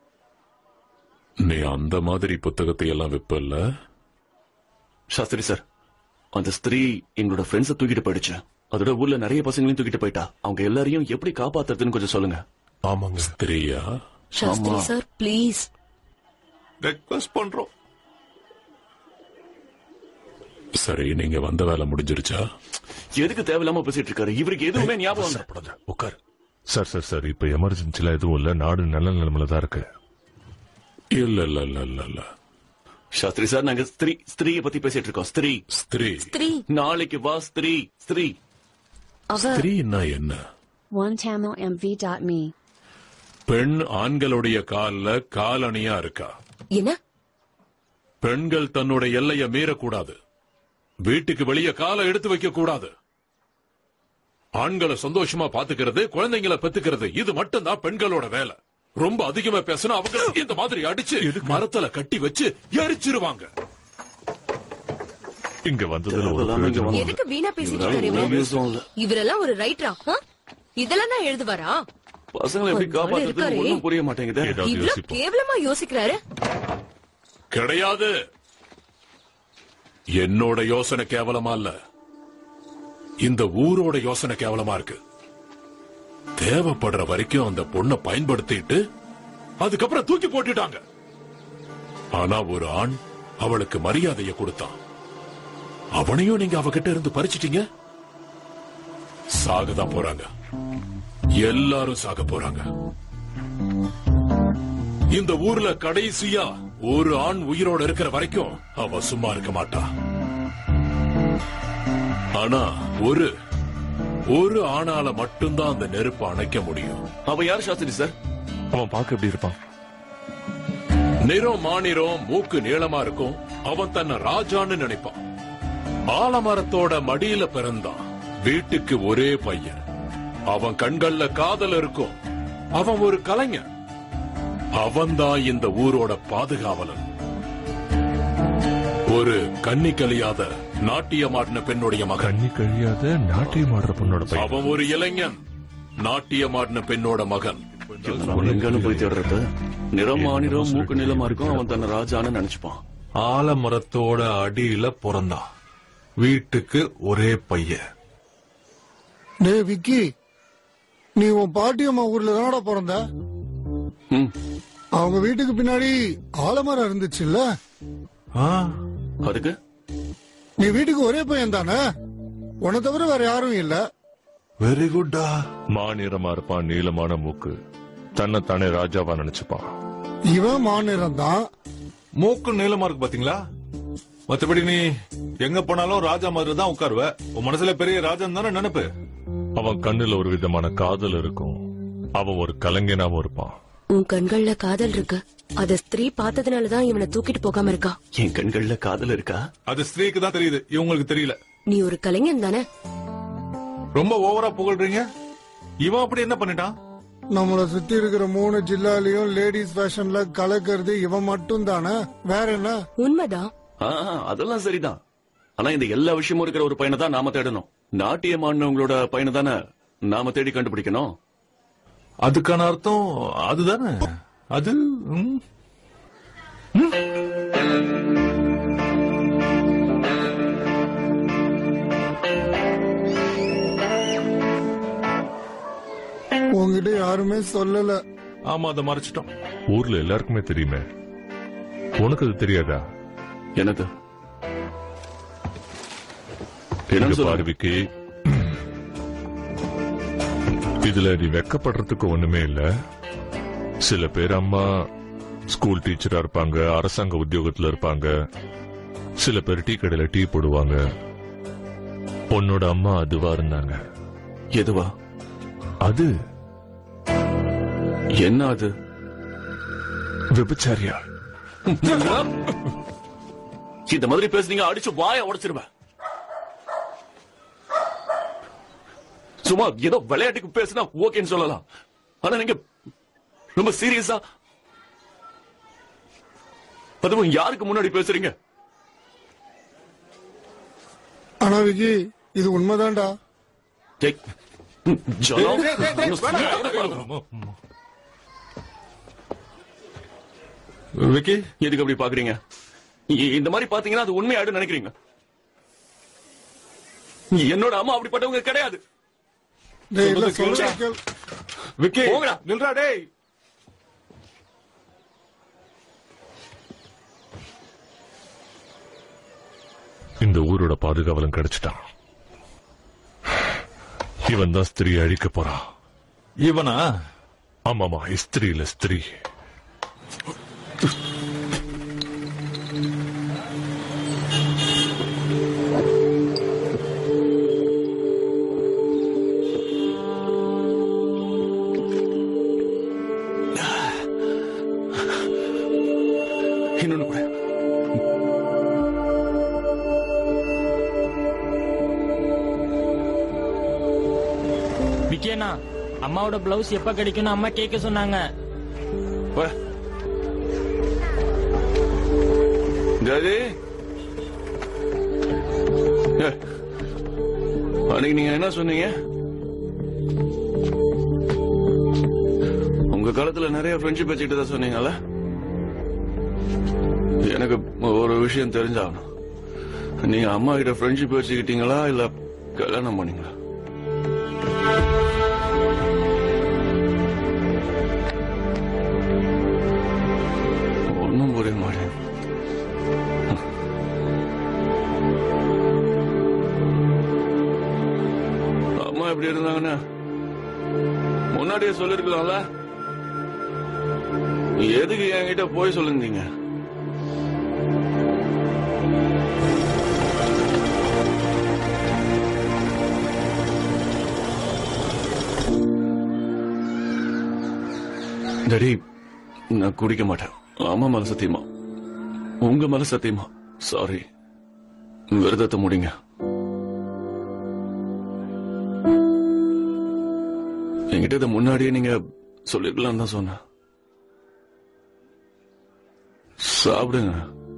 S5: நீ அந்த மாதிரி புத்தகத்தை எல்லாம் விப்பல்ல
S2: சாஸ்திரி சார் அந்த ஸ்திரீ எங்களோட ஃப்ரெண்ட்ஸ தூக்கிட்டு போயிடுச்சு அதோட ஊர்ல நிறைய பசங்களையும் தூக்கிட்டு போயிட்டா அவங்க எல்லாரையும் எப்படி காப்பாத்துறதுன்னு கொஞ்சம் சொல்லுங்க
S12: ஆமாங்க
S5: ஸ்திரீயா
S8: சாஸ்திரி சார் ப்ளீஸ்
S12: ரெக்வஸ்ட் பண்றோம்
S5: சரி நீங்க வந்த வேலை முடிஞ்சிருச்சா
S2: எதுக்கு தேவையில்லாம பேசிட்டு இருக்காரு இவருக்கு எதுவுமே ஞாபகம் இல்ல.
S13: உட்கார் சார் சார் சார் இப்ப எமர்ஜென்சில எதுவும் இல்ல நாடு நல்ல நிலைமையில தான் இருக்கு
S5: இல்ல இல்ல இல்ல இல்ல இல்ல
S2: சாஸ்திரி சார் நாங்க ஸ்திரீ ஸ்திரீய பத்தி பேசிட்டு இருக்கோம் ஸ்திரீ
S5: ஸ்திரீ
S8: ஸ்திரீ
S2: நாளைக்கு வா ஸ்திரீ ஸ்திரீ
S8: அவ
S5: ஸ்திரீன்னா என்ன
S7: OneTamilMV.me.
S5: பெண் ஆண்களுடைய கால்ல காலணியா இருக்கா
S8: என்ன
S5: பெண்கள் தன்னோட எல்லைய மீறக்கூடாது வீட்டுக்கு வெளியே காலை எடுத்து வைக்க கூடாது ஆண்களை சந்தோஷமா பாத்துக்கிறது குழந்தைங்களை பெத்துக்கிறது இது மட்டும்தான் பெண்களோட வேலை ரொம்ப அதிகமா பேசினா அவங்க இந்த மாதிரி அடிச்சு மரத்துல கட்டி வச்சு எரிச்சிருவாங்க
S13: இங்க வந்ததுல ஒரு
S2: தேவையில்லாம இங்க
S13: பிரயோஜனமும்
S2: வந்து-
S13: இல்ல.
S8: எதுக்கு வீணா பேசிட்டு
S2: இவரால
S8: இருக்காரு
S2: ஒரு
S8: இவரு?
S2: யூஸும் இல்ல.
S8: இவரெல்லாம் ஒரு ரைட்டரா ஆ? இதெல்லாம் தான் எழுதுவாரா
S2: பசங்களை எப்படி
S8: ஒரு நாள்
S2: காப்பாத்துறது
S8: இருக்காரே.
S2: ஒண்ணும் புரிய மாட்டேங்குது
S13: ஏதாவது
S8: இவ்ளோ
S13: யோசிப்போம்.
S8: கேவலமா யோசிக்கிறாரு
S5: கிடையாது என்னோட யோசனை கேவலமா இல்ல இந்த ஊரோட யோசனை கேவலமா இருக்கு தேவைப்படுற வரைக்கும் அந்த பொண்ணை பயன்படுத்திட்டு அதுக்கப்புறம் தூக்கி போட்டுட்டாங்க ஆனா ஒரு ஆண் அவளுக்கு மரியாதையை கொடுத்தான் அவனையும் நீங்க அவகிட்ட இருந்து பறிச்சிட்டீங்க சாகதான் போறாங்க எல்லாரும் சாக போறாங்க இந்த ஊர்ல கடைசியா ஒரு ஆண் உயிரோட இருக்கிற வரைக்கும் அவ சும்மா இருக்க மாட்டா ஆனா ஒரு ஒரு ஆணால மட்டும்தான் அந்த நெருப்பை அணைக்க முடியும்
S2: அவ யார் சாஸ்திரி சார்
S13: அவன் பார்க்க எப்படி இருப்பான்
S5: நிறம் மாநிறம் மூக்கு நீளமா இருக்கும் அவன் தன்னை ராஜான்னு நினைப்பான் ஆலமரத்தோட மடியில பிறந்தான் வீட்டுக்கு ஒரே பையன் அவன் கண்கள்ல காதல் இருக்கும் அவன் ஒரு கலைஞன் அவன்தான் இந்த ஊரோட பாதுகாவலன் ஒரு கன்னி கலியாத நாட்டியமாடின பெண்ணுடைய மகன்
S13: கண்ணி கழியாத நாட்டியம் ஆடுற பொண்ணோட பையன்
S5: அவன் ஒரு இளைஞன் நாட்டியமாடின பெண்ணோட மகன்
S2: அவன் எங்கன்னு போய் தேடுறது நிறம் மாநிறம் மூக்கு நிலமா இருக்கும் அவன் தன்னை ராஜான்னு நினைச்சுப்பான்
S12: ஆலமரத்தோட அடியில பிறந்தான் வீட்டுக்கு ஒரே பையன்
S9: டே விக்கி நீ உன் பாட்டியம்மா ஊர்ல தானடா பிறந்த
S2: ம்.
S9: அவங்க வீட்டுக்கு பின்னாடி ஆலமரம் இருந்துச்சுல்ல
S2: அதுக்கு
S9: நீ வீட்டுக்கு ஒரே பையன் தானே உன்னை தவிர வேற யாரும் இல்ல
S12: வெரி குட்டா
S13: மாநிறமா இருப்பான் நீளமான மூக்கு தன்னை தானே ராஜாவா நினைச்சுப்பான்
S9: இவன் மாநிலம் தான்
S12: மூக்கு நீளமா இருக்கு பாத்தீங்களா மத்தபடி நீ எங்க போனாலும் ராஜா மாதிரி தான் உட்காருவ உன் மனசுல பெரிய ராஜன் தானே நினைப்பு
S13: அவன் கண்ணுல ஒரு விதமான காதல் இருக்கும் அவன் ஒரு கலைஞனாவும் இருப்பான்
S8: உன் கண்கள்ல காதல் இருக்கு அத ஸ்திரீ பார்த்ததுனாலதான் இவனை தூக்கிட்டு போகாம இருக்கா
S2: என் கண்கள்ல காதல் இருக்கா
S12: அது ஸ்திரீக்கு தான் தெரியுது இவங்களுக்கு தெரியல
S8: நீ ஒரு கலைஞன் தானே
S12: ரொம்ப ஓவரா புகழ்றீங்க இவன் அப்படி என்ன பண்ணிட்டான்
S9: நம்மள சுத்தி இருக்கிற மூணு ஜில்லாலயும் லேடிஸ் ஃபேஷன்ல கலக்கிறது இவன் மட்டும் தானே வேற என்ன
S8: உண்மைதான்
S2: ஆ, அதெல்லாம் சரிதான் ஆனா இந்த எல்லா விஷயமும் இருக்கிற ஒரு பையனை தான் நாம தேடணும் நாட்டியம் ஆடினவங்களோட பையனை தானே நாம தேடி கண்டுபிடிக்கணும்
S12: அதுக்கான அர்த்தம் அதுதானே அது ம்.
S9: உங்ககிட்ட யாருமே சொல்லல
S12: ஆமா அதை மறைச்சிட்டோம்
S13: ஊர்ல எல்லாருக்குமே தெரியுமே உனக்கு அது தெரியாதா
S2: எனக்கு
S13: இங்க பாரு விக்கி இதுல நீ வெக்கப்படுறதுக்கு ஒண்ணுமே இல்ல சில பேர் அம்மா ஸ்கூல் டீச்சரா இருப்பாங்க அரசாங்க உத்தியோகத்துல இருப்பாங்க சில பேர் டீ கடையில டீ போடுவாங்க உன்னோட அம்மா அதுவா இருந்தாங்க
S2: எதுவா
S13: அது
S2: என்ன அது
S13: விபச்சாரியா
S2: இந்த மாதிரி பேசுனீங்க அடிச்சு வாய உடைச்சிருவேன் சும்மா ஏதோ விளையாட்டுக்கு பேசினா ஓகேன்னு சொல்லலாம் ஆனா நீங்க ரொம்ப சீரியஸா அதுவும் யாருக்கு முன்னாடி பேசுறீங்க
S9: ஆனா விக்கி இது உண்மைதான்டா
S2: டேய், ம், ஜனம்.
S12: டேய், டேய், டேய், விக்கி
S2: எதுக்கு அப்படி பாக்குறீங்க இ- இந்த மாதிரி பாத்தீங்கன்னா அது உண்மையாடு நினைக்கிறீங்க என்னோட அம்மா அப்படிப்பட்டவங்க கிடையாது
S9: டேய் இல்ல
S12: சொல்றது
S9: சொல்றேன்
S12: கேளு.
S9: கேள்
S12: விக்கி
S2: போங்கடா.
S12: நில்றா டேய்
S13: இந்த ஊரோட பாதுகாவலம் கிடைச்சிட்டான் இவன் தான் ஸ்திரீ அழிக்க போறான்
S12: இவனா
S13: ஆமாமா ஸ்திரீ இல்ல ஸ்திரீ
S2: இன்னொன்னு கூட
S18: விக்கேனா அம்மாவோட பிளவுஸ் எப்ப கிடைக்கும்னு அம்மா கேட்க சொன்னாங்க
S2: வா. ஜாதி ஏ, அன்னைக்கு நீங்க என்ன சொன்னீங்க உங்க காலத்துல நிறைய ஃப்ரெண்ட்ஷிப் வச்சுக்கிட்டு தான் சொன்னீங்கல்ல எனக்கு ஒரு விஷயம் தெரிஞ்சாகணும் நீங்க அம்மா கிட்ட ஃப்ரெண்ட்ஷிப் வச்சுக்கிட்டீங்களா இல்ல கல்யாணம் பண்ணீங்களா ஒன்னும் புரிய மாட்டேன் அம்மா எப்படி இருந்தாங்கன்னா முன்னாடியே சொல்லிருக்கலாம்ல எதுக்கு என்கிட்ட போய் சொல்லிருந்தீங்க டேடி நான் குடிக்க மாட்டேன் அம்மா மேல சத்தியமா உங்க மேல சத்தியமா சாரி விரதத்தை முடிங்க என்கிட்ட இதை முன்னாடியே நீங்க சொல்லிருக்கலாம் தான் சொன்னேன் சாப்பிடுங்க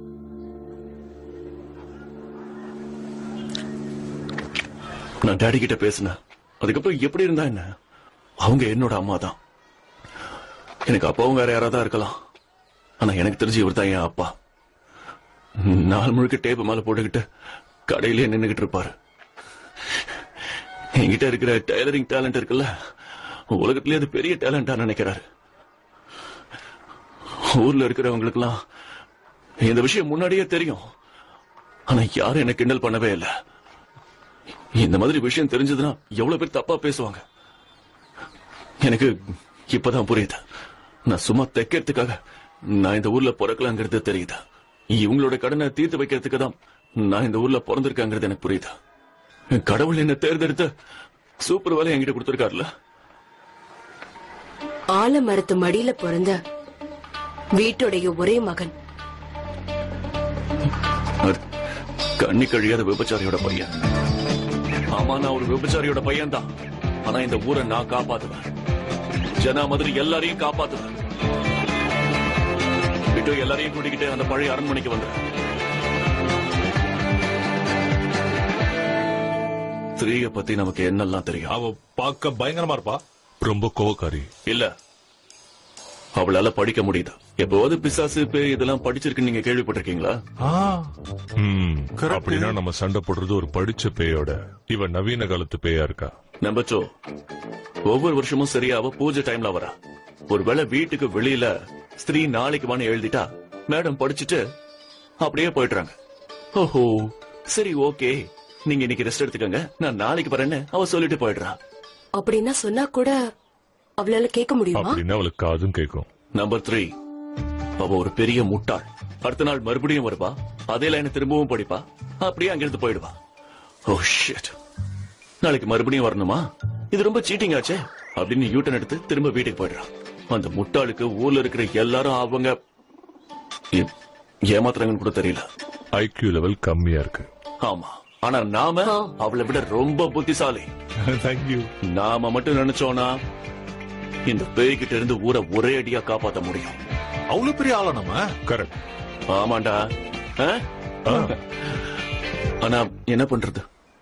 S2: நான் டாடி கிட்ட பேசினேன் அதுக்கப்புறம் எப்படி இருந்தா என்ன அவங்க என்னோட அம்மா தான் எனக்கு அப்பாவும் வேற யாராவது இருக்கலாம் ஆனா எனக்கு தெரிஞ்சு இவர் தான் என் அப்பா நாள் முழுக்க டேப் மேல போட்டுக்கிட்டு கடையிலேயே நின்னுகிட்டு இருப்பாரு என்கிட்ட இருக்கிற டைலரிங் டேலண்ட் இருக்குல்ல உலகத்திலேயே அது பெரிய டேலண்டா நினைக்கிறாரு ஊர்ல இருக்கிறவங்களுக்கெல்லாம் இந்த விஷயம் முன்னாடியே தெரியும் ஆனா யாரும் என்ன கிண்டல் பண்ணவே இல்லை இந்த மாதிரி விஷயம் தெரிஞ்சதுன்னா எவ்வளவு பேர் தப்பா பேசுவாங்க எனக்கு இப்பதான் புரியுது நான் சும்மா தைக்கிறதுக்காக நான் இந்த ஊர்ல பிறக்கலாங்கிறது தெரியுது இவங்களோட கடனை தீர்த்து வைக்கிறதுக்கு தான் நான் இந்த ஊர்ல பிறந்திருக்காங்கிறது எனக்கு புரியுது கடவுள் என்ன தேர்ந்தெடுத்து சூப்பர் வேலை என்கிட்ட கொடுத்திருக்காருல்ல
S8: ஆலமரத்து மடியில பிறந்த வீட்டுடைய ஒரே மகன்
S2: அது கண்ணி கழியாத விபச்சாரியோட பையன் ஆமா நான் ஒரு விபச்சாரியோட பையன் தான் ஆனா இந்த ஊரை நான் காப்பாத்துவேன் ஜனா மாதிரி எல்லாரையும் காப்பாத்துவேன் விட்டு எல்லாரையும் கூட்டிக்கிட்டு அந்த பழைய அரண்மனைக்கு வந்து ஸ்திரீய பத்தி நமக்கு என்னெல்லாம் தெரியும்
S12: அவ பார்க்க பயங்கரமா இருப்பா
S13: ரொம்ப கோவக்காரி
S2: இல்ல அவளால படிக்க முடியுது எப்போது பிசாசு பேய் இதெல்லாம் படிச்சிருக்குன்னு நீங்க கேள்விப்பட்டிருக்கீங்களா
S13: ம், அப்படின்னா நம்ம சண்டை போடுறது ஒரு படிச்ச பேயோட இவ நவீன காலத்து பேயா இருக்கா
S2: நம்பர் டூ ஒவ்வொரு வருஷமும் சரியா அவ பூஜை டைம்ல வரா ஒருவேளை வீட்டுக்கு வெளியில ஸ்திரீ நாளைக்கு வான்னு எழுதிட்டா மேடம் படிச்சுட்டு அப்படியே போயிடுறாங்க ஓஹோ சரி ஓகே நீங்க இன்னைக்கு ரெஸ்ட் எடுத்துக்கங்க நான் நாளைக்கு வரேன்னு அவ சொல்லிட்டு போயிடுறா
S8: அப்படின்னா சொன்னா கூட அவளால கேட்க முடியுமா
S13: அப்படின்னா அவளுக்கு காதும் கேட்கும்
S2: நம்பர் த்ரீ அவ ஒரு பெரிய முட்டாள் அடுத்த நாள் மறுபடியும் வருவா அதே லைனை திரும்பவும் படிப்பா அப்படியே அங்கிருந்து போயிடுவா ஓ ஷிட் நாளைக்கு மறுபடியும் வரணுமா இது ரொம்ப சீட்டிங் ஆச்சே அப்படின்னு யூட்டன் எடுத்து திரும்ப வீட்டுக்கு போயிடுறான் அந்த முட்டாளுக்கு ஊர்ல இருக்கிற எல்லாரும் அவங்க ஏ- ஏமாத்துறாங்கன்னு கூட தெரியல
S13: ஐக்கியூ லெவல் கம்மியா இருக்கு
S2: ஆமா ஆனா நாம அவளை விட ரொம்ப புத்திசாலி
S12: தேங்க்யூ
S2: நாம மட்டும் நினைச்சோம்னா இந்த பேய்கிட்ட இருந்து ஊரை ஒரே அடியா காப்பாத்த முடியும்
S12: அவ்வளவு பெரிய ஆளா நம்ம
S13: கரெக்ட்
S2: ஆமாண்டா ஆ? ஆனா என்ன பண்றது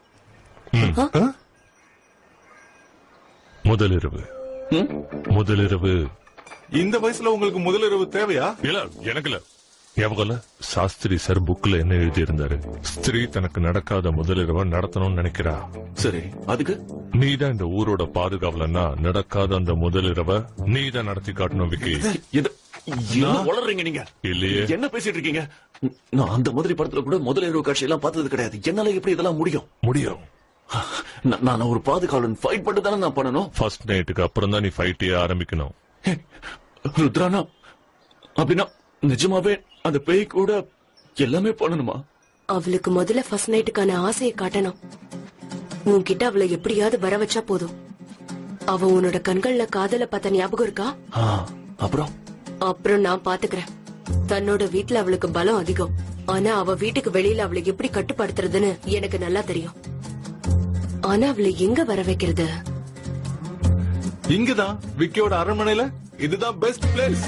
S13: முதலிரவு முதலிரவு
S12: இந்த வயசுல உங்களுக்கு முதலிரவு தேவையா
S13: இல்ல எனக்கு இல்ல ஞாபகம் இல்ல சாஸ்திரி சார் புக்ல என்ன எழுதி இருந்தாரு ஸ்திரீ தனக்கு நடக்காத முதலிரவ நடத்தணும்னு நினைக்கிறா
S2: சரி அதுக்கு
S13: நீதான் இந்த ஊரோட பாதுகாவலன்னா நடக்காத அந்த முதலிரவ நீதான் நடத்தி காட்டணும் விக்கி
S2: இது என்ன வளர்றீங்க நீங்க
S13: இல்லையே
S2: என்ன பேசிட்டு இருக்கீங்க நான் அந்த மாதிரி படத்துல கூட முதல் இரவு காட்சி எல்லாம் பார்த்தது கிடையாது என்னால எப்படி இதெல்லாம் முடியும்
S13: முடியும்
S2: நான்- நான் ஒரு பாதுகாவலன் ஃபைட் பண்ணி தானே நான் பண்ணணும்
S13: ஃபர்ஸ்ட் நைட்டுக்கு அப்புறம் தான் நீ ஃபைட்டே ஆரம்பிக்கணும்
S2: ருத்ரானா அப்படின்னா நிஜமாவே அந்த பேய் கூட எல்லாமே பண்ணணுமா
S8: அவளுக்கு முதல்ல ஃபர்ஸ்ட் நைட்டுக்கான ஆசையை காட்டணும் உன்கிட்ட அவளை எப்படியாவது வர வச்சா போதும் அவ உன்னோட கண்கள்ல காதல பார்த்த ஞாபகம் இருக்கா
S2: ஆ, அப்புறம்
S8: அப்புறம் நான் பாத்துக்கிறேன் தன்னோட வீட்ல அவளுக்கு பலம் அதிகம் ஆனா அவ வீட்டுக்கு வெளியில அவளை எப்படி கட்டுப்படுத்துறதுன்னு எனக்கு நல்லா தெரியும் ஆனா அவளை எங்க வர வைக்கிறது
S12: இங்கதான் விக்கியோட அரண்மனையில இதுதான் பெஸ்ட் பிளேஸ்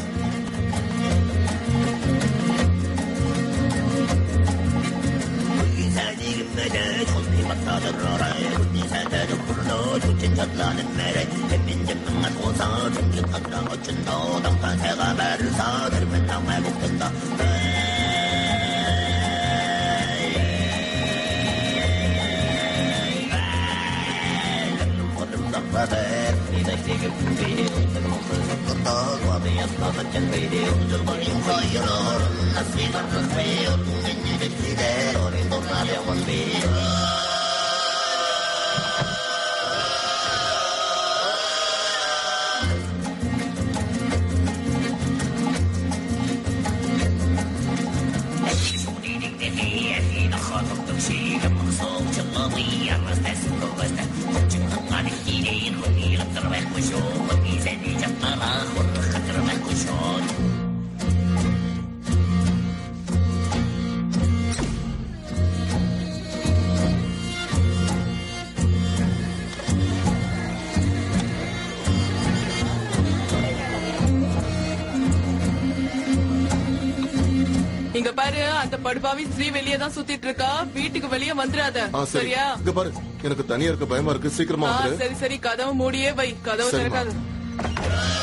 S4: இங்க பாரு அந்த படுபாவி ஸ்ரீ வெளியே தான் சுத்திட்டு இருக்கா வீட்டுக்கு வெளியே வந்துடாத
S14: ஆ சரி
S4: சரியா
S14: இங்க பாரு எனக்கு தனியா இருக்க பயமா இருக்கு சீக்கிரமா
S4: ஆ,
S14: வந்துரு
S4: சரி சரி கதவு மூடியே வை கதவு
S14: சரிம்மா.
S4: திறக்காது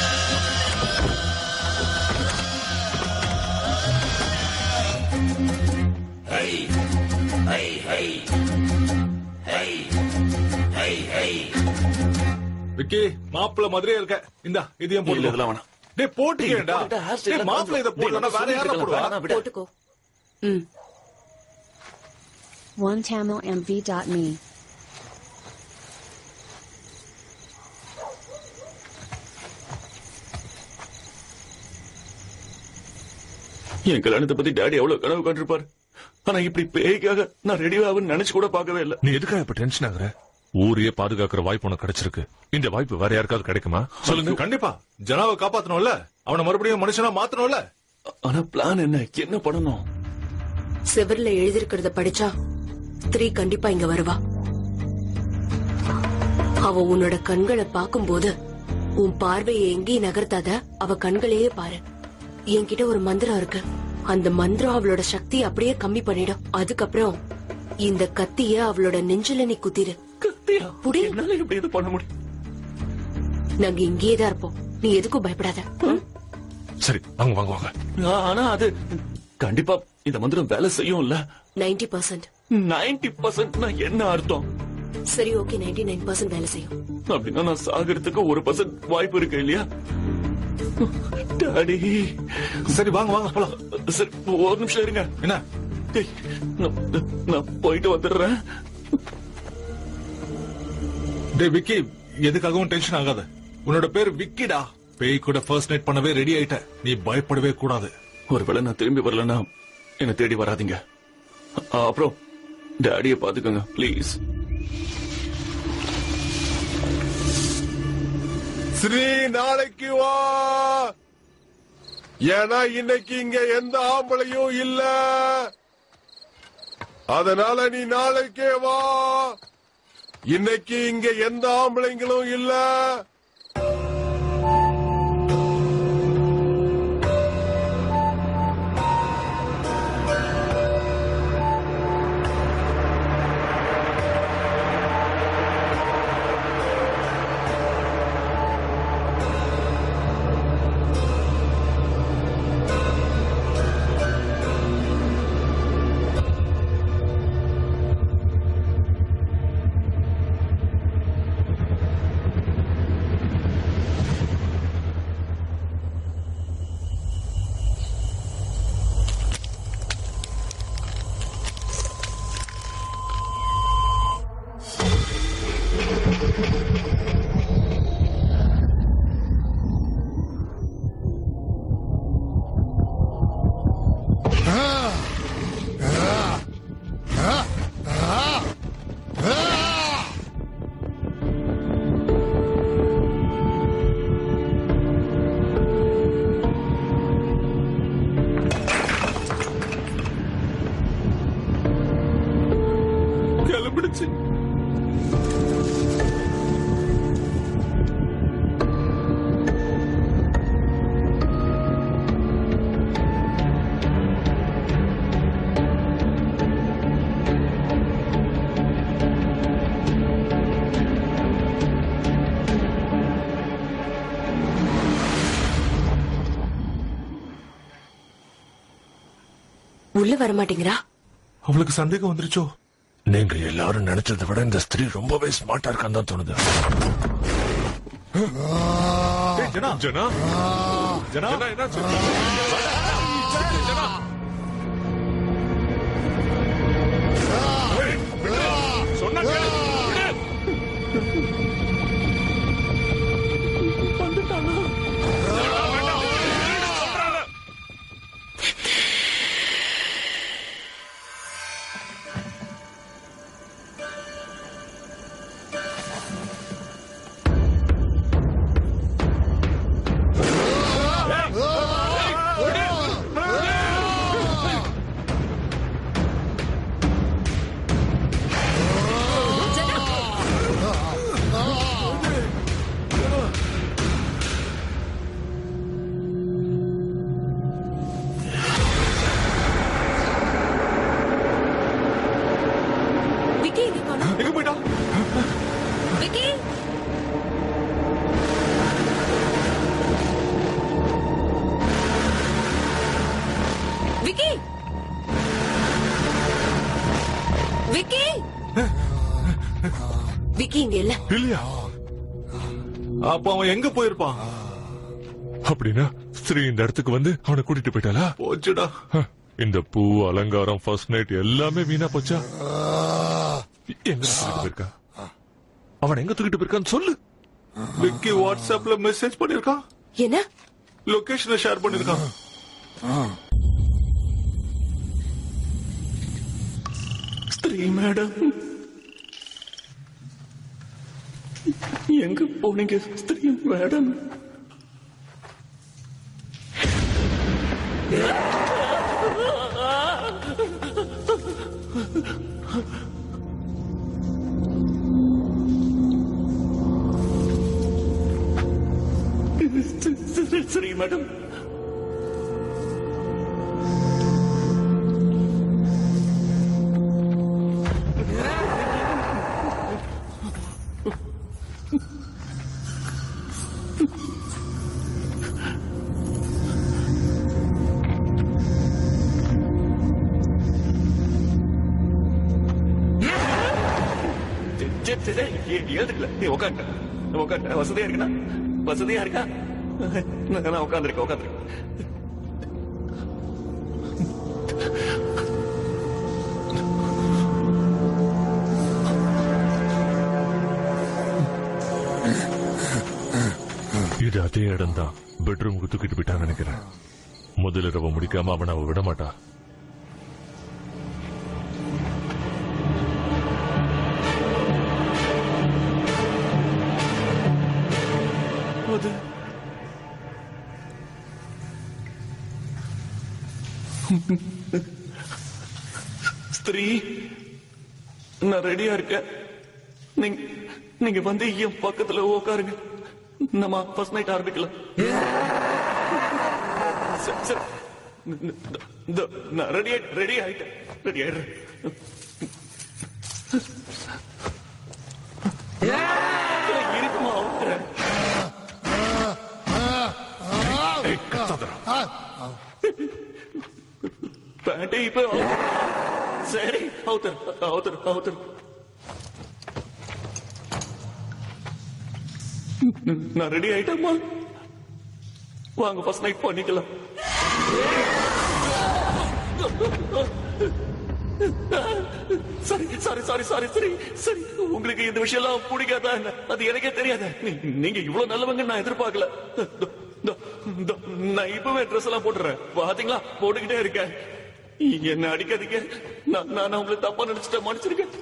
S12: விக்கி மாப்பிள்ள மாதிரியே இருக்க இந்தா இதையும்
S2: இல்ல,
S12: போட்டு
S2: இதெல்லாம் வேணாம்.
S12: டேய் போட்டுக்கேன்டா
S2: போட்டுட்டா hair style
S12: டேய்
S2: எல்லாம்
S12: மாப்பிள்ள இத
S2: கொஞ்சம்
S12: போடலன்னா வேற யாரா
S2: சொல்லிட்டு
S12: போடுவா
S2: இருக்கலாம், வேணாம், விடு.
S8: போட்டுக்கோ ம்
S7: OneTamilMV.me.
S2: என் கல்யாணத்தை பத்தி டாடி எவ்வளவு கனவு கண்டிருப்பாரு ஆனா இப்படி பேய்க்காக நான் ரெடி ஆகுன்னு நினைச்சு கூட பார்க்கவே இல்ல
S13: நீ எதுக்காக இப்ப டென்ஷன் ஆகுற ஊரையே பாதுகாக்கிற வாய்ப்பு உனக்கு கிடைச்சிருக்கு இந்த வாய்ப்பு வேற யாருக்காவது கிடைக்குமா
S12: சொல்லுங்க கண்டிப்பா ஜனாவை காப்பாத்தணும்ல அவனை மறுபடியும் மனுஷனா மாத்தணும்ல
S2: ஆனா பிளான் என்ன என்ன பண்ணணும்
S8: செவர்ல எழுதிருக்கிறத படிச்சா ஸ்திரீ கண்டிப்பா இங்க வருவா அவ உன்னோட கண்களை பார்க்கும்போது உன் பார்வையை எங்கேயும் நகர்த்தாத அவ கண்களையே பாரு என்கிட்ட ஒரு மந்திரம் இருக்கு அந்த மந்திரம் அவளோட சக்தி அப்படியே கம்மி பண்ணிடும் அதுக்கப்புறம் இந்த கத்திய அவளோட நெஞ்சில நீ குத்திரு புடி
S2: என்னால எப்படி இது பண்ண முடியும்
S8: நாங்க இங்கேயே தான் இருப்போம் நீ எதுக்கும் பயப்படாத ம்?
S13: சரி வாங்க வாங்க வாங்க
S2: ஆ- ஆனா அது கண்டிப்பா இந்த மந்திரம் வேலை செய்யும்ல
S8: 90% பர்சன்ட்
S2: நைன்டி பர்சன்ட்னா என்ன அர்த்தம்
S8: சரி ஓகே 99% நைன் பர்சன்ட் வேலை செய்யும்
S2: அப்படின்னா நான் சாகிறதுக்கு ஒரு பர்சன்ட் வாய்ப்பு இருக்கு இல்லையா டாடி
S12: சரி வாங்க வாங்க போலாம்
S2: சரி ஒரு நிமிஷம் இருங்க
S12: என்ன
S2: டேய், நான் நான் போயிட்டு வந்துடுறேன்
S12: டேய் விக்கி எதுக்காகவும் டென்ஷன் ஆகாத உன்னோட பேர் விக்கிடா பேய் கூட ஃபர்ஸ்ட் நைட் பண்ணவே ரெடி ஆயிட்ட நீ பயப்படவே கூடாது
S2: ஒருவேளை நான் திரும்பி வரலன்னா என்ன தேடி வராதீங்க அ- அப்புறம் டாடிய பாத்துக்கோங்க ப்ளீஸ்
S3: ஸ்ரீ நாளைக்கு வா ஏன்னா இன்னைக்கு இங்க எந்த ஆம்பளையும் இல்ல அதனால நீ நாளைக்கே வா இன்னைக்கு இங்க எந்த ஆம்பளைங்களும் இல்ல
S2: கிளம்பிடுச்சு
S8: உள்ள வர மாட்டேங்கிறா
S12: அவளுக்கு சந்தேகம் வந்துருச்சோ
S13: நீங்க எல்லாரும் நினைச்சதை விட இந்த ஸ்திரீ ரொம்பவே ஸ்மார்ட்டா இருக்கான்னு தான் தோணுது
S12: டேய், ஜனா
S13: ஜனா
S12: ஜனா
S13: என்னாச்சு
S12: சொன்னா
S8: விக்கி இங்க காணோம்
S12: எங்க போயிட்டா
S8: விக்கி விக்கி விக்கி விக்கி இங்க இல்ல
S12: இல்லையா அப்ப அவன் எங்க போயிருப்பான்
S13: அப்படின்னா ஸ்திரீ இந்த இடத்துக்கு வந்து அவனை கூட்டிட்டு போயிட்டாளா
S12: போச்சுடா
S13: ஹ, இந்த பூ அலங்காரம் ஃபர்ஸ்ட் நைட் எல்லாமே வீணா போச்சா எங்க தூக்கிட்டு போயிருக்கா அவன் எங்க தூக்கிட்டு போயிருக்கான்னு சொல்லு
S12: விக்கி வாட்ஸ்அப்ல மெசேஜ் பண்ணிருக்கான்
S8: என்ன
S12: லொகேஷனை ஷேர் பண்ணிருக்கான்
S2: ஸ்திரீ மேடம் எங்க போனீங்க ஸ்திரீ மேடம் மேடம் சரி, சரி, சரி, ஏ- எழுதுக்கல நீ உட்காந்து உட்காந்து வசதியா இருக்குண்ணா வசதியா இருக்கா நான் நான் உட்காந்துருக்கேன் உட்காந்துருக்கேன்
S13: இது அதே இடம் தான் பெட்ரூமுக்கு தூக்கிட்டு போயிட்டான்னு நினைக்கிறேன் முதல் இரவு முடிக்காம அவன் அவ விட மாட்டா
S2: அது ஸ்திரீ நான் ரெடியா இருக்கேன் நீங்க நீங்க வந்து என் பக்கத்துல உட்காருங்க நம்ம ஃபர்ஸ்ட் நைட் ஆரம்பிக்கலாம் சரி, சரி. இந்த- இந்த நான் ரெடி ரெடி ஆயிட்டேன் ரெடி ஆயிடுறேன் இருக்குமா அவுத்துறேன் பேண்டே இப்ப சரி அவுத்தர் அவுத்தர் அவுத்தர் நான் ரெடி ஆயிட்டேம்மா வாங்க ஃபர்ஸ்ட் நைட் பண்ணிக்கலாம் சரி சாரி சாரி சாரி சரி சரி உங்களுக்கு இந்த விஷயம் எல்லாம் பிடிக்காதா என்ன அது எனக்கே தெரியாது நீ- நீங்க இவ்வளவு நல்லவங்க நான் எதிர்பார்க்கல இதோ, இதோ, இதோ, நான் இப்பவே ட்ரெஸ் எல்லாம் போட்டுறேன் பாத்தீங்களா போட்டுக்கிட்டே இருக்கேன் என்ன அடிக்காதீங்க நான் நான் உங்களை தப்பா நினைச்சிட்டேன் மன்னிச்சிருக்கேன்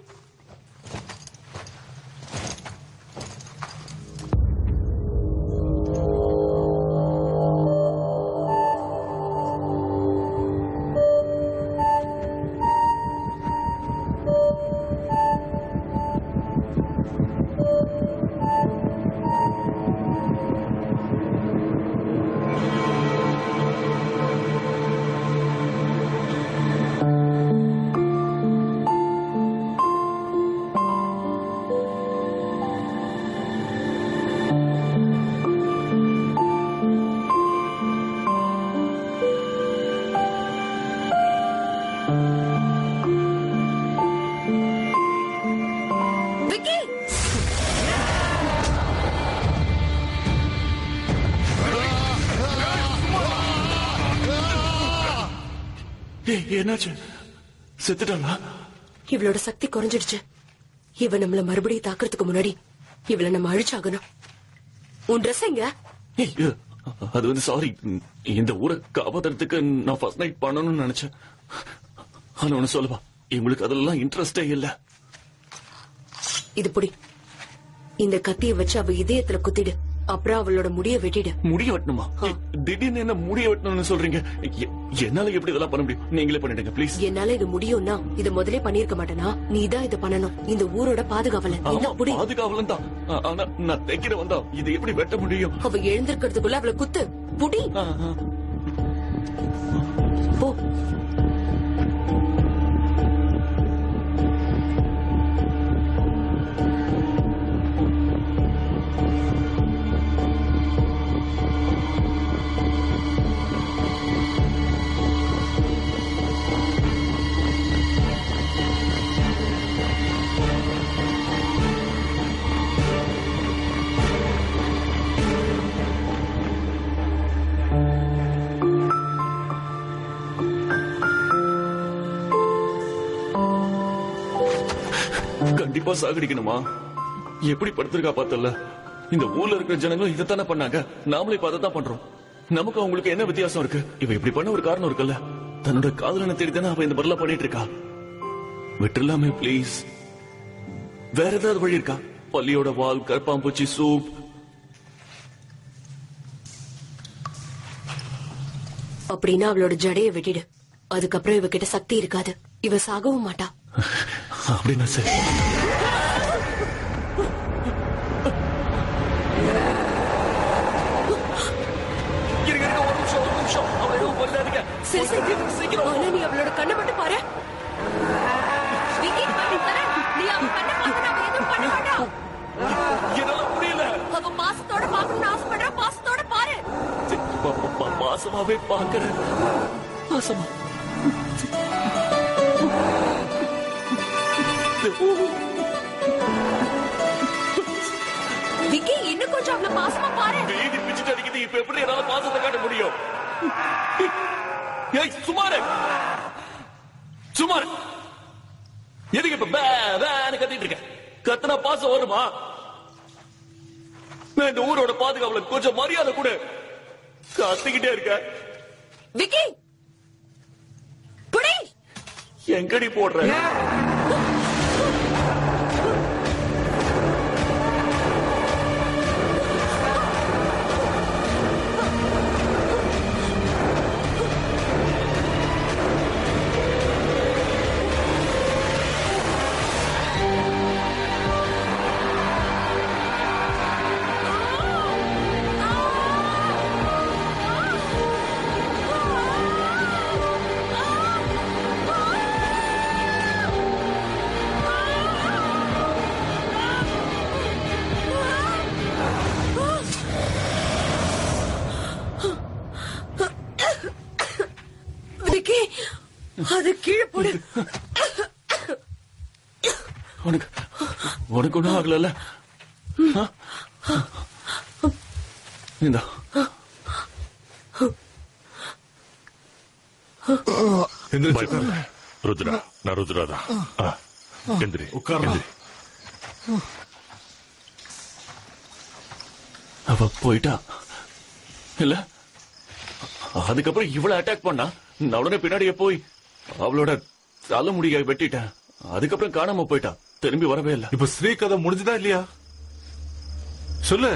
S8: விக்கி
S2: ஏய், என்னாச்சு செத்துட்டாளா
S8: இவளோட சக்தி குறைஞ்சிடுச்சு இவ நம்மள மறுபடியும் தாக்குறதுக்கு முன்னாடி இவள நம்ம அழிச்சாகணும் உன் ட்ரெஸ் எங்க
S2: ஏய், அது வந்து சாரி இந்த ஊரை காப்பாத்துறதுக்கு நான் ஃபர்ஸ்ட் நைட் பண்ணணும்னு நினைச்சேன் ஆனா ஒண்ணு சொல்லவா இவங்களுக்கு அதெல்லாம் இன்ட்ரெஸ்டே இல்ல
S8: இது புடி இந்த கத்திய வச்சு அவ இதயத்துல குத்திடு அப்புறம் அவளோட முடிய வெட்டிடு
S2: முடிய வெட்டணுமா ஏய், திடீர்னு என்ன முடிய வெட்டணும்னு சொல்றீங்க எ- என்னால எப்படி இதெல்லாம் பண்ண முடியும் நீங்களே பண்ணிடுங்க ப்ளீஸ்
S8: என்னால இது முடியும்னா இத முதலே பண்ணிருக்க மாட்டேனா நீ தான் இத பண்ணணும் இந்த ஊரோட பாதுகாவலன்
S2: ஆமா
S8: இந்த புடி
S2: பாதுகாவலன் தான் ஆ- ஆனா நான் தைக்கிற வந்தா இதை எப்படி வெட்ட முடியும்
S8: அவ எழுந்திருக்கிறதுக்குள்ள அவளை குத்து புடி போ
S2: கண்டிப்பா சாகடிக்கணுமா எப்படி படுத்திருக்கா பார்த்தல இந்த ஊர்ல இருக்கிற ஜனங்களும் இதைத்தானே பண்ணாங்க நாமளே இப்ப தான் பண்றோம் நமக்கு அவங்களுக்கு என்ன வித்தியாசம் இருக்கு இவ இப்படி பண்ண ஒரு காரணம் இருக்குல்ல தன்னோட காதலனை தேடி தானே அவ இந்த மாதிரிலாம் பண்ணிட்டு இருக்கா விட்டுலாமே ப்ளீஸ் வேற ஏதாவது வழி இருக்கா பள்ளியோட வால் கற்பாம்பூச்சி சூப்
S8: அப்படின்னா அவளோட ஜடைய வெட்டிடு அதுக்கப்புறம் இவகிட்ட சக்தி இருக்காது இவ சாகவும் மாட்டா
S2: அப்படின்னா சரி
S8: சரி சரி ஆனா நீ அவளோட கண்ணை மட்டும் பாரு விக்கி, பண்ணி தரேன். நீ அவ கண்ணை பார்த்து அவ எதுவும் பண்ண மாட்டா.
S2: என்னால முடியல
S8: அவ பாசத்தோட பார்க்கணும்னு ஆசைப்படுறா பாசத்தோட பாரு
S2: பா- பா- பா- பாசமாவே பாக்குறேன் பாசமா
S8: விக்கி இன்னும் கொஞ்சம் அவள பாசமா பாரு
S2: வீதி பிச்சுட்டு அடிக்குது இப்ப எப்படி என்னால பாசத்தை காட்ட முடியும் ஏய் சுமாரு சுமாரு எதுக்கு இப்ப பே பேன்னு கத்திட்டு இருக்க கத்துனா பாசம் வருமா நான் இந்த ஊரோட பாதுகாப்புல கொஞ்சம் மரியாதை கொடு கத்திக்கிட்டே இருக்க
S8: விக்கி புடி
S2: எங்கடி போடுற
S8: விக்கி அது கீழே போடு
S2: உனக்கு உனக்கு ஒண்ணும் ஆகல இந்தா
S13: பயப்படாத. ருத்ரா நான் ருத்ரா தான் ஆ, எந்திரி எந்திரி.
S2: அவ போயிட்டா இல்ல அதுக்கப்புறம் இவ்வளவு அட்டாக் பண்ணா நான் உடனே பின்னாடியே போய் அவளோட தலைமுடியை வெட்டிட்டேன் அதுக்கப்புறம் காணாம போயிட்டா திரும்பி வரவே இல்ல
S12: இப்ப ஸ்ரீ கதை முடிஞ்சுதா இல்லையா சொல்லு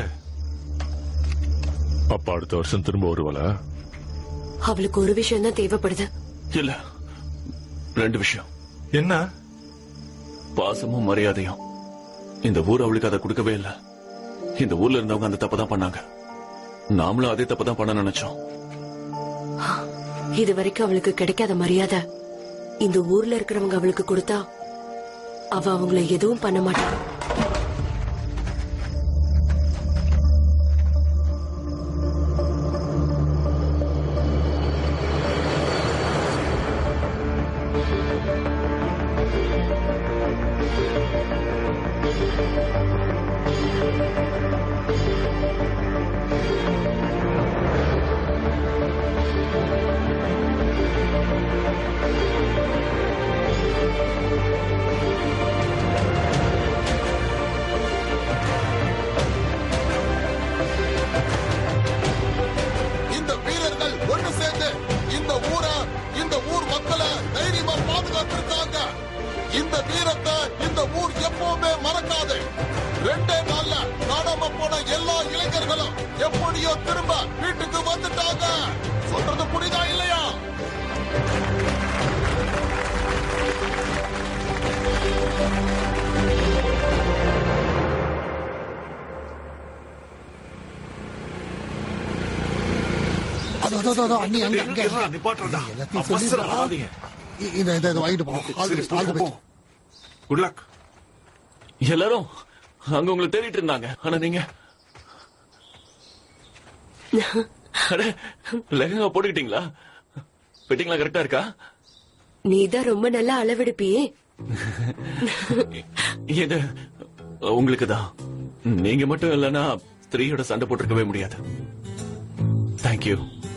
S13: அப்ப அடுத்த வருஷம் திரும்ப வருவல
S8: அவளுக்கு ஒரு விஷயம் தான் தேவைப்படுது
S2: இல்ல ரெண்டு விஷயம்
S12: என்ன
S2: பாசமும் மரியாதையும் இந்த ஊர் அவளுக்கு அதை கொடுக்கவே இல்ல இந்த ஊர்ல இருந்தவங்க அந்த தப்பு தான் பண்ணாங்க நாமளும் அதே தப்பு தான் பண்ண நினைச்சோம்
S8: இது வரைக்கும் அவளுக்கு கிடைக்காத மரியாதை இந்த ஊர்ல இருக்கிறவங்க அவளுக்கு கொடுத்தா அவ அவங்கள எதுவும் பண்ண மாட்டா
S9: இந்த வீரர்கள் ஒண்ணு சேர்ந்து இந்த ஊரை இந்த ஊர் மக்களை தைரியமா பாதுகாத்திருக்காங்க இந்த வீரத்தை இந்த ஊர் எப்பவுமே மறக்காது ரெண்டே நாள்ல காணாம போன எல்லா இளைஞர்களும் எப்படியோ திரும்ப வீட்டுக்கு வந்துட்டாங்க சொல்றது புரியுதா இல்லையா அதோ, அதோ, அதோ, அதோ, அண்ணி, அங்க, அங்க. எல்லாத்தையும்
S12: அவசரம்
S9: சொல்லிடுறா.
S12: ஆகாதீங்க.
S9: இ- இதை இதை இதை வாங்கிட்டு போங்க all the best, all the best.
S12: Good luck
S2: எல்லாரும் அங்க உங்களை தேடிட்டு இருந்தாங்க ஆனா நீங்க அட, லெஹங்கா போட்டுக்கிட்டீங்களா பெட்டிங்களா கரெக்டா இருக்கா
S8: நீதான் ரொம்ப நல்லா அளவெடுப்பியே
S2: இது உங்களுக்கு தான் நீங்க மட்டும் இல்லைன்னா ஸ்திரீயோட சண்டை போட்டிருக்கவே முடியாது தேங்க்யூ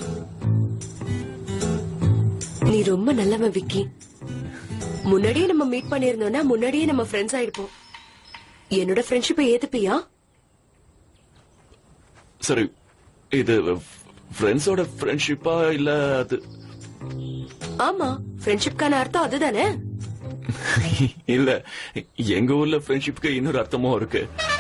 S8: நீ ரொம்ப நல்லவன் விக்கி முன்னாடியே நம்ம மீட் பண்ணிருந்தோம்னா முன்னாடியே நம்ம ஃப்ரெண்ட்ஸ் ஆயிருப்போம் என்னோட ஃப்ரெண்ட்ஷிப்பை ஏத்துப்பியா
S2: சரி இது ஃப்ரெண்ட்ஸோட ஃப்ரெண்ட்ஷிப்பா இல்ல அது
S8: ஆமா ஃப்ரெண்ட்ஷிப்கான அர்த்தம் அதுதானே
S2: இல்ல எங்க ஊர்ல ஃப்ரெண்ட்ஷிப்க்கு இன்னொரு அர்த்தமும் இருக்கு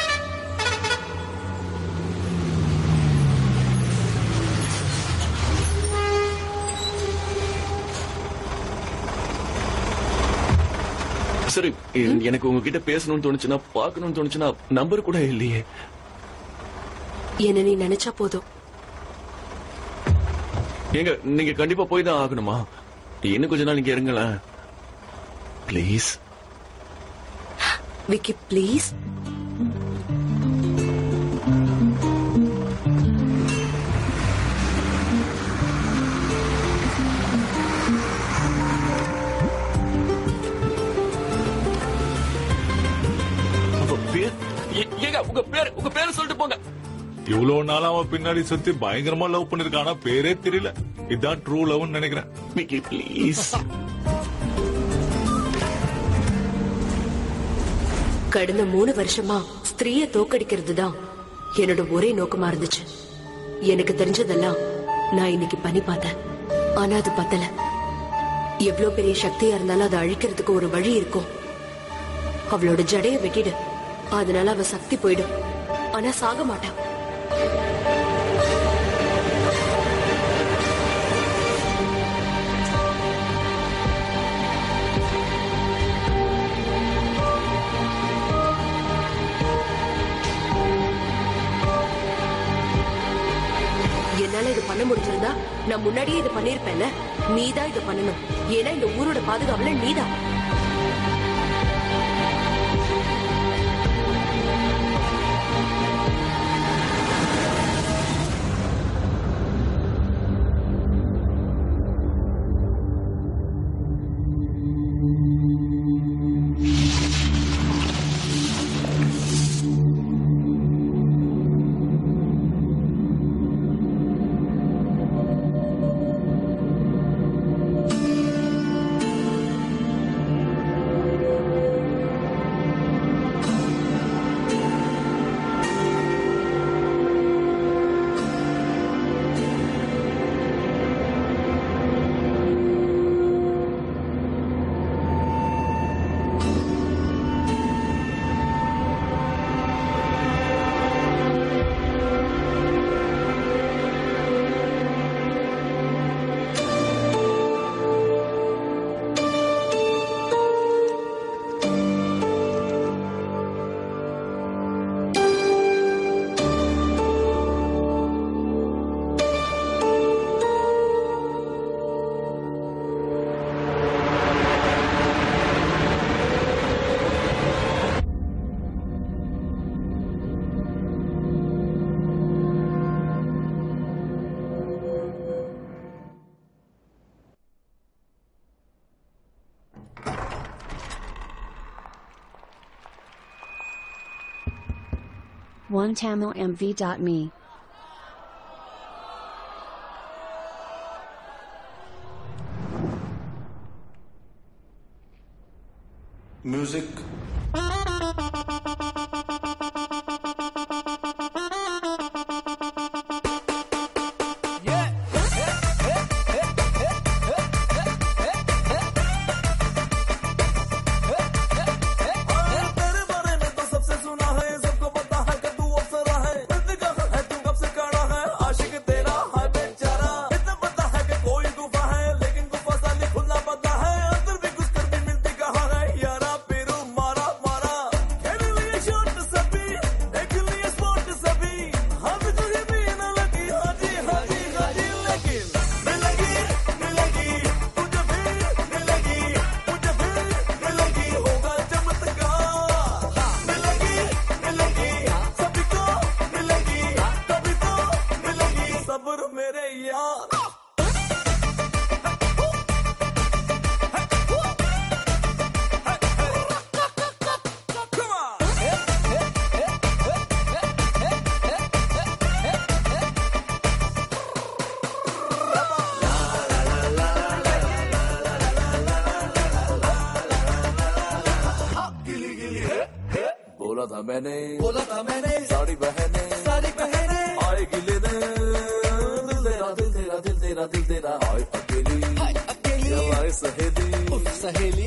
S2: சரி எனக்கு உங்ககிட்ட பேசணும்னு தோணுச்சுன்னா பார்க்கணும்னு தோணுச்சுன்னா நம்பர் கூட இல்லையே
S8: என்ன நீ நினைச்சா போதும்
S2: ஏங்க நீங்க கண்டிப்பா போய் தான் ஆகணுமா இன்னும் கொஞ்ச நாள் இங்க இருங்களேன் ப்ளீஸ்
S8: விக்கி ப்ளீஸ்
S2: அப்ப பேர் ஏ- ஏங்க உங்க பேர் உங்க பேர் சொல்லிட்டு போங்க
S12: இவ்வளவு நாளா அவன் பின்னாடி சுத்தி பயங்கரமா லவ் பண்ணிருக்கான் ஆனா பேரே தெரியல இதான் ட்ரூ லவ்னு நினைக்கிறேன்
S2: விக்கி ப்ளீஸ்
S8: கடந்த மூணு வருஷமா ஸ்திரீய தோக்கடிக்கிறது தான் என்னோட ஒரே நோக்கமா இருந்துச்சு எனக்கு தெரிஞ்சதெல்லாம் நான் இன்னைக்கு பண்ணி பார்த்தேன் ஆனா அது பத்தல எவ்வளவு பெரிய சக்தியா இருந்தாலும் அதை அழிக்கிறதுக்கு ஒரு வழி இருக்கும் அவளோட ஜடைய வெட்டிடு அதனால அவ சக்தி போயிடும் ஆனா சாக மாட்டா என்னால இது பண்ண முடிஞ்சிருந்தா நான் முன்னாடியே இது பண்ணிருப்பேன்ல நீதான் இதை பண்ணணும் ஏன்னா இந்த ஊரோட பாதுகாவல நீதான்
S7: OneTamilMV.me
S10: Music.
S19: तेरे बारे में तो सबसे सुना है सबको पता है कि तू अप्सरा है दिल का है तू कब से काढ़ा है आशिक तेरा है बेचारा इतना पता है कि कोई गुफा है लेकिन गुफा साली खुलना पता है अंदर भी घुस कर भी मिलती कहाँ है यारा पेरू मारा मारा खेल लिए शॉट सभी देख लिए स्पॉट सभी हम तुझे भी न लगी हाजी हाजी हाजी लेकिन मिलेगी मिलेगी तुझे भी मिलेगी मुझे भी मिलेगी होगा चमत्कार मिलेगी मिलेगी सभी को मिलेगी कभी तो मिलेगी सब्र मेरे यार बोला था मैंने बोला था मैंने साड़ी पहने साड़ी पहने आएगी लेने दिल तेरा दिल तेरा दिल तेरा दिल तेरा आए अकेली अकेली सहेली सहेली